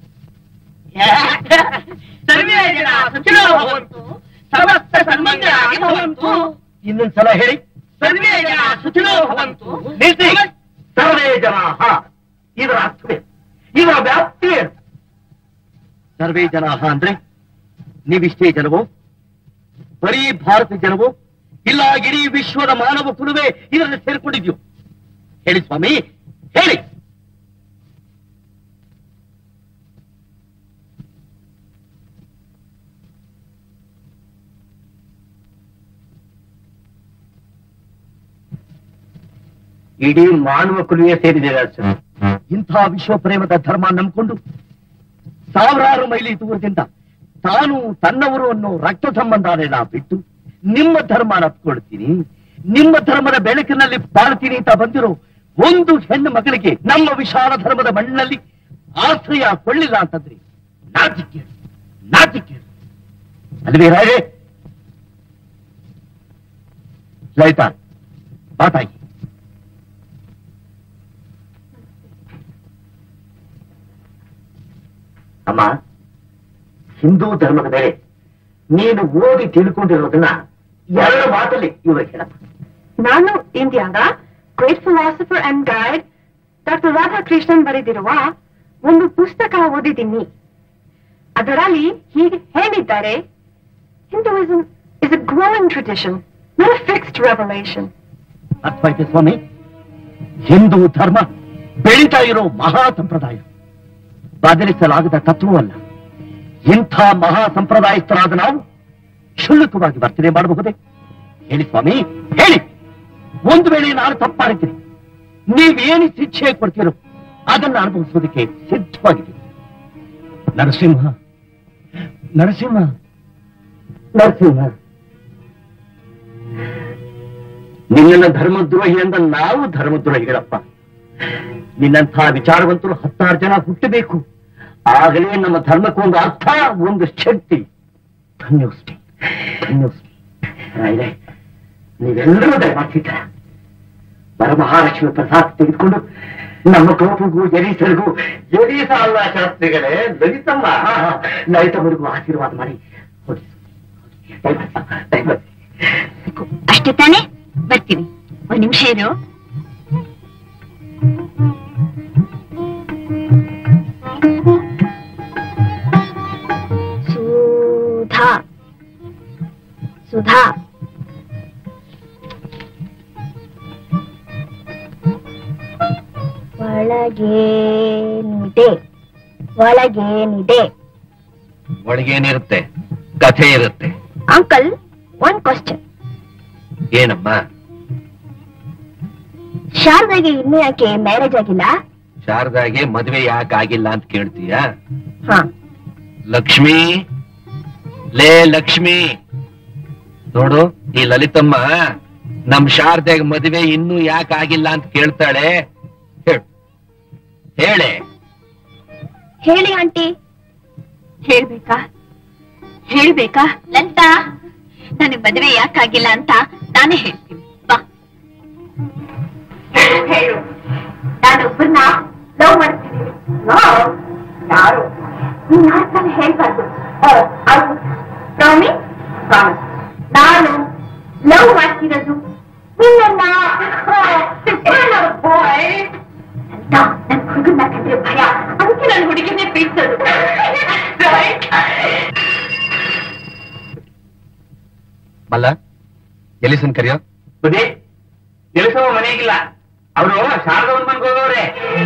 ಸರ್ವೇ ಜನ ಸುಖಿನೋ ಭವಂತು ಸಮಸ್ತ ಸನ್ಮಂಗಳಾನಿ ಭವಂತು ಇನ್ನೊಂದ್ಸಲ ಹೇಳಿ ಸರ್ವೇ ಜನ ಸುಖಿನೋ ಭವಂತು ನಿಲ್ಸಿ ಸರ್ವೇ ಜನಾಹ ಇದರ ಅರ್ಥವೇ ಇದರ ವ್ಯಾಪ್ತಿ ಏನು ಸರ್ವೇ ಜನಾಹ ಅಂದ್ರೆ ನೀವಿಷ್ಟೇ ಜನವೋ ಬರೀ ಭಾರತ ಜನವೋ ಇಲ್ಲ ಇಡೀ ವಿಶ್ವದ ಮಾನವ ಕುಲವೇ ಇದರಲ್ಲಿ ಸೇರ್ಕೊಂಡಿದ್ಯೋ ಹೇಳಿ ಸ್ವಾಮಿ ಹೇಳಿ ಇಡೀ ಮಾನವ ಕುಲವೇ ಸೇರಿದೆ ಅರ್ಚನ ಇಂಥ ವಿಶ್ವ ಪ್ರೇಮದ ಧರ್ಮ ನಂಬಿಕೊಂಡು ಸಾವಿರಾರು ಮೈಲಿ ದೂರದಿಂದ ತಾನು ತನ್ನವರು ಅನ್ನೋ ರಕ್ತ ಸಂಬಂಧನೆಲ್ಲ ಬಿಟ್ಟು ನಿಮ್ಮ ಧರ್ಮ ನಪ್ಕೊಳ್ತೀನಿ ನಿಮ್ಮ ಧರ್ಮದ ಬೆಳಕಿನಲ್ಲಿ ಬಾಳ್ತೀನಿ ಅಂತ ಬಂದಿರೋ ಒಂದು ಹೆಣ್ಣು ಮಗಳಿಗೆ ನಮ್ಮ ವಿಶಾಲ ಧರ್ಮದ ಮಣ್ಣಿನಲ್ಲಿ ಆಶ್ರಯ ಕೊಳ್ಳಿಲ್ಲ ಅಂತಂದ್ರಿ ನಾಚಿಕೇಡು ನಾಚಿಕೇಡು ಅಲ್ವೇ ರಾಯೇ ಲಲಿತಾ ಮಾತಾಗಿ ಅಮ್ಮ ಹಿಂದೂ ಧರ್ಮದ ಮೇಲೆ ನೀನು ಓದಿ ತಿಳ್ಕೊಂಡಿರೋದನ್ನ ಎರಡು ಮಾತಲ್ಲಿ ಇವ್ರಿಗೆ ಹೇಳಪ್ಪ ನಾನು ಇಂಡಿಯಾದ great philosopher and guide doctor Radhakrishnan ಬರೆದಿರುವ ಒಂದು ಪುಸ್ತಕ ಓದಿದ್ದೀನಿ ಅದರಲ್ಲಿ ಹೀಗೆ ಹೇಳಿದ್ದಾರೆ Hinduism is a growing tradition not a fixed revelation ಅರ್ಥವಾಯ್ತು ಸ್ವಾಮಿ ಹಿಂದೂ ಧರ್ಮ ಬೆಳೀತಾ ಇರೋ ಮಹಾ ಸಂಪ್ರದಾಯ ಬದಲಿಸಲಾಗದ ತತ್ವವಲ್ಲ ಇಂಥ ಮಹಾ ಸಂಪ್ರದಾಯಸ್ಥರಾದ ನಾವು ಕ್ಷುಲ್ಲಕವಾಗಿ ವರ್ತನೆ ಮಾಡಬಹುದೇ ಹೇಳಿ ಸ್ವಾಮಿ ಹೇಳಿ ಒಂದು ವೇಳೆ ನಾನು ತಪ್ಪಾಡಿದ್ದೀನಿ ನೀವೇನು ಶಿಕ್ಷೆ ಕೊಡ್ತೀರೋ ಅದನ್ನು ಅನುಭವಿಸೋದಕ್ಕೆ ಸಿದ್ಧವಾಗಿದ್ದೀನಿ ನರಸಿಂಹ ನರಸಿಂಹ ನರಸಿಂಹ ನಿನ್ನನ್ನ ಧರ್ಮದ್ರೋಹಿ ಅಂದ ನಾವು ಧರ್ಮದ್ರೋಹಿಗಳಪ್ಪ ನಿನ್ನಂಥ ವಿಚಾರವಂತರು ಹತ್ತಾರು ಜನ ಹುಟ್ಟಬೇಕು ಆಗಲೇ ನಮ್ಮ ಧರ್ಮಕ್ಕೊಂದು ಅರ್ಥ ಒಂದು ಶಕ್ತಿ ಧನ್ಯೋಸ್ತಿ ಧನ್ಯೋಸ್ತಿ ರಾಯರೇ ನೀವೆಲ್ಲರೂ ದಯಮಾಡ್ತಿದ್ರ ವರಮಹಾಲಕ್ಷ್ಮಿ ಪ್ರಸಾದ್ ತೆಗೆದುಕೊಂಡು ನಮ್ಮ ಗೋಪಿಗೂ ಜರೀಸರಿಗೂ ಜರೀಸ ಅಲ್ಲ ಶಾಸ್ತ್ರಿಗಳೇ ಲಲಿತಮ್ಮ ಲಲಿತಮ್ಮರಿಗೂ ಆಶೀರ್ವಾದ ಮಾಡಿ ಹೋಗಿ ದಯಮಾಡಿ, ದಯಮಾಡಿ. ಅಷ್ಟೇ ತಾನೇ ಬರ್ತೀವಿ ಒಂದ್ ನಿಮಿಷ ಇರು ಸುಧಾ ಸುಧಾ ಒಳಗೇನಿದೆ ಒಳಗೇನಿದೆ ಒಳಗೇನಿರುತ್ತೆ ಕಥೆ ಇರುತ್ತೆ ಅಂಕಲ್ ಒಂದ್ ಕ್ವಶನ್ ಏನಮ್ಮ ಶಾರದಾಗೆ ಇನ್ನೂ ಯಾಕೆ ಮ್ಯಾರೇಜ್ ಆಗಿಲ್ಲ ಶಾರದಾಗೆ ಮದ್ವೆ ಯಾಕೆ ಆಗಿಲ್ಲ ಅಂತ ಕೇಳ್ತೀಯ ಹಾ ಲಕ್ಷ್ಮಿ ಲೇ ಲಕ್ಷ್ಮಿ ನೋಡು ಈ ಲಲಿತಮ್ಮ ನಮ್ ಶಾರದಾಗ ಮದ್ವೆ ಇನ್ನೂ ಯಾಕೆ ಆಗಿಲ್ಲ ಅಂತ ಕೇಳ್ತಾಳೆ ಹೇಳು ಹೇಳೆ ಹೇಳಿ ಆಂಟಿ ಹೇಳ್ಬೇಕಾ ಹೇಳ್ಬೇಕಾ ಲಲಿತಾ ನನಗ್ ಮದುವೆ ಯಾಕಾಗಿಲ್ಲ ಅಂತ ನಾನೇ ಹೇಳ್ತೀನಿ ಬಾ ಹೇಳು ನಾನೊಬ್ಬರನ್ನ ಲವ್ ಮಾಡ್ತೀನಿ ಯಾರು ನೀನ್ ಯಾರು ತಾನೇ ಹೇಳ್ಬಾರ್ದು ಪ್ರಾಮಿಸ್ ಪ್ರಾಮಿಸ್ ನಾನು ಲವ್ ಮಾಡ್ತಿರೋದು ನಿನ್ನ ಬಾಯ್ ನನ್ ಹುಡುಗನ್ನ ಕಂಡ್ರೆ ಭಯ ಅದಕ್ಕೆ ನನ್ನ ಹುಡುಗಿನೇ ಪ್ರೀತಿಸೋದು ಮಲ್ಲ ಎಲ್ಲಿಸನ್ ಕರಿಯೋ ಬುದ್ಧಿ ಕೆಲಸವ ಮನೆಗಿಲ್ಲ ಅವರು ಶಾರದವನ್ ಮನ್ಗೆ ಹೋಗವ್ರೆ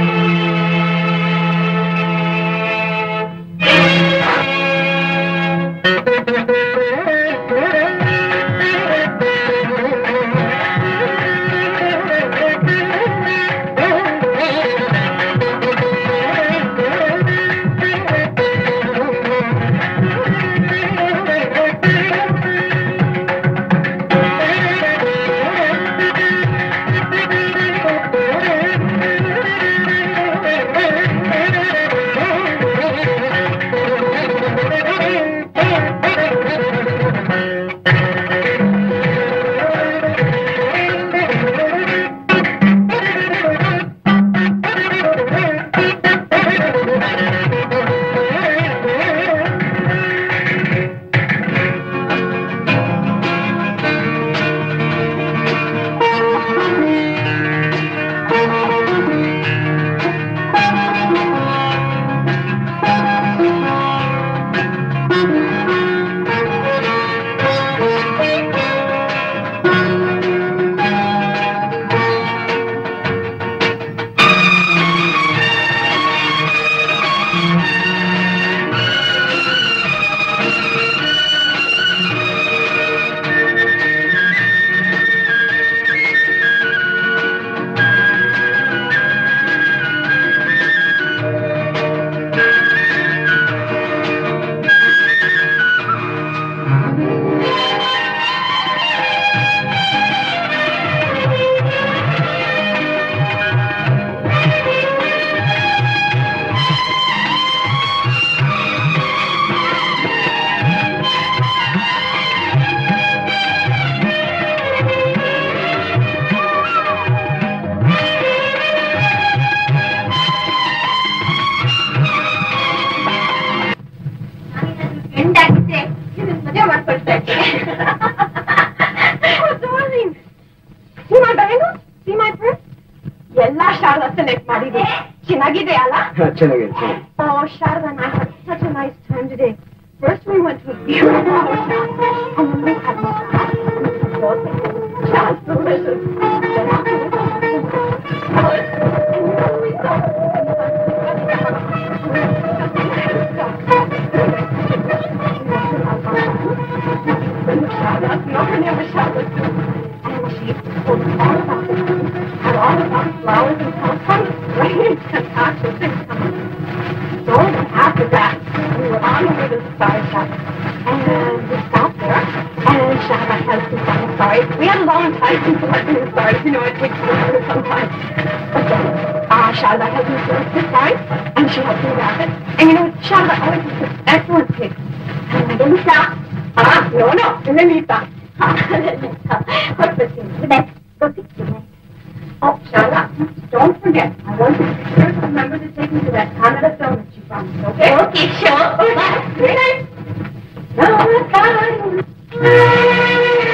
ಫ್ರೆಂಡ್ ಆಗಿದ್ರೆ ಮದುವೆ ಮಾಡ್ಕೊಳ್ತಾ ಇದ್ದೆ ಎಲ್ಲಾ ಶಾರದಾ ಸೆಲೆಕ್ಟ್ ಮಾಡಿದೆ ಚೆನ್ನಾಗಿದೆ ಅಲ್ಲ ಚೆನ್ನಾಗಿದೆ Oh, Sharda and I had such a nice time today. First we went to a beautiful hotel, and then we had just delicious. Then afterwards, and then we had all of our flowers and some great concoction things. So then after that, we were on the way to the star shop. And we stopped there. And Shaba helped us on the stars. We had a long time since we went to the stars. You know, it takes us some time. But then, uh, Shaba helped me select the stars. And she helped me wrap it. And you know, Shaba always has such excellent taste. And I didn't stop. Ah, no, no. Lolita. Lolita. Good night. Go see. Good night. Oh, Sharla, don't forget. I want you to remember to take me to that Canada film that you promised, okay? Okay, sure. Bye. Good night. No, bye.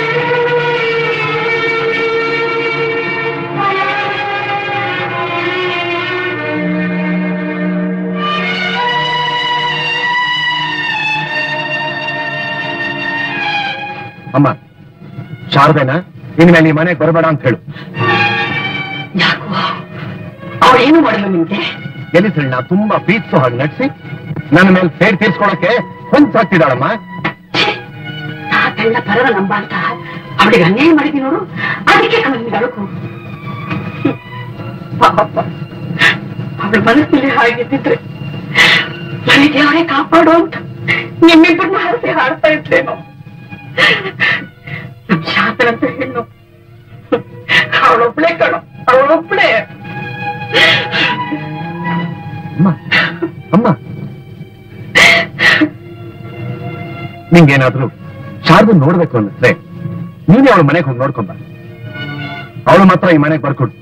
ಅಮ್ಮ ಶಾರದೇನ ಇನ್ಮೇಲೆ ಈ ಮನೆಗೆ ಬರಬೇಡ ಅಂತ ಹೇಳು ಯಾಕೋ ಅವಳೇನು ಮಾಡಲು ನಿಮ್ಗೆ ಎಲ್ಲಿ ನಾ ತುಂಬಾ ಪ್ರೀತಿಸೋ ಹಾಗೆ ನಟಿಸಿ ನನ್ನ ಮೇಲೆ ಸೇರ್ ತೀರ್ಸ್ಕೊಳಕ್ಕೆ ಹೊಂಚಾಗ್ತಿದ್ದಾಳಮ್ಮ ಆ ತಳ್ಳ ಪರವ ನಂಬ ಅಂತ ಅವಳಿಗೆ ಅನ್ಯಾಯ ಮಾಡಿದ್ವಿ ನೋಡು ಅದಕ್ಕೆ ಅವನಿಗೆ ಅಳುಕು ಪಾಪ ಅವಳ ಮನಸ್ಸಲ್ಲಿ ಹಾಗಿದ್ದಿದ್ರೆ ನನಗೆ ಅವರೇ ಕಾಪಾಡು ಅಂತ ನಿಮ್ಮಿಬ್ಬರನ್ನ ಹರಸಿ ಹಾಡ್ತಾ ಇದ್ಲೇನೋ ನಮ್ ಶಾತನಂತ ಹೆಣ್ಣು ಅವಳೊಬ್ಳೆ ಕಣೋ ಅವಳೊಬ್ಳೆ ಅಮ್ಮ ಅಮ್ಮ ನಿಂಗೇನಾದ್ರೂ ಶಾರದನ್ ನೋಡ್ಬೇಕು ಅನ್ನಿಸ್ರೆ ನೀನೇ ಅವಳ ಮನೆಗೆ ಹೋಗಿ ನೋಡ್ಕೊಂಬ ಅವಳು ಮಾತ್ರ ಈ ಮನೆಗೆ ಬರ್ಕೊಡು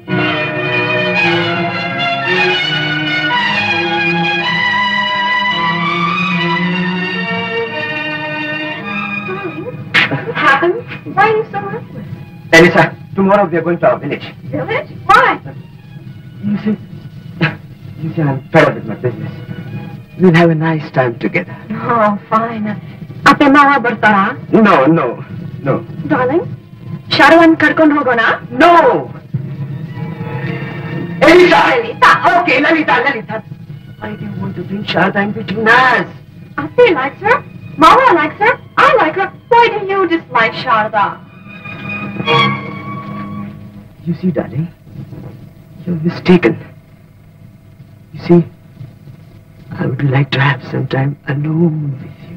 What happened? Why are you so restless? Elisa, tomorrow we are going to our village. Village? Why? You see, you see, I'm fed up with my business. We'll have a nice time together. Oh, fine. ಅತ್ತೆ ಮಾವ ಬರ್ತಾರಾ No, no, no, darling Sharavan ಕರ್ಕೊಂಡು ಹೋಗೋಣ no! Elisa! Lalitha. Okay, Lalita, Lalita. I didn't want to bring Sharda in between us. ಅತ್ತೆ likes her. Mama likes her. I like her. Why do you dislike Sharda? You see, darling, you're mistaken. You see, I would like to have some time alone with you.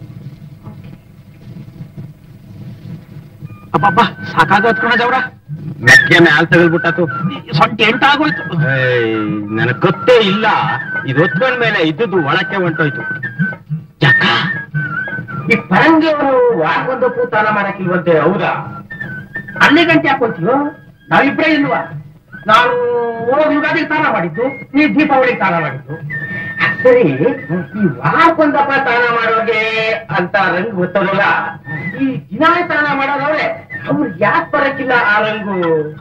ಅಬ್ಬಬ್ಬ ಸಾಕಾಗೋದ್ ಕಣ ಜವ್ರ ಮೆಕ್ಕೆ ಮ್ಯಾಲ್ ತಗಲ್ಬಿಟ್ಟಾತು ಸೊಂಟ ಎಂಟಾಗೋಯ್ತು ನನಗ್ ಗೊತ್ತೇ ಇಲ್ಲ ಇದು ಹೊತ್ಕೊಂಡ್ ಮೇಲೆ ಇದ್ದದ್ದು ಒಳಕ್ಕೆ ಹೊಂಟೋಯ್ತು ಯಾಕ ಈ ಪರಂಗಿ ಅವರು ವಾರಕ್ಕೊಂದಕ್ಕೂ ಸ್ನಾನ ಮಾಡಕ್ಕಿಲ್ವಂತೆ ಹೌದಾ ಅಲ್ಲಿ ಗಂಟೆ ಹಾಕೋತೀವೋ ನಾವಿಬ್ರೇ ಇಲ್ವಾ ನಾನು ಹೋಗಿ ಯುಗಾದಿಗೆ ಸ್ನಾನ ಮಾಡಿದ್ದು ನೀ ದೀಪಾವಳಿಗೆ ಸ್ನಾನ ಮಾಡಿದ್ದು ಸರಿ ಈ ವಾರಕ್ಕೊಂದಪ್ಪ ಸ್ನಾನ ಮಾಡೋಗೆ ಅಂತ ರಂಗು ಗೊತ್ತದಲ್ಲ ಈ ದಿನ ಸ್ನಾನ ಮಾಡೋದವ್ರೆ ಅವ್ರು ಯಾಕೆ ಬರಕ್ಕಿಲ್ಲ ಆ ರಂಗು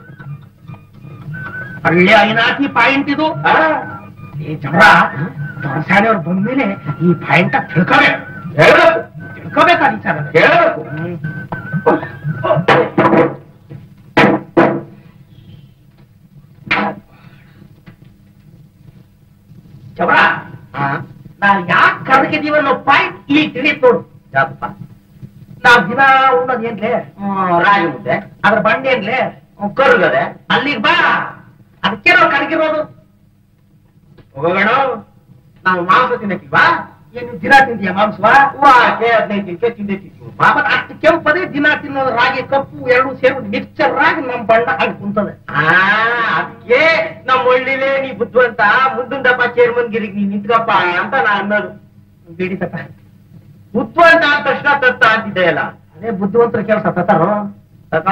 ಒಳ್ಳೆ ಐನಾತಿ ಪಾಯಿಂಟ್ ಇದು ಆ? ಏ ಜವರ ದೊರಸಾಣಿ ಅವ್ರು ಬಂದ್ಮೇಲೆ ಈ ಪಾಯಿಂಟ್ ತಿಳ್ಕೋಬೇಕು ಹೇಳ್ಬೇಕು ತಿಳ್ಕೋಬೇಕಾಗಿ ಸರ್ ಹೇಳ್ಬೇಕು ಜವರ ನಾವ್ ಯಾಕೆ ಕರ್ಕಿದೀವಿ ಅನ್ನೋ ಪಾಯಿಂಟ್ ಈಗ ತಿಳಿತ್ ನೋಡು ಯಾಕಪ್ಪ ನಾವ್ ದಿನ ಉಣ್ಣೋದ್ ಏನ್ಲೆ ರಾಗಿ ಮುದ್ದೆ ಅದ್ರ ಬಂಡೆ ಏನ್ಲೆ ಕರುಗದೆ ಅಲ್ಲಿಗೆ ಬಾ ಅದಕ್ಕೆ ನಾವು ಕರಗಿರೋದು ಹೋಗೋಣ ನಾವು ಮಾಂಸ ತಿನ್ನಕ್ಕಿಲ್ವಾ ಏನು ದಿನ ತಿಂತೀಯ ಮಾಂಸವಾ ವಾಕೆ ಹದಿನೈದು ದಿನಕ್ಕೆ ತಿಂದೇ ತಿಂತೀವಿ ಬಾಬಾ ಅಷ್ಟು ಕೆಂಪದೇ ದಿನ ತಿನ್ನೋದು ರಾಗಿ ಕಪ್ಪು ಎರಡು ಸೇರಿ ಮಿಕ್ಸರ್ ರಾಗಿ ನಮ್ ಬಣ್ಣ ಹಂಗ್ ಕುಂತದೆ ಅದಕ್ಕೆ ನಮ್ಮ ಒಳ್ಳಿಲೇ ನೀ ಬುದ್ಧಿವಂತ ಮುಂದಿನ ದಪ್ಪ ಚೇರ್ಮನ್ ಗಿರಿಗೆ ನೀ ನಿಂತ್ಕಪ್ಪ ಅಂತ ನಾ ಅನ್ನೋದು ಬಿಡಿ ತಪ್ಪ ಬುದ್ಧಿವಂತ ಅಂದ ತಕ್ಷಣ ತತ್ತ ಅಂತಿದ್ದೆಯಲ್ಲ ಅದೇ ಬುದ್ಧಿವಂತರ ಕೆಲಸ ತತ್ತಾರೋ ತತ್ತ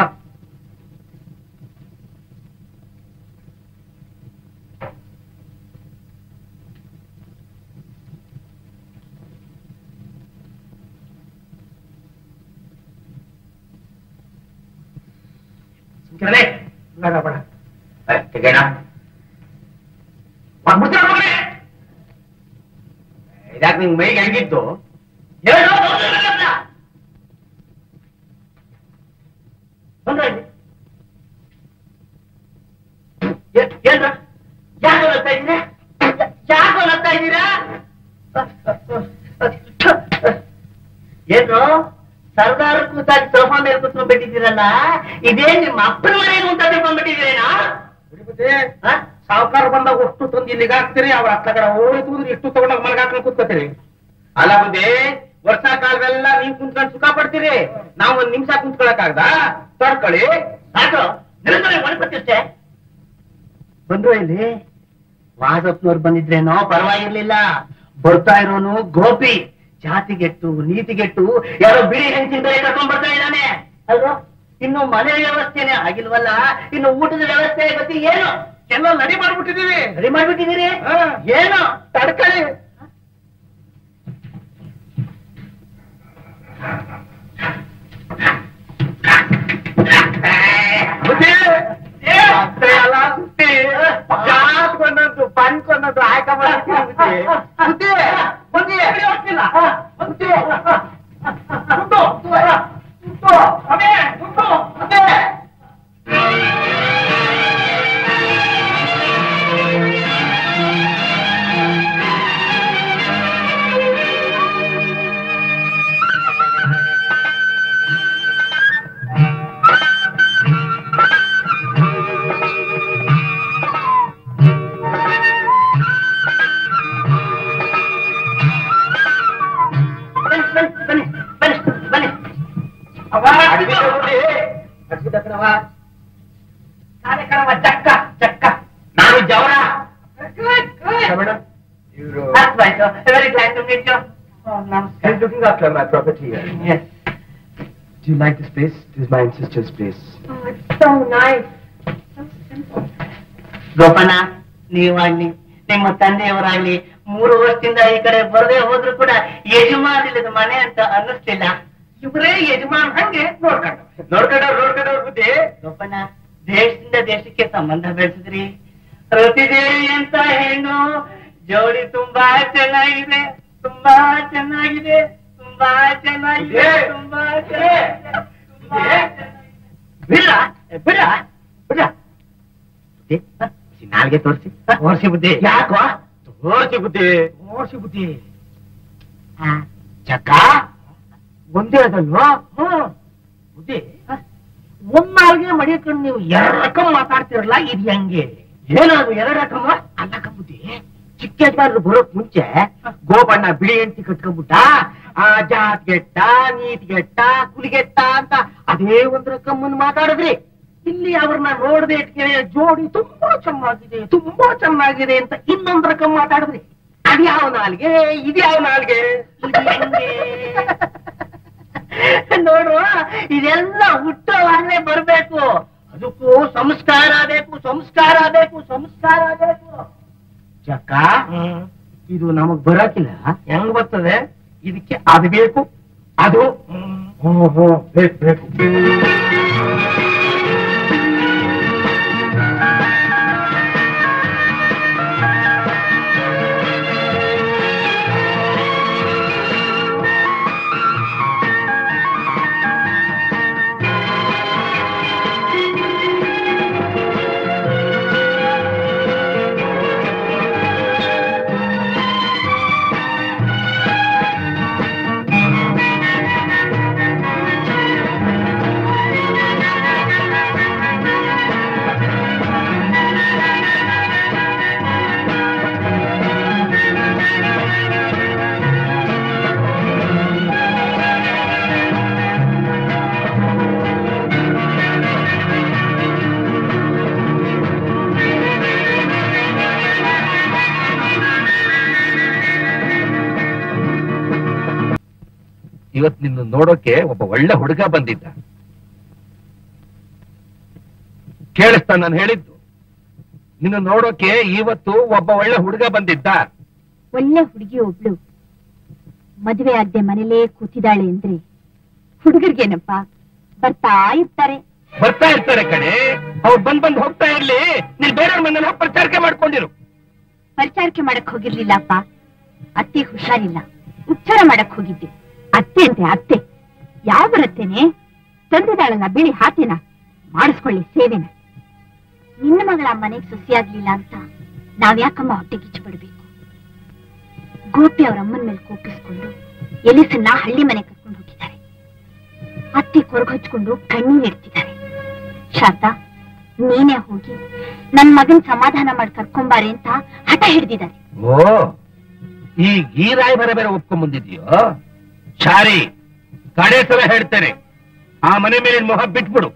ಸುಮ್ಕಿರಲೇ ಬೇಡ ಬೇಡ ತೆಗೆಣ ಇದಾಕ್ ನಿಂಗ್ ಮೈಗೆ ಹೆಂಗಿತ್ತು ಹೇಳು, ಬಂದ್ರೆ ನನ್ನ ಹತ್ರ. ಬಂದ್ರೆ ಇಲ್ಲಿ. ಏ- ಏನ್ರ? ಯಾಕೋ ನಗ್ತಾ ಇದ್ದೀರಾ? ಯಾ- ಯಾಕೋ ನಗ್ತಾ ಇದ್ದೀರಾ? ಏನು ಸರ್ದಾರ್ ಕೂತಾಗಿ ಸೋಫಾ ಮೇಲೆ ಕೂತ್ಕೊಂಡ್ ಬಿಟ್ಟಿದ್ದೀರಲ್ಲ ಇದೇ ನಿಮ್ಮ ಅಪ್ಪನ ಮನೆಗೆ ಅಂತ ತಿಳ್ಕೊಂಡ್ಬಿಟ್ಟಿದ್ದೀರೇನಾ ಸಾವುಕಾರ ಬಂದಾಗ ಅಷ್ಟು ತಂದು ಇಲ್ಲಿಗೆ ಹಾಕ್ತೀರಿ ಅವ್ರ ಹತ್ತ ಕಡೆ ಹೋಯ್ತು ಅಂದ್ರೆ ಇಷ್ಟು ತಗೊಂಡಾಗ ಮನೆಗೆ ಹಾಕೊಂಡು ಕೂತ್ಕೋತೀರಿ ಅಲ್ಲ ಬುದ್ಧಿ ವರ್ಷ ಕಾಲವೆಲ್ಲ ನೀವ್ ಕುಂತ್ಕೊಂಡು ಸುಖ ಪಡ್ತೀರಿ ನಾವು ಒಂದ್ ನಿಮಿಷ ಕುಂತ್ಕೊಳಕ್ಕಾಗ್ದ ತಡ್ಕೊಳ್ಳಿ ಸಾಕು ಒಣಕೊತಿಷ್ಟೇ ಬಂದ್ರು ಇಲ್ಲಿ ವಾಸಪ್ಪನವ್ರು ಬಂದಿದ್ರೇನೋ ಪರವಾಗಿರ್ಲಿಲ್ಲ ಬರ್ತಾ ಇರೋನು ಗೋಪಿ ಜಾತಿಗೆಟ್ಟು ನೀತಿಗೆಟ್ಟು ಯಾರೋ ಬಿಳಿ ಹೆಂಚಿಂದ ಕರ್ಕೊಂಡ್ ಬರ್ತಾ ಇದ್ದಾನೆ ಅಲ್ವಾ ಇನ್ನು ಮನೆ ವ್ಯವಸ್ಥೆನೆ ಆಗಿಲ್ವಲ್ಲ ಇನ್ನು ಊಟದ ವ್ಯವಸ್ಥೆ ಗತಿ ಏನು ಎಲ್ಲ ರೆಡಿ ಮಾಡ್ಬಿಟ್ಟಿದೀವಿ ರೆಡಿ ಮಾಡ್ಬಿಟ್ಟಿದ್ದೀರಿ ಹಾ. ಏನು ತಡ್ಕಳಿ ಬುದ್ಧಿ ಅಷ್ಟೇ ಅಲ್ಲ ಬುದ್ಧಿ ಜಾತ್ ಕೊನ್ನದ್ದು ಪನ್ ಕೊನ್ನದ್ದು ಆಯ್ಕ ಮಾಡ್ತೀನಿ ಬುದ್ಧಿ ಬುದ್ಧಿ ಬುದ್ಧಿ ಬುದ್ಧಿ ಬುದ್ಧಿ ಬುದ್ದು ಬುದ್ದು ಅದೇ ಬುದ್ದು ಬುದ್ಧಿ ಬನ್ನಿ ಬನ್ನಿ ಬನ್ನಿ ಬನ್ನಿ ಬನ್ನಿ ಅವ ಅಡ್ಗೆ ಬುದ್ಧಿ ಅಡ್ಗೆ ಕಣವ ಕಾಲೆ ಕಣವ ಚಕ್ಕ ಚಕ್ಕ ನಾನು ಜವರ ಮೇಡಮ್ ಇವರು ಆಯ್ತು very glad to meet you ನಮಸ್ಕಾರ He's looking after my property here. Yes. Do you like this place? This is my sister's place. Oh, it's so nice. So simple. Gopanna ನೀವಾಗ್ಲಿ ನಿಮ್ಮ ತಂದೆಯವರಾಗ್ಲಿ ಮೂರು ವರ್ಷದಿಂದ ಈ ಕಡೆ ಬರದೇ ಹೋದ್ರು ಕೂಡ ಯಜಮಾನಿಲ್ಲದ ಮನೆ ಅಂತ ಅನ್ನಿಸ್ಲಿಲ್ಲ ಇವರೇ ಯಜಮಾನ್ ಹಂಗೆ ನೋಡ್ಕೊಂಡು ನೋಡ್ಕೊಂಡವ್ರು ನೋಡ್ಕೊಂಡವ್ರು ಬುದ್ಧಿ ಗೋಪಣ್ಣ ದೇಶದಿಂದ ದೇಶಕ್ಕೆ ಸಂಬಂಧ ಬೆಳೆಸಿದ್ರಿ ರತಿದೇವಿ ಅಂತ ಹೆಣ್ಣು ಜೋಡಿ ತುಂಬಾ ಚೆನ್ನಾಗಿದೆ ತುಂಬಾ ಚೆನ್ನಾಗಿದೆ ತುಂಬಾ ಚೆನ್ನಾಗಿದೆ ತುಂಬಾ ಚೆನ್ನಾಗಿದೆ ತುಂಬಾ ಚೆನ್ನಾಗಿದೆ. ಬಿಡ ಬಿಡ ಬಿಡ ಬುದ್ಧಿ ನಾಲ್ಗೆ ತೋರಿಸಿ ತೋರಿಸಿ ಬುದ್ಧಿ ಯಾಕೋ ತೋರ್ಸಿ ಬುದ್ಧಿ ತೋರಿಸಿ ಬುದ್ಧಿ ಚಕ್ಕ ಒಂದೇ ಅದಲ್ವಾ ಹ್ಮ್ ಬುದ್ಧಿ ಒಂದಾಲ್ಗೆ ಮಡಿಕೊಂಡು ನೀವು ಎರಡು ರಕಮ್ ಮಾತಾಡ್ತಿರಲ್ಲ ಇದು ಹೆಂಗೆ ಏನದು ಎರಡು ರಕಮ ಅಲ್ಲಕ್ಕ ಬುದ್ಧಿ ಚಿಕ್ಕ ಯಜಮಾನ್ರು ಬರೋಕ್ ಮುಂಚೆ ಗೋಬಣ್ಣ ಬಿಳಿ ಹೆಂಡತಿ ಕಟ್ಕೊಂಡ್ಬಿಟ್ಟ ಆ ಜಾತ್ ಗೆಟ್ಟ ನೀತ್ ಗೆಟ್ಟ ಕುಲಿಗೆಟ್ಟ ಅಂತ ಅದೇ ಒಂದ್ ರಕಮ್ಮನ್ ಮಾತಾಡಿದ್ರಿ ಇಲ್ಲಿ ಅವ್ರನ್ನ ನೋಡದೆ ಇಟ್ಕೆ ಜೋಡಿ ತುಂಬಾ ಚೆನ್ನಾಗಿದೆ ತುಂಬಾ ಚೆನ್ನಾಗಿದೆ ಅಂತ ಇನ್ನೊಂದ್ ರಕಮ್ ಮಾತಾಡಿದ್ರಿ ಅದ್ಯಾವ ನಾಲ್ಗೆ ಇದ್ಯಾವ ನಾಲ್ಗೆ ಇದು ಹೆಂಗೆ? ನೋಡು ಇದೆಲ್ಲ ಹುಟ್ಟುವಾಗಲೇ ಬರ್ಬೇಕು ಅದಕ್ಕೂ ಸಂಸ್ಕಾರ ಬೇಕು ಸಂಸ್ಕಾರ ಬೇಕು ಸಂಸ್ಕಾರ ಬೇಕು ಚಕ್ಕ ಇದು ನಮಗ್ ಬರಕಿಲ್ಲ ಹೆಂಗ್ ಬರ್ತದೆ ಇದಕ್ಕೆ ಅದು ಬೇಕು ಅದು ಓಹೋ ಬೇಕು ಬೇಕು ಇವತ್ ನಿನ್ನ ನೋಡೋಕೆ ಒಬ್ಬ ಒಳ್ಳೆ ಹುಡುಗ ಬಂದಿದ್ದ ಕೇಳಿಸ್ತಾ ನಾನು ಹೇಳಿದ್ದು ನಿನ್ನ ನೋಡೋಕೆ ಇವತ್ತು ಒಬ್ಬ ಒಳ್ಳೆ ಹುಡುಗ ಬಂದಿದ್ದ ಒಳ್ಳೆ ಹುಡುಗಿ ಒಬ್ಳು ಮದುವೆ ಆಗದೆ ಮನೇಲೇ ಕೂತಿದ್ದಾಳೆ ಅಂದ್ರೆ ಹುಡುಗರಿಗೇನಪ್ಪ ಬರ್ತಾ ಇರ್ತಾರೆ ಬರ್ತಾ ಇರ್ತಾರೆ ಕಡೆ ಅವ್ರು ಬಂದ್ ಬಂದ್ ಹೋಗ್ತಾ ಇರ್ಲಿ ನೀನ್ ಬೇರೆಯವ್ರ ಮನೇಲಿ ಹೋಗಿ ಪ್ರಚಾರಕ್ಕೆ ಮಾಡ್ಕೊಂಡಿರು ಪರಿಚಾರಕ್ಕೆ ಮಾಡಕ್ ಹೋಗಿರ್ಲಿಲ್ಲಪ್ಪ ಅತ್ತೆ ಹುಷಾರಿಲ್ಲ ಉಚ್ಚಾರ ಮಾಡಕ್ ಹೋಗಿದ್ದೆ ಅತ್ತೆ ಅಂತೆ ಅತ್ತೆ ಯಾವ ಬರತ್ತೇನೆ ತಂದಿದಾಳಲ್ಲ ಬಿಳಿ ಹಾತಿನ ಮಾಡಿಸ್ಕೊಳ್ಳಿ ಸೇವೆನ ನಿನ್ನ ಮಗಳ ಮನೆಗೆ ಸೊಸೆಯಾಗ್ಲಿಲ್ಲ ಅಂತ ನಾವ್ಯಾಕಮ್ಮ ಹೊಟ್ಟೆ ಕಿಚ್ಚು ಬಿಡ್ಬೇಕು ಗೋಪಿ ಅವ್ರ ಅಮ್ಮನ ಮೇಲೆ ಕೋಪಿಸ್ಕೊಂಡು ಎಲಿಸನ್ನ ಹಳ್ಳಿ ಮನೆ ಕರ್ಕೊಂಡು ಹೋಗಿದ್ದಾರೆ ಅತ್ತೆ ಕೊರಗು ಹಚ್ಕೊಂಡು ಕಣ್ಣೀರ್ ಇಡ್ತಿದ್ದಾರೆ ಶಾರದಾ ನೀನೇ ಹೋಗಿ ನನ್ ಮಗನ್ ಸಮಾಧಾನ ಮಾಡಿ ಕರ್ಕೊಂಬಾರೆ ಅಂತ ಹಠ ಹಿಡ್ದಿದ್ದಾರೆ ಓ ಈಗ ಈ ರಾಯಭರ ಬೇರೆ ಒಪ್ಕೊಂಡ್ ಬಂದಿದ್ಯೋ ಶಾರಿ ಕಡೆ ಸಲ ಹೇಳ್ತೇನೆ ಆ ಮನೆ ಮೇಲಿನ ಮೊಹ ಬಿಟ್ಬಿಡು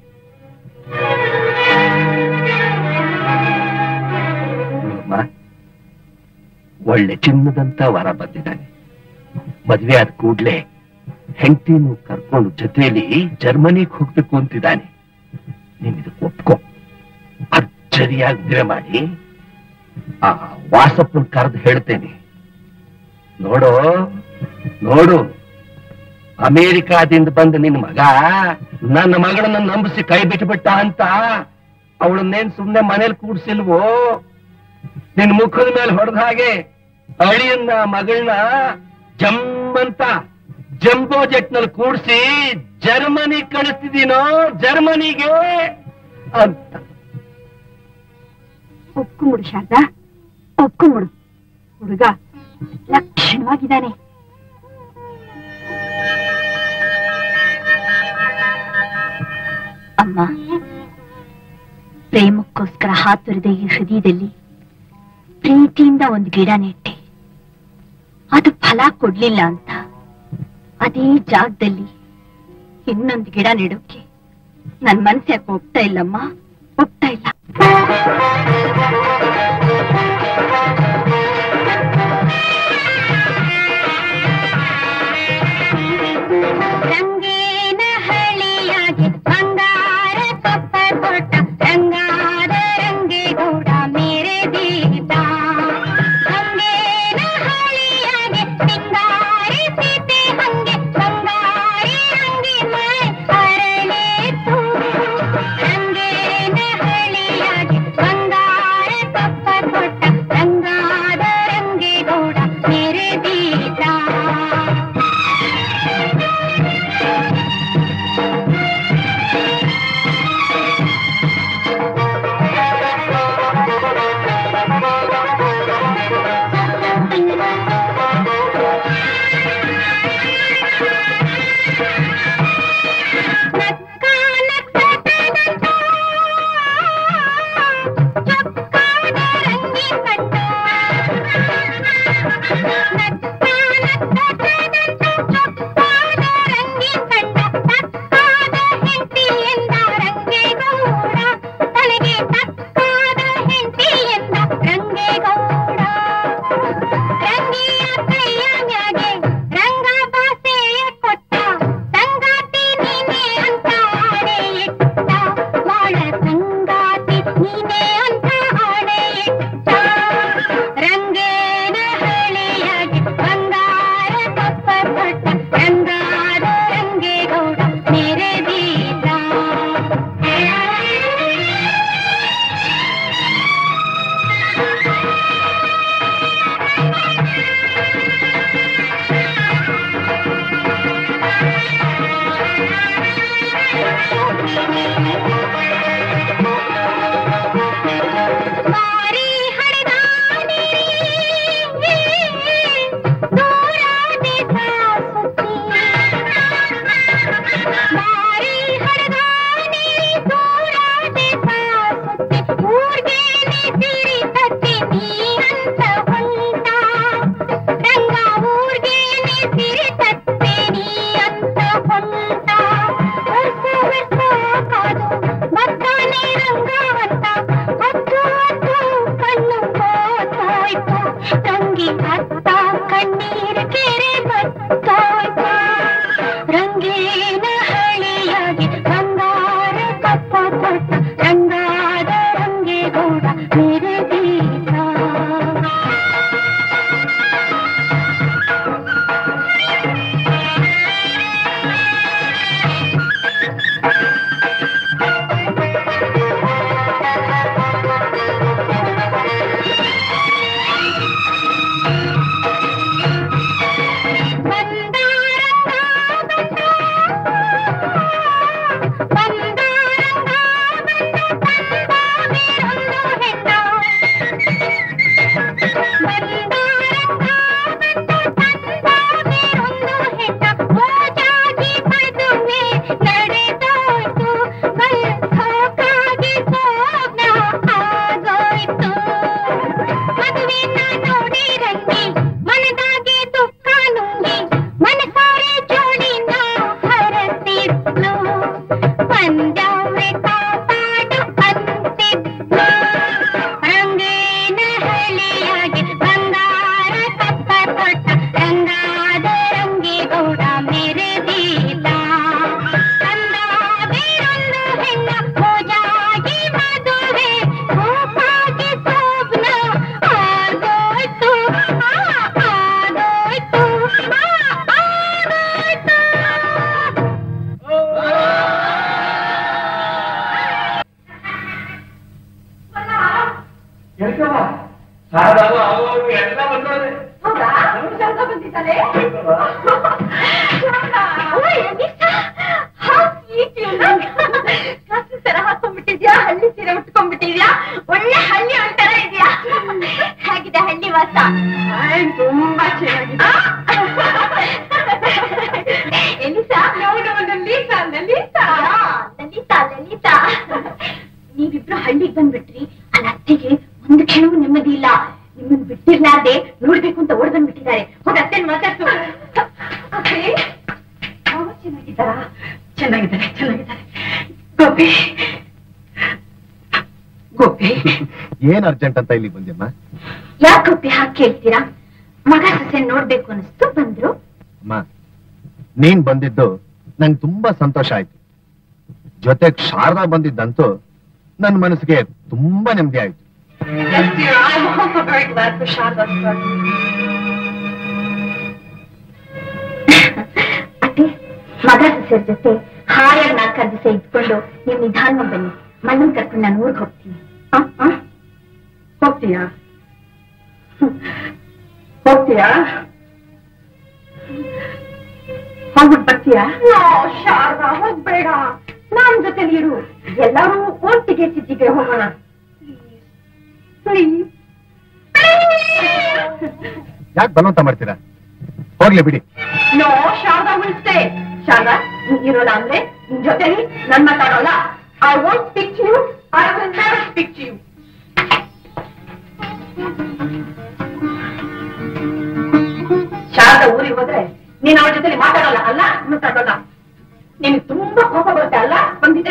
ನೋಡಮ್ಮ, ಒಳ್ಳೆ ಚಿನ್ನದಂತ ವರ ಬಂದಿದ್ದಾನೆ ಮದ್ವೆ ಆದ ಕೂಡ್ಲೆ ಹೆಂಡತಿನೂ ಕರ್ಕೊಂಡು ಕರ್ಕೊಂಡು ಜೊತೆಯಲ್ಲಿ ಜರ್ಮನಿಗೆ ಹೋಗ್ಬೇಕು ಅಂತಿದ್ದಾನೆ ನೀನ್ ಇದಕ್ಕೆ ಒಪ್ಕೊ ಅಚ್ಚರಿಯಾಗಿ ಮದುವೆ ಮಾಡಿ ಆ ವಾಸಪ್ಪನ್ ಕರೆದು ಹೇಳ್ತೇನೆ ನೋಡು ನೋಡು ಅಮೇರಿಕಾದಿಂದ ಬಂದ ನಿನ್ ಮಗ ನನ್ನ ಮಗಳನ್ನ ನಂಬಿಸಿ ಕೈ ಬಿಟ್ಬಿಟ್ಟ ಅಂತ ಅವಳನ್ನೇನ್ ಸುಮ್ನೆ ಮನೇಲಿ ಕೂಡ್ಸಿಲ್ವೋ ನಿನ್ ಮುಖದ ಮೇಲೆ ಹೊಡೆದ ಹಾಗೆ ಅಳಿಯನ್ನ ಮಗಳನ್ನ ಜಮ್ಮಂತ ಜಂಬೋ ಜೆಟ್ ನಲ್ಲಿ ಕೂಡ್ಸಿ ಜರ್ಮನಿ ಕಳಿಸ್ತಿದ್ದೀನೋ ಜರ್ಮನಿಗೆ ಅಂತ ಒಪ್ಕೊಂಬಿಡು ಶಾರದಾ ಒಪ್ಕೊಂಬಿಡು ಹುಡುಗ ಲಕ್ಷಣವಾಗಿದ್ದಾನೆ ಅಮ್ಮ ಪ್ರೇಮಕ್ಕೋಸ್ಕರ ಹಾತುರಿದ ಈ ಹೃದಯದಲ್ಲಿ ಪ್ರೀತಿಯಿಂದ ಒಂದು ಗಿಡ ನೆಟ್ಟೆ ಅದು ಫಲ ಕೊಡ್ಲಿಲ್ಲ ಅಂತ ಅದೇ ಜಾಗದಲ್ಲಿ ಇನ್ನೊಂದು ಗಿಡ ನೆಡೋಕೆ ನನ್ ಮನ್ಸು ಯಾಕೆ ಒಪ್ತಾ ಇಲ್ಲಮ್ಮ ಒಪ್ತಾ ಇಲ್ಲ ರಂಗೇನ ಹಳಿಯಾಗಿ ಬಂಗಾರ ಕೊಪ್ಪ ಕೊಟ್ಟ ರಂಗಾದ ರಂಗೇಗೌಡ ಮೇರೆ ದೀದ ರಂಗೇನ ಹಳಿಯಾಗಿ ಸಿಂಗಾರಿ ಸೀತೆ ಹಂಗೆ ಬಂಗಾರಿ ಅಂಗಿ ಮೈ ಅರಳಿತು ರಂಗೇನ ಹಳಿಯಾಗಿ ಬಂಗಾರ ಕೊಪ್ಪ ಕೊಟ್ಟ ರಂಗಾದ ರಂಗೇಗೌಡ ಮೇರೆ ದೀದ ರಂಗ ಬಾಸೆಯ ಕೊಟ್ಟ ಸಂಗಾತಿ ನೀನೇ ಅಂತ ಆಣೆ ಇಟ್ಟ ಬಾಳ ಸಂಗಾತಿ ನೀನೇ ಅಂತ ಆಣೆ ಇಟ್ಟ ರಂಗೇನ ಹಳಿಯಾಗಿ ಬಂಗಾರ ಕಪ್ಪ ಕೊಟ್ಟ ರಂಗಾದ ರಂಗೇಗೌಡ ನೆರೆದೀದ ಮಾರಿ ಹಡದಾನೆ ದೂರಾನೆ ಸಾಸುತ್ತಿ ಮಾರಿ ಹಡದಾನೆ ದೂರಾನೆ ಸಾಸುತ್ತಿ ಊರ್ಗೆ ಸಿರಿ ತತ್ತಿ ನೀ ಅಂತ ಹೊಂಟ ರಂಗ ಊರ್ಗೆ ಸಿರಿ ತತ್ತೆ ನೀ ಅಂತ ಹೊಂಟ ವರ್ಷ ವರ್ಷ ಕಾದು ಬರ್ತಾನೆ ರಂಗವಂತ ಹತ್ತು ಹತ್ತು ಕಣ್ಣು ಹೋಯ್ತು ರಂಗಿ ಹತ್ತ ಕಣ್ಣೀರ್ ಕೆರೆ ಬತ್ತೋಯ್ತು ರಂಗೇನ ಹಳಿಯಾಗಿ ಬಂಗಾರ ಕಪ್ಪ ಕೊಟ್ಟ ರಂಗಾದ ರಂಗೇಗೌಡ ಮೆರೆದೀತ ಬಂದಾರ ಬಂದ ಚೆನ್ನಾಗಿದ್ದಾರೆ ಚೆನ್ನಾಗಿದ್ದಾರೆ ಗೋಪಿ ಗೋಪಿ ಏನ್ ಅರ್ಜೆಂಟ್ ಅಂತ ಇಲ್ಲಿ ಬಂದ್ಯಮ್ಮ ಯಾಕೊಪ್ಪಿ ಹಾಕಿ ಕೇಳ್ತೀರಾ ಮಗ ಸೊಸೆ ನೋಡ್ಬೇಕು ಅನಿಸ್ತು ಬಂದ್ರು ಅಮ್ಮ ನೀನ್ ಬಂದಿದ್ದು ನಂಗೆ ತುಂಬಾ ಸಂತೋಷ ಆಯ್ತು ಜೊತೆಗ್ ಶಾರದಾ ಬಂದಿದ್ದಂತೂ ನನ್ ಮನಸ್ಸಿಗೆ ತುಂಬಾ ನೆಮ್ಮದಿ ಆಯ್ತು Yes, dear. I'm also very glad for Sharda's presence. ಅತ್ತೆ ಮಗ ಸೊಸೆಯರ್ ಜೊತೆ ಹಾಯಾಗಿ ನಾಲ್ಕಾರು ದಿವಸ ಇದ್ಕೊಂಡು ನೀವು ನಿಧಾನವಾಗಿ ಬನ್ನಿ ಮಣ್ಣನ್ ಕರ್ಕೊಂಡು ನಾನು ಊರಿಗೆ ಹೋಗ್ತೀನಿ ಆ, ಆ? ಹೋಗ್ತೀಯಾ ಹೋಗ್ತೀಯಾ ಹೋಗ್ಬಿಟ್ಟು ಬರ್ತೀಯಾ ಶಾರದಾ ಹೋಗ್ಬೇಡ ನಮ್ ಜೊತೆಲಿ ಇರು ಎಲ್ಲರೂ ಒಟ್ಟಿಗೆ ಸಿಟಿಗೆ ಹೋಗೋಣ ಪ್ಲೀಸ್ ಯಾಕೆ ಬಲವಂತ ಮಾಡ್ತೀರಾ ಹೋಗ್ಲಿ ಬಿಡಿ no Sharada will stay Sharada ನೀನ್ ಇರೋಲ್ಲ ಅಂದ್ರೆ ನಿನ್ ಜೊತೆಲಿ ನನ್ ಮಾತಾಡೋಲ್ಲ I want speak to you I will never speak to you Sharada ಊರಿಗೆ ಹೋದ್ರೆ ನೀನ್ ಅವಳ ಜೊತೆಲಿ ಮಾತಾಡೋಲ್ಲ ಅಲ್ಲ ಮಾತಾಡೋಲ್ಲ ನಿನಗೆ ತುಂಬಾ ಕೋಪ ಬರುತ್ತೆ ಅಲ್ಲ ಬಂದಿದ್ರೆ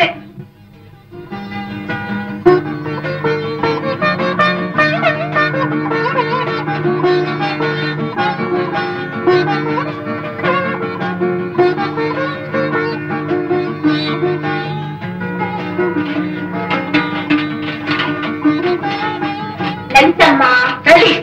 ಲಲಿತಮ್ಮ ಲಲಿತ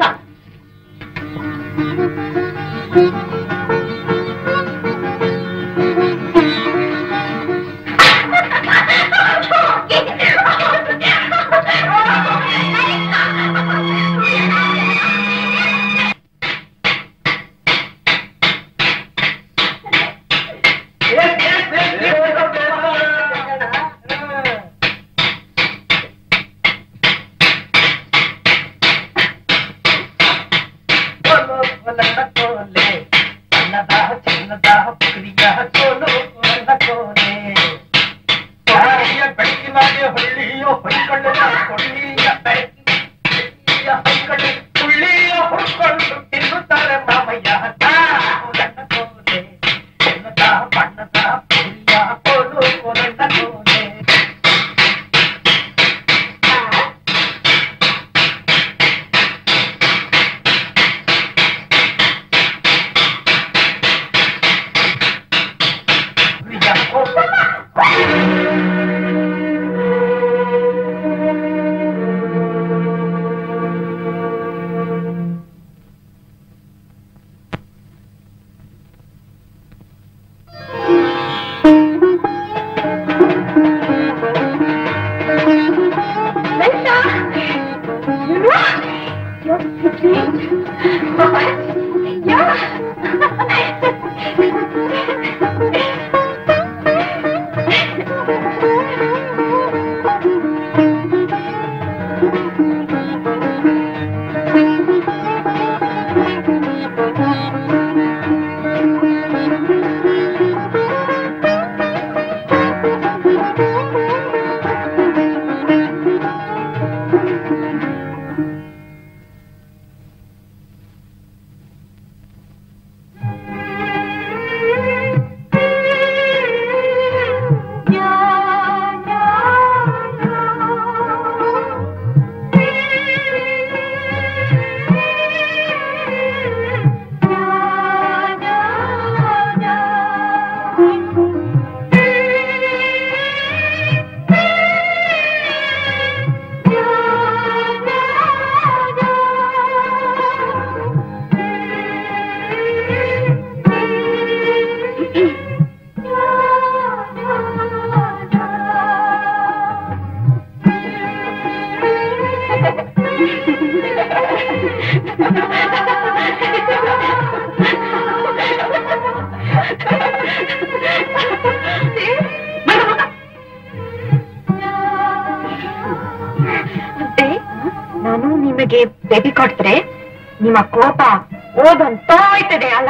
ಅತ್ತೆ, ನಾನು ನಿಮಗೆ ಬೇಬಿ ಕೊಡ್ತಾರೆ ನಿಮ್ಮ ಕೋಪ ಓದಂತ ಹೋಯ್ತದೆ ಅಲ್ಲ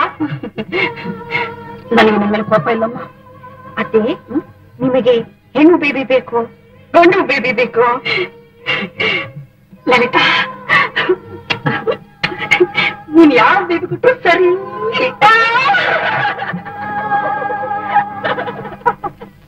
ನನಗೆ ನಿನ್ನ ಮೇಲೆ ಕೋಪ ಇಲ್ಲಮ್ಮ ಅತ್ತೆ ನಿಮಗೆ ಹೆಣ್ಣು ಬೇಬಿ ಬೇಕು ಗಂಡು ಬೇಬಿ ಬೇಕು ಲಲಿತಾ ನೀನ್ ಯಾವ ಬೇಬಿ ಕೊಟ್ಟರು ಸರಿ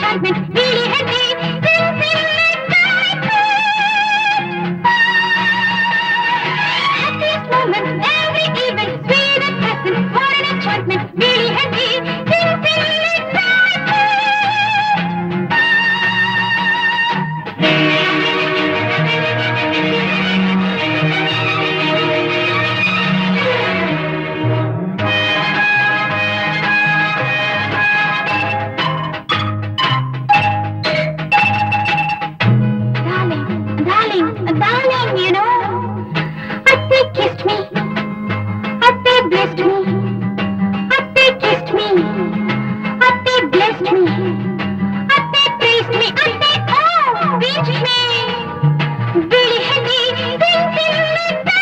enchantment, really heavy, things in Happiest moment, every event, sweet and pleasant, what an enchantment, really heavy, things in Darling, darling, darling, you know, Atte kissed me, Atte blessed me, Atte kissed me, Atte blessed me, Atte praised me, Atte oh, reached me. Really heavy, things in the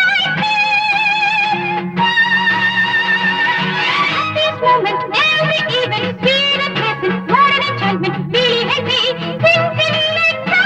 Happiest moment, every event, sweet and pleasant, what an enchantment, really heavy, things in the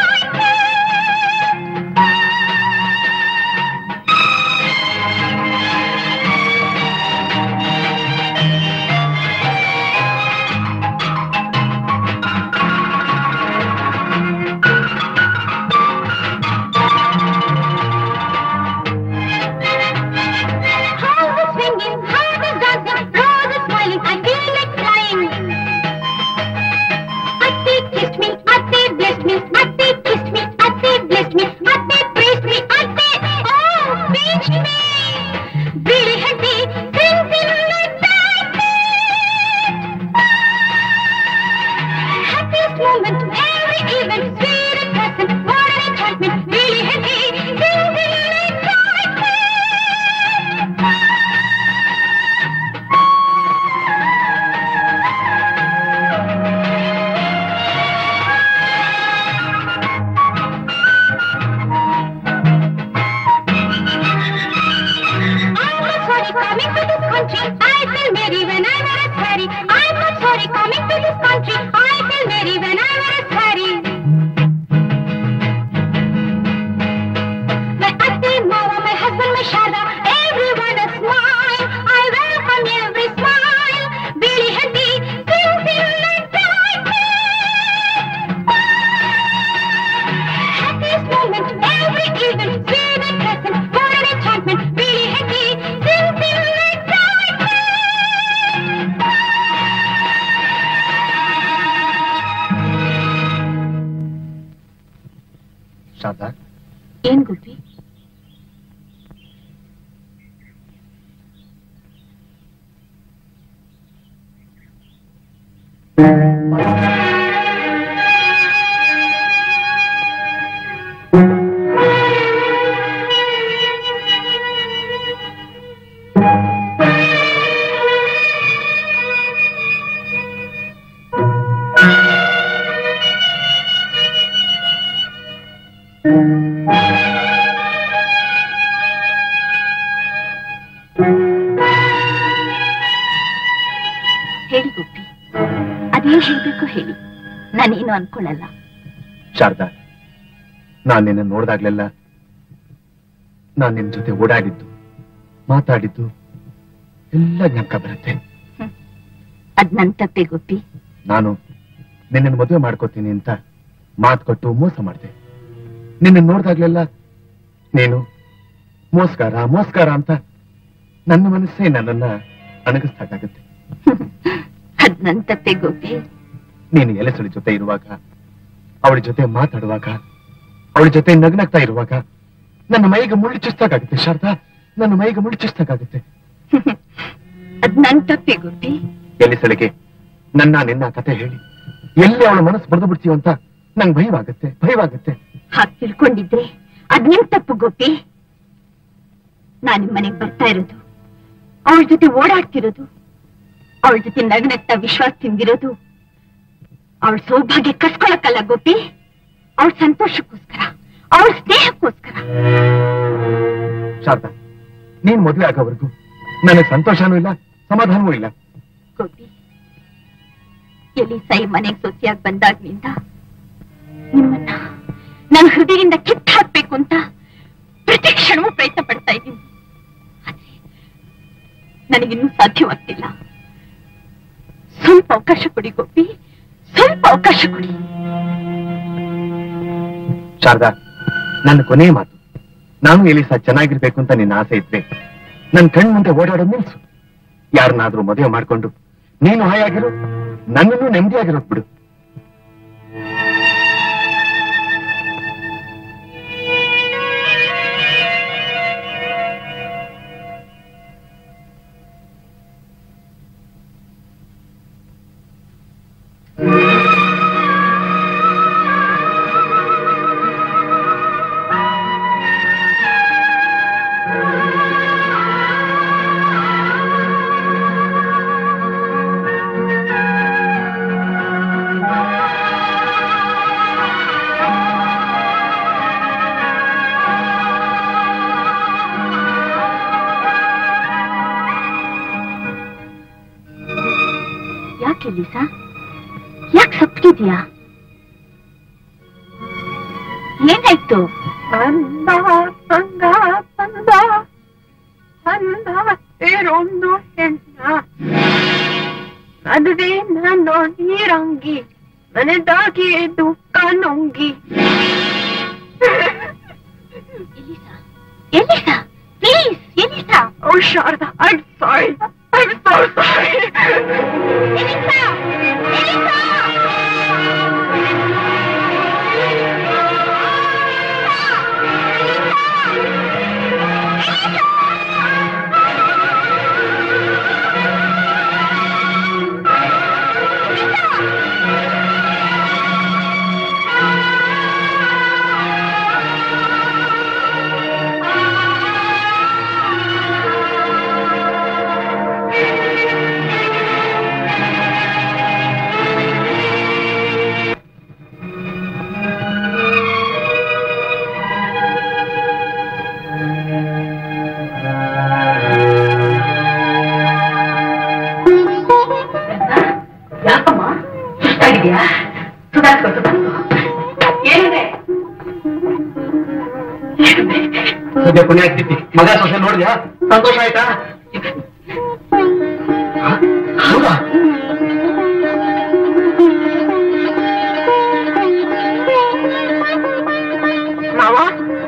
Heart is swinging, heart is dancing, rose is smiling, I feel like flying. Atte kissed me, Atte blessed me, Atte kissed me, Atte blessed me, Atte praised me, Atte oh reached me. Really heavy, things in the Happiest moment, every event, sweet and pleasant, what an enchantment, really heavy, things in the I'm not sorry coming to this country. I feel merry when I wear a sari. I'm not sorry coming to this country. I feel merry when I wear a sari. My atte, mama, my husband, my shada, everyone a smile. I welcome every smile. Really happy, things in the Happiest moment, every event, sweet and pleasant, what an enchantment, really happy, things in the Sharada ಏನ್ ಗೋಪಿ ಹೇಳಿ ಗೋಪಿ ಅದೇನ್ ಹೇಳ್ಬೇಕು ಹೇಳಿ ನಾನೇನು ಅನ್ಕೊಳ್ಳಲ್ಲ ಶಾರದಾ ನಾನ್ ನಿನ್ನ ನೋಡ್ದಾಗ್ಲೆಲ್ಲ ನಾನ್ ನಿನ್ ಜೊತೆ ಓಡಾಡಿದ್ದು ಮಾತಾಡಿದ್ದು ಎಲ್ಲ ಜ್ಞಾಪಕ ಬರುತ್ತೆ ಅದ್ ನನ್ ತಪ್ಪೆ ಗೋಪಿ ನಾನು ನಿನ್ನನ್ನು ಮದುವೆ ಮಾಡ್ಕೋತೀನಿ ಅಂತ ಮಾತು ಕೊಟ್ಟು ಮೋಸ ಮಾಡಿದೆ ನಿನ್ನ ನೋಡ್ದಾಗ್ಲೆಲ್ಲ ನೀನು ಮೋಸ್ಕಾರ ಮೋಸ್ಕಾರ ಅಂತ ನನ್ನ ಮನಸ್ಸೇ ನನ್ನನ್ನ ಅಣಗಿಸ್ದಾಗತ್ತೆ ಅದ್ ನನ್ ತಪ್ಪೆ ಗೋಪಿ ನೀನು ಎಲೆಸಳಿ ಜೊತೆ ಇರುವಾಗ ಅವಳ ಜೊತೆ ಮಾತಾಡುವಾಗ ಅವಳ ಜೊತೆ ನಗ್ನಗ್ತಾ ಇರುವಾಗ ನನ್ನ ಮೈಗೆ ಮುಳ್ಳು ಚುಸ್ತಾಗುತ್ತೆ ಶಾರದಾ ನನ್ನ ಮೈಗೆ ಮುಳ್ಳು ಚುಸ್ತಾಗುತ್ತೆ ಅದ್ ನನ್ ತಪ್ಪೆ ಗೋಪಿ ಎಲೆಸಳಿಗೆ ನನ್ನ ನಿನ್ನ ಕತೆ ಹೇಳಿ ಎಲ್ಲಿ ಅವಳ ಮನಸ್ಸು ಬರೆದು ಬಿಡ್ತೀವ ಅಂತ ನಂಗೆ ಭಯವಾಗುತ್ತೆ ಭಯವಾಗುತ್ತೆ ಹಾಗ್ ತಿಳ್ಕೊಂಡಿದ್ರೆ ಅದ್ ನಿಮ್ ತಪ್ಪು ಗೋಪಿ ನಾನ್ ನಿಮ್ ಮನೆಗ್ ಬರ್ತಾ ಇರೋದು ಅವಳ ಜೊತೆ ಓಡಾಡ್ತಿರೋದು ಅವಳ ಜೊತೆ ನಗ್ನಗ್ತಾ ವಿಶ್ವಾಸ ತಿಂದಿರೋದು ಅವಳ ಸೌಭಾಗ್ಯ ಕಸ್ಕೊಳಕ್ಕಲ್ಲ ಗೋಪಿ ಅವಳ ಸಂತೋಷಕ್ಕೋಸ್ಕರ ಅವಳ ಸ್ನೇಹಕ್ಕೋಸ್ಕರ ಶಾರದಾ ನೀನ್ ಮದುವೆ ಆಗೋವರೆಗೂ ನನಗೆ ಸಂತೋಷನೂ ಇಲ್ಲ ಸಮಾಧಾನವೂ ಇಲ್ಲ ಗೋಪಿ ಎಲ್ಲಿ ಸೈ ಮನೆಗೆ ಸೊಸೆಯಾಗಿ ಬಂದಾಗ್ಲಿಂದ ನಿಮ್ಮನ್ನ ನನ್ನ ಹೃದಯದಿಂದ ಕಿತ್ತು ಹಾಕ್ಬೇಕು ಅಂತ ಪ್ರತಿ ಕ್ಷಣವೂ ಪ್ರಯತ್ನ ಪಡ್ತಾ ಇದ್ದೀನಿ ಆದ್ರೆ ನನಗಿನ್ನೂ ಸಾಧ್ಯವಾಗ್ತಿಲ್ಲ ಸ್ವಲ್ಪ ಅವಕಾಶ ಕೊಡಿ ಗೋಪಿ ಸ್ವಲ್ಪ ಅವಕಾಶ ಕೊಡಿ ಶಾರದಾ ನನ್ನ ಕೊನೆಯ ಮಾತು ನಾನು ಎಲಿಸಾ ಚೆನ್ನಾಗಿರ್ಬೇಕು ಅಂತ ನಿನ್ನ ಆಸೆ ಇದ್ರೆ ನನ್ ಕಣ್ ಮುಂದೆ ಓಡಾಡೋದ್ ನಿಲ್ಸು ಯಾರನ್ನಾದ್ರೂ ಮದುವೆ ಮಾಡ್ಕೊಂಡು ನೀನು ಹಾಯಾಗಿರು ನನ್ನನ್ನು ನೆಮ್ಮದಿಯಾಗಿರೋದ್ ಬಿಡು ಯಾಕೆ ಲೀಸಾ ಯಾಕೆ ಸಪ್ಪಿದ್ಯಾ ಏನಾಯ್ತು ಅಂದ ಅಂದ ಅಂದ ಅಂದ ಬೇರೊಂದು ಹೆಣ್ಣ ಅದುವೇ ನಾನು ನೀರಂಗಿ ಮನೆದಾಗಿ ದುಃಖ ನುಂಗಿ Elisa Elisa please Elisa Oh, Sharda, I'm sorry. I'm so sorry. Elisa Elisa ಯಾಕಮ್ಮ ಸುಸ್ತಾಗಿದ್ಯಾ ಸುಧಾರಿಸ್ಕೊ ಸುಧಾರಿಸ್ಕೊ ಏನಿದೆ ಸದ್ಯ ಪುಣ್ಯ ಆಗ್ತಿದ್ದಿ ಮಗ ಸೊಸೆ ನೋಡಿದ್ಯಾ ಸಂತೋಷ ಆಯ್ತಾ ಹ? ಹೌದಾ ಮಾವ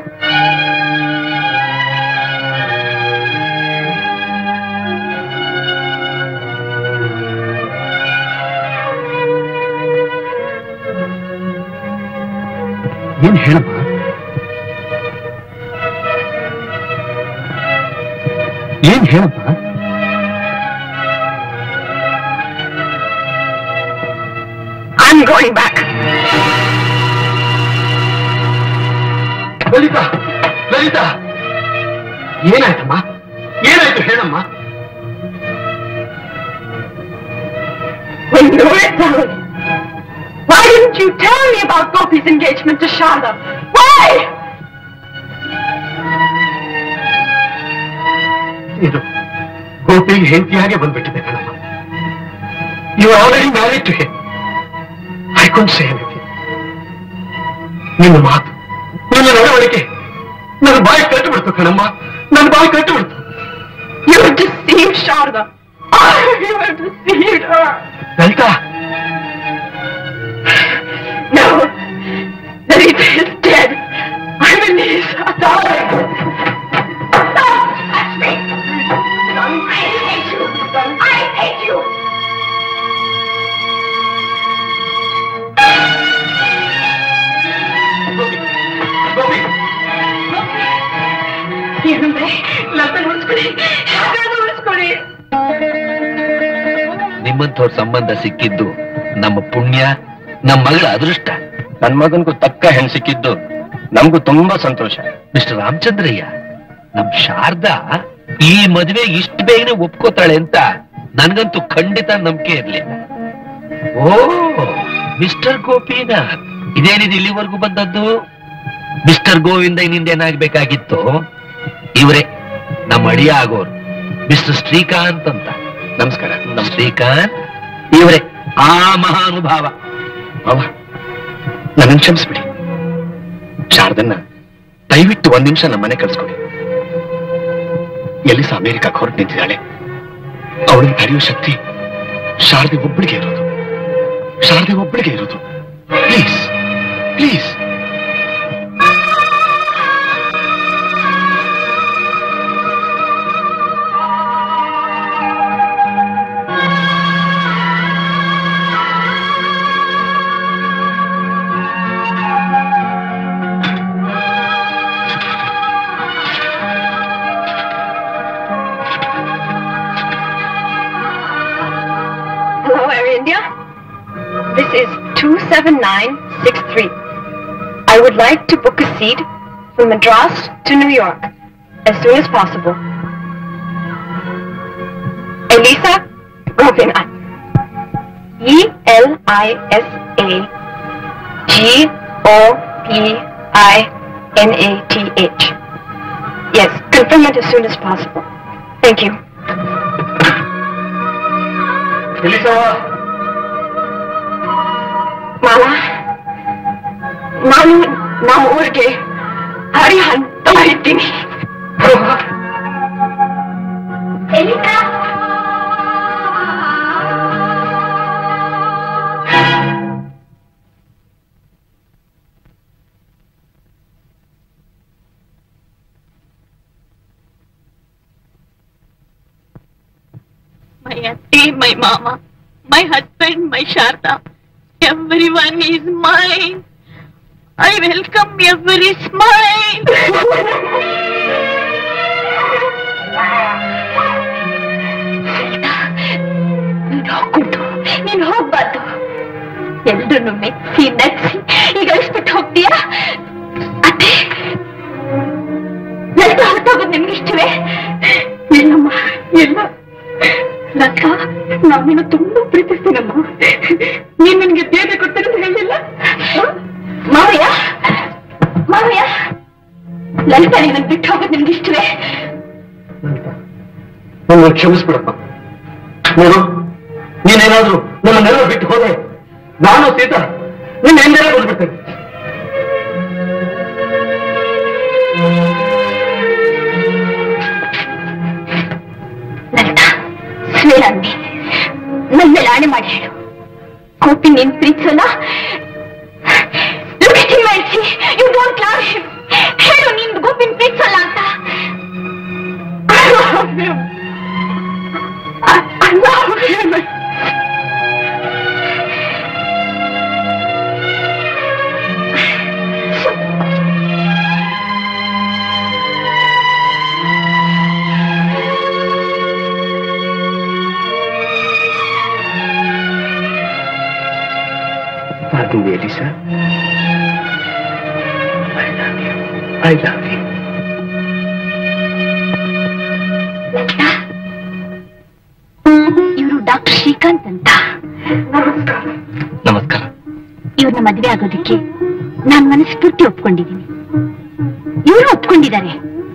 ಏನ್ ಹೇಳಮ್ಮ ಏನ್ ಹೇಳಪ್ಪ I'm going back. Lalitha Lalitha ಏನಾಯ್ತಮ್ಮ ಏನಾಯ್ತು ಹೇಳಮ್ಮ When you were down, why didn't you tell me about Gopi's engagement to Sharda? Why? ಇದು ಗೋಪಿಗೆ ಹೆಂಡತಿಯಾಗೆ ಬಂದ್ಬಿಟ್ಟಿದೆ ಕಣಮ್ಮ you already married to him I can't say ನಿನ್ನ ಮಾತು ನಿನ್ನ ನಡವಳಿಕೆ ನನ್ನ ಬಾಯಿ ಕಟ್ಟಿಬಿಡ್ತು ಕಣಮ್ಮ ನನ್ನ ಬಾಯಿ ಕಟ್ಟಿಬಿಡ್ತು You deceived Sharda. Oh, you have deceived her. Lalitha No, Larita is dead. I'm Anissa. Darling. Don't touch me. Darling, I hate you. Darling, I hate you. Gopi ಏನಂದ್ರೆ ಲತನ್ ಉಳಿಸ್ಕೊಳ್ಳಿ ಯಾಕಾದ್ರೂ ಉಳಿಸ್ಕೊಳ್ಳಿ ನಿಮ್ಮಂಥವ್ರ ಸಂಬಂಧ ಸಿಕ್ಕಿದ್ದು ನಮ್ಮ ಪುಣ್ಯ ನಮ್ಮ ಮಗಳ ಅದೃಷ್ಟ ನನ್ ಮಗನ್ಗೂ ತಕ್ಕ ಹೆಣ್ ಸಿಕ್ಕಿದ್ದು ನಮಗೂ ತುಂಬಾ ಸಂತೋಷ ಮಿಸ್ಟರ್ ರಾಮಚಂದ್ರಯ್ಯ ನಮ್ ಶಾರದಾ ಈ ಮದುವೆ ಇಷ್ಟು ಬೇಗನೆ ಒಪ್ಕೋತಾಳೆ ಅಂತ ನನ್ಗಂತೂ ಖಂಡಿತ ನಂಬಿಕೆ ಇರ್ಲಿಲ್ಲ ಓ ಮಿಸ್ಟರ್ ಗೋಪಿನಾಥ್ ಇದೇನಿದು ಇಲ್ಲಿವರೆಗೂ ಬಂದದ್ದು ಮಿಸ್ಟರ್ ಗೋವಿಂದ ಇನ್ನಿಂದೇನಾಗ್ಬೇಕಾಗಿತ್ತು ಇವರೇ ನಮ್ಮ ಅಡಿಯ ಆಗೋರು ಮಿಸ್ಟರ್ ಶ್ರೀಕಾಂತ್ ಅಂತ ನಮಸ್ಕಾರ ನಮ್ ಶ್ರೀಕಾಂತ್ ಇವರೇ ಆ ಮಹಾನುಭಾವ ಅವ ನನ್ನ ಕ್ಷಮಿಸ್ಬಿಡಿ ಶಾರದನ್ನ ದಯವಿಟ್ಟು ಒಂದ್ ನಿಮಿಷ ನಮ್ಮ ಮನೆ ಕಳ್ಸ್ಕೊಡಿ ಎಲ್ಲಿಸ ಅಮೆರಿಕಕ್ಕೆ ಹೊರಟು ನಿಂತಿದ್ದಾಳೆ ಅವಳನ್ನ ತಡೆಯೋ ಶಕ್ತಿ ಶಾರದೆ ಒಬ್ಬಳಿಗೆ ಇರೋದು ಶಾರದೆ ಒಬ್ಬಳಿಗೆ ಇರೋದು please please Hello, Air India. This is 27963. I would like to book a seat from Madras to New York as soon as possible. Elisa Gopinath. E L I S A G O P I N A T H. Yes, confirm it as soon as possible. Thank you. ಮಾವ ನಾನು ನಮ್ಮ ಊರಿಗೆ ಹರಿ ಅಂತ ಇದ್ದೀನಿ My auntie, my mama, my husband, my Sharda. Everyone is mine. I welcome every smile. ನೀನು ಹೋಗ್ಬಿಟ್ಟು ನೀನು ಹೋಗ್ಬಾರ್ದು ಎಲ್ರನ್ನು ಮೆಚ್ಚಿ ನಚ್ಚಿ ಈಗ ಅಳಿಸ್ಬಿಟ್ಟು ಹೋಗ್ತೀಯಾ ಅತ್ತೆ ನನ್ನ ಹೊರಟೋಗೋದು ನಿಮ್ಗೆ ಇಷ್ಟವೇ ಇಲ್ಲಮ್ಮ ಇಲ್ಲ ಲಕ್ಕ ನಮ್ಮನ್ನು ತುಂಬಾ ಪ್ರೀತಿಸ್ತೀನಮ್ಮ ನೀನ್ ನನಗೆ ಬೇಗ ಕೊಡ್ತೇನೆ ಅಂತ ಹೇಳಿಲ್ಲ ಮಾವಯ್ಯ ಮಾವಯ್ಯ ಲಲಿತಾ ನಿನ್ನ ಬಿಟ್ಟು ಹೋಗೋದು ನಿಮ್ಗೆ ಇಷ್ಟವೇ ನನ್ನ ಕ್ಷಮಿಸ್ಬಿಡಪ್ಪ ನೋಡು ನೀನೇನಾದ್ರೂ ನಮ್ಮನ್ನೆಲ್ಲ ಬಿಟ್ಟು ಹೋದೆ ನಾನು ಸೀತಾ ನಿನ್ನ ಹಿಂದೆಲ್ಲ ಬಂದ್ಬಿಡ್ತೇನೆ ಲಲಿತಾ ಸ್ವೇರನ್ನಿ ನನ್ನ ಮೇಲೆ ಆಣೆ ಮಾಡಿ ಹೇಳು ಕೋಪಿ ನೀನ್ ಪ್ರೀತಿಸಲ್ಲ Look at him and see, you don't love him. ಹೇಳು ನೀನ್ ಗೋಪಿನ್ ಪ್ರೀತಿಸಲ್ಲ ಅಂತ I love him. I, I love him. Pardon me, Elisa. I love you. I love you. ಇವರು ಡಾಕ್ಟರ್ ಶ್ರೀಕಾಂತ್ ಅಂತ ನಮಸ್ಕಾರ ಇವ್ರನ್ನ ಮದುವೆ ಆಗೋದಕ್ಕೆ ನಾನ್ ಮನಸ್ಫೂರ್ತಿ ಒಪ್ಕೊಂಡಿದ್ದೀನಿ ಇವರು ಒಪ್ಕೊಂಡಿದ್ದಾರೆ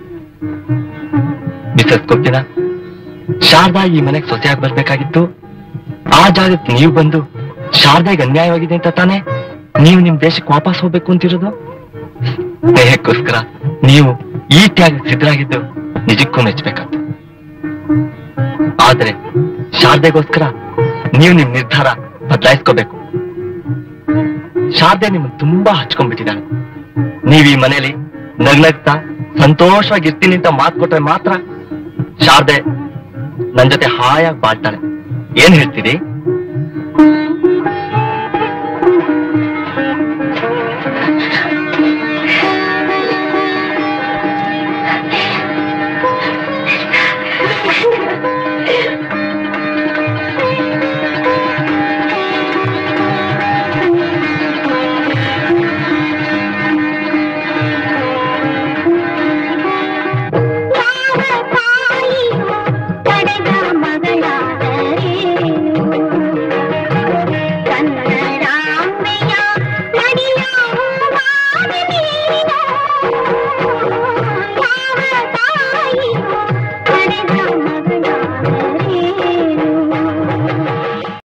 ಮಿಸಸ್ ಕೊಪ್ಪಿನ ಶಾರದಾ ಈ ಮನೆಗೆ ಸೊಸೆಯಾಗಿ ಬರ್ಬೇಕಾಗಿತ್ತು ಆ ಜಾಗಕ್ಕೆ ನೀವು ಬಂದು ಶಾರದಾಗೆ ಅನ್ಯಾಯವಾಗಿದೆ ಅಂತ ತಾನೇ ನೀವು ನಿಮ್ ದೇಶಕ್ಕೆ ವಾಪಸ್ ಹೋಗ್ಬೇಕು ಅಂತಿರೋದು ಸ್ನೇಹಕ್ಕೋಸ್ಕರ ನೀವು ಈ ತ್ಯಾಗಕ್ಕೆ ಸಿದ್ಧರಾಗಿದ್ದು ನಿಜಕ್ಕೂ ಮೆಚ್ಚಬೇಕಾಗ್ತದೆ ಆದ್ರೆ ಶಾರದೆಗೋಸ್ಕರ ನೀವು ನಿಮ್ ನಿರ್ಧಾರ ಬದಲಾಯಿಸ್ಕೋಬೇಕು ಶಾರದೆ ನಿಮ್ಮನ್ನ ತುಂಬಾ ಹಚ್ಕೊಂಡ್ಬಿಟ್ಟಿದ್ದಾಳೆ ನೀವ್ ಈ ಮನೇಲಿ ನಗ್ನಗ್ತಾ ಸಂತೋಷವಾಗಿರ್ತೀನಿ ಅಂತ ಮಾತು ಕೊಟ್ರೆ ಮಾತ್ರ ಶಾರದೆ ನನ್ ಜೊತೆ ಹಾಯಾಗಿ ಬಾಳ್ತಾಳೆ ಏನ್ ಹೇಳ್ತೀರಿ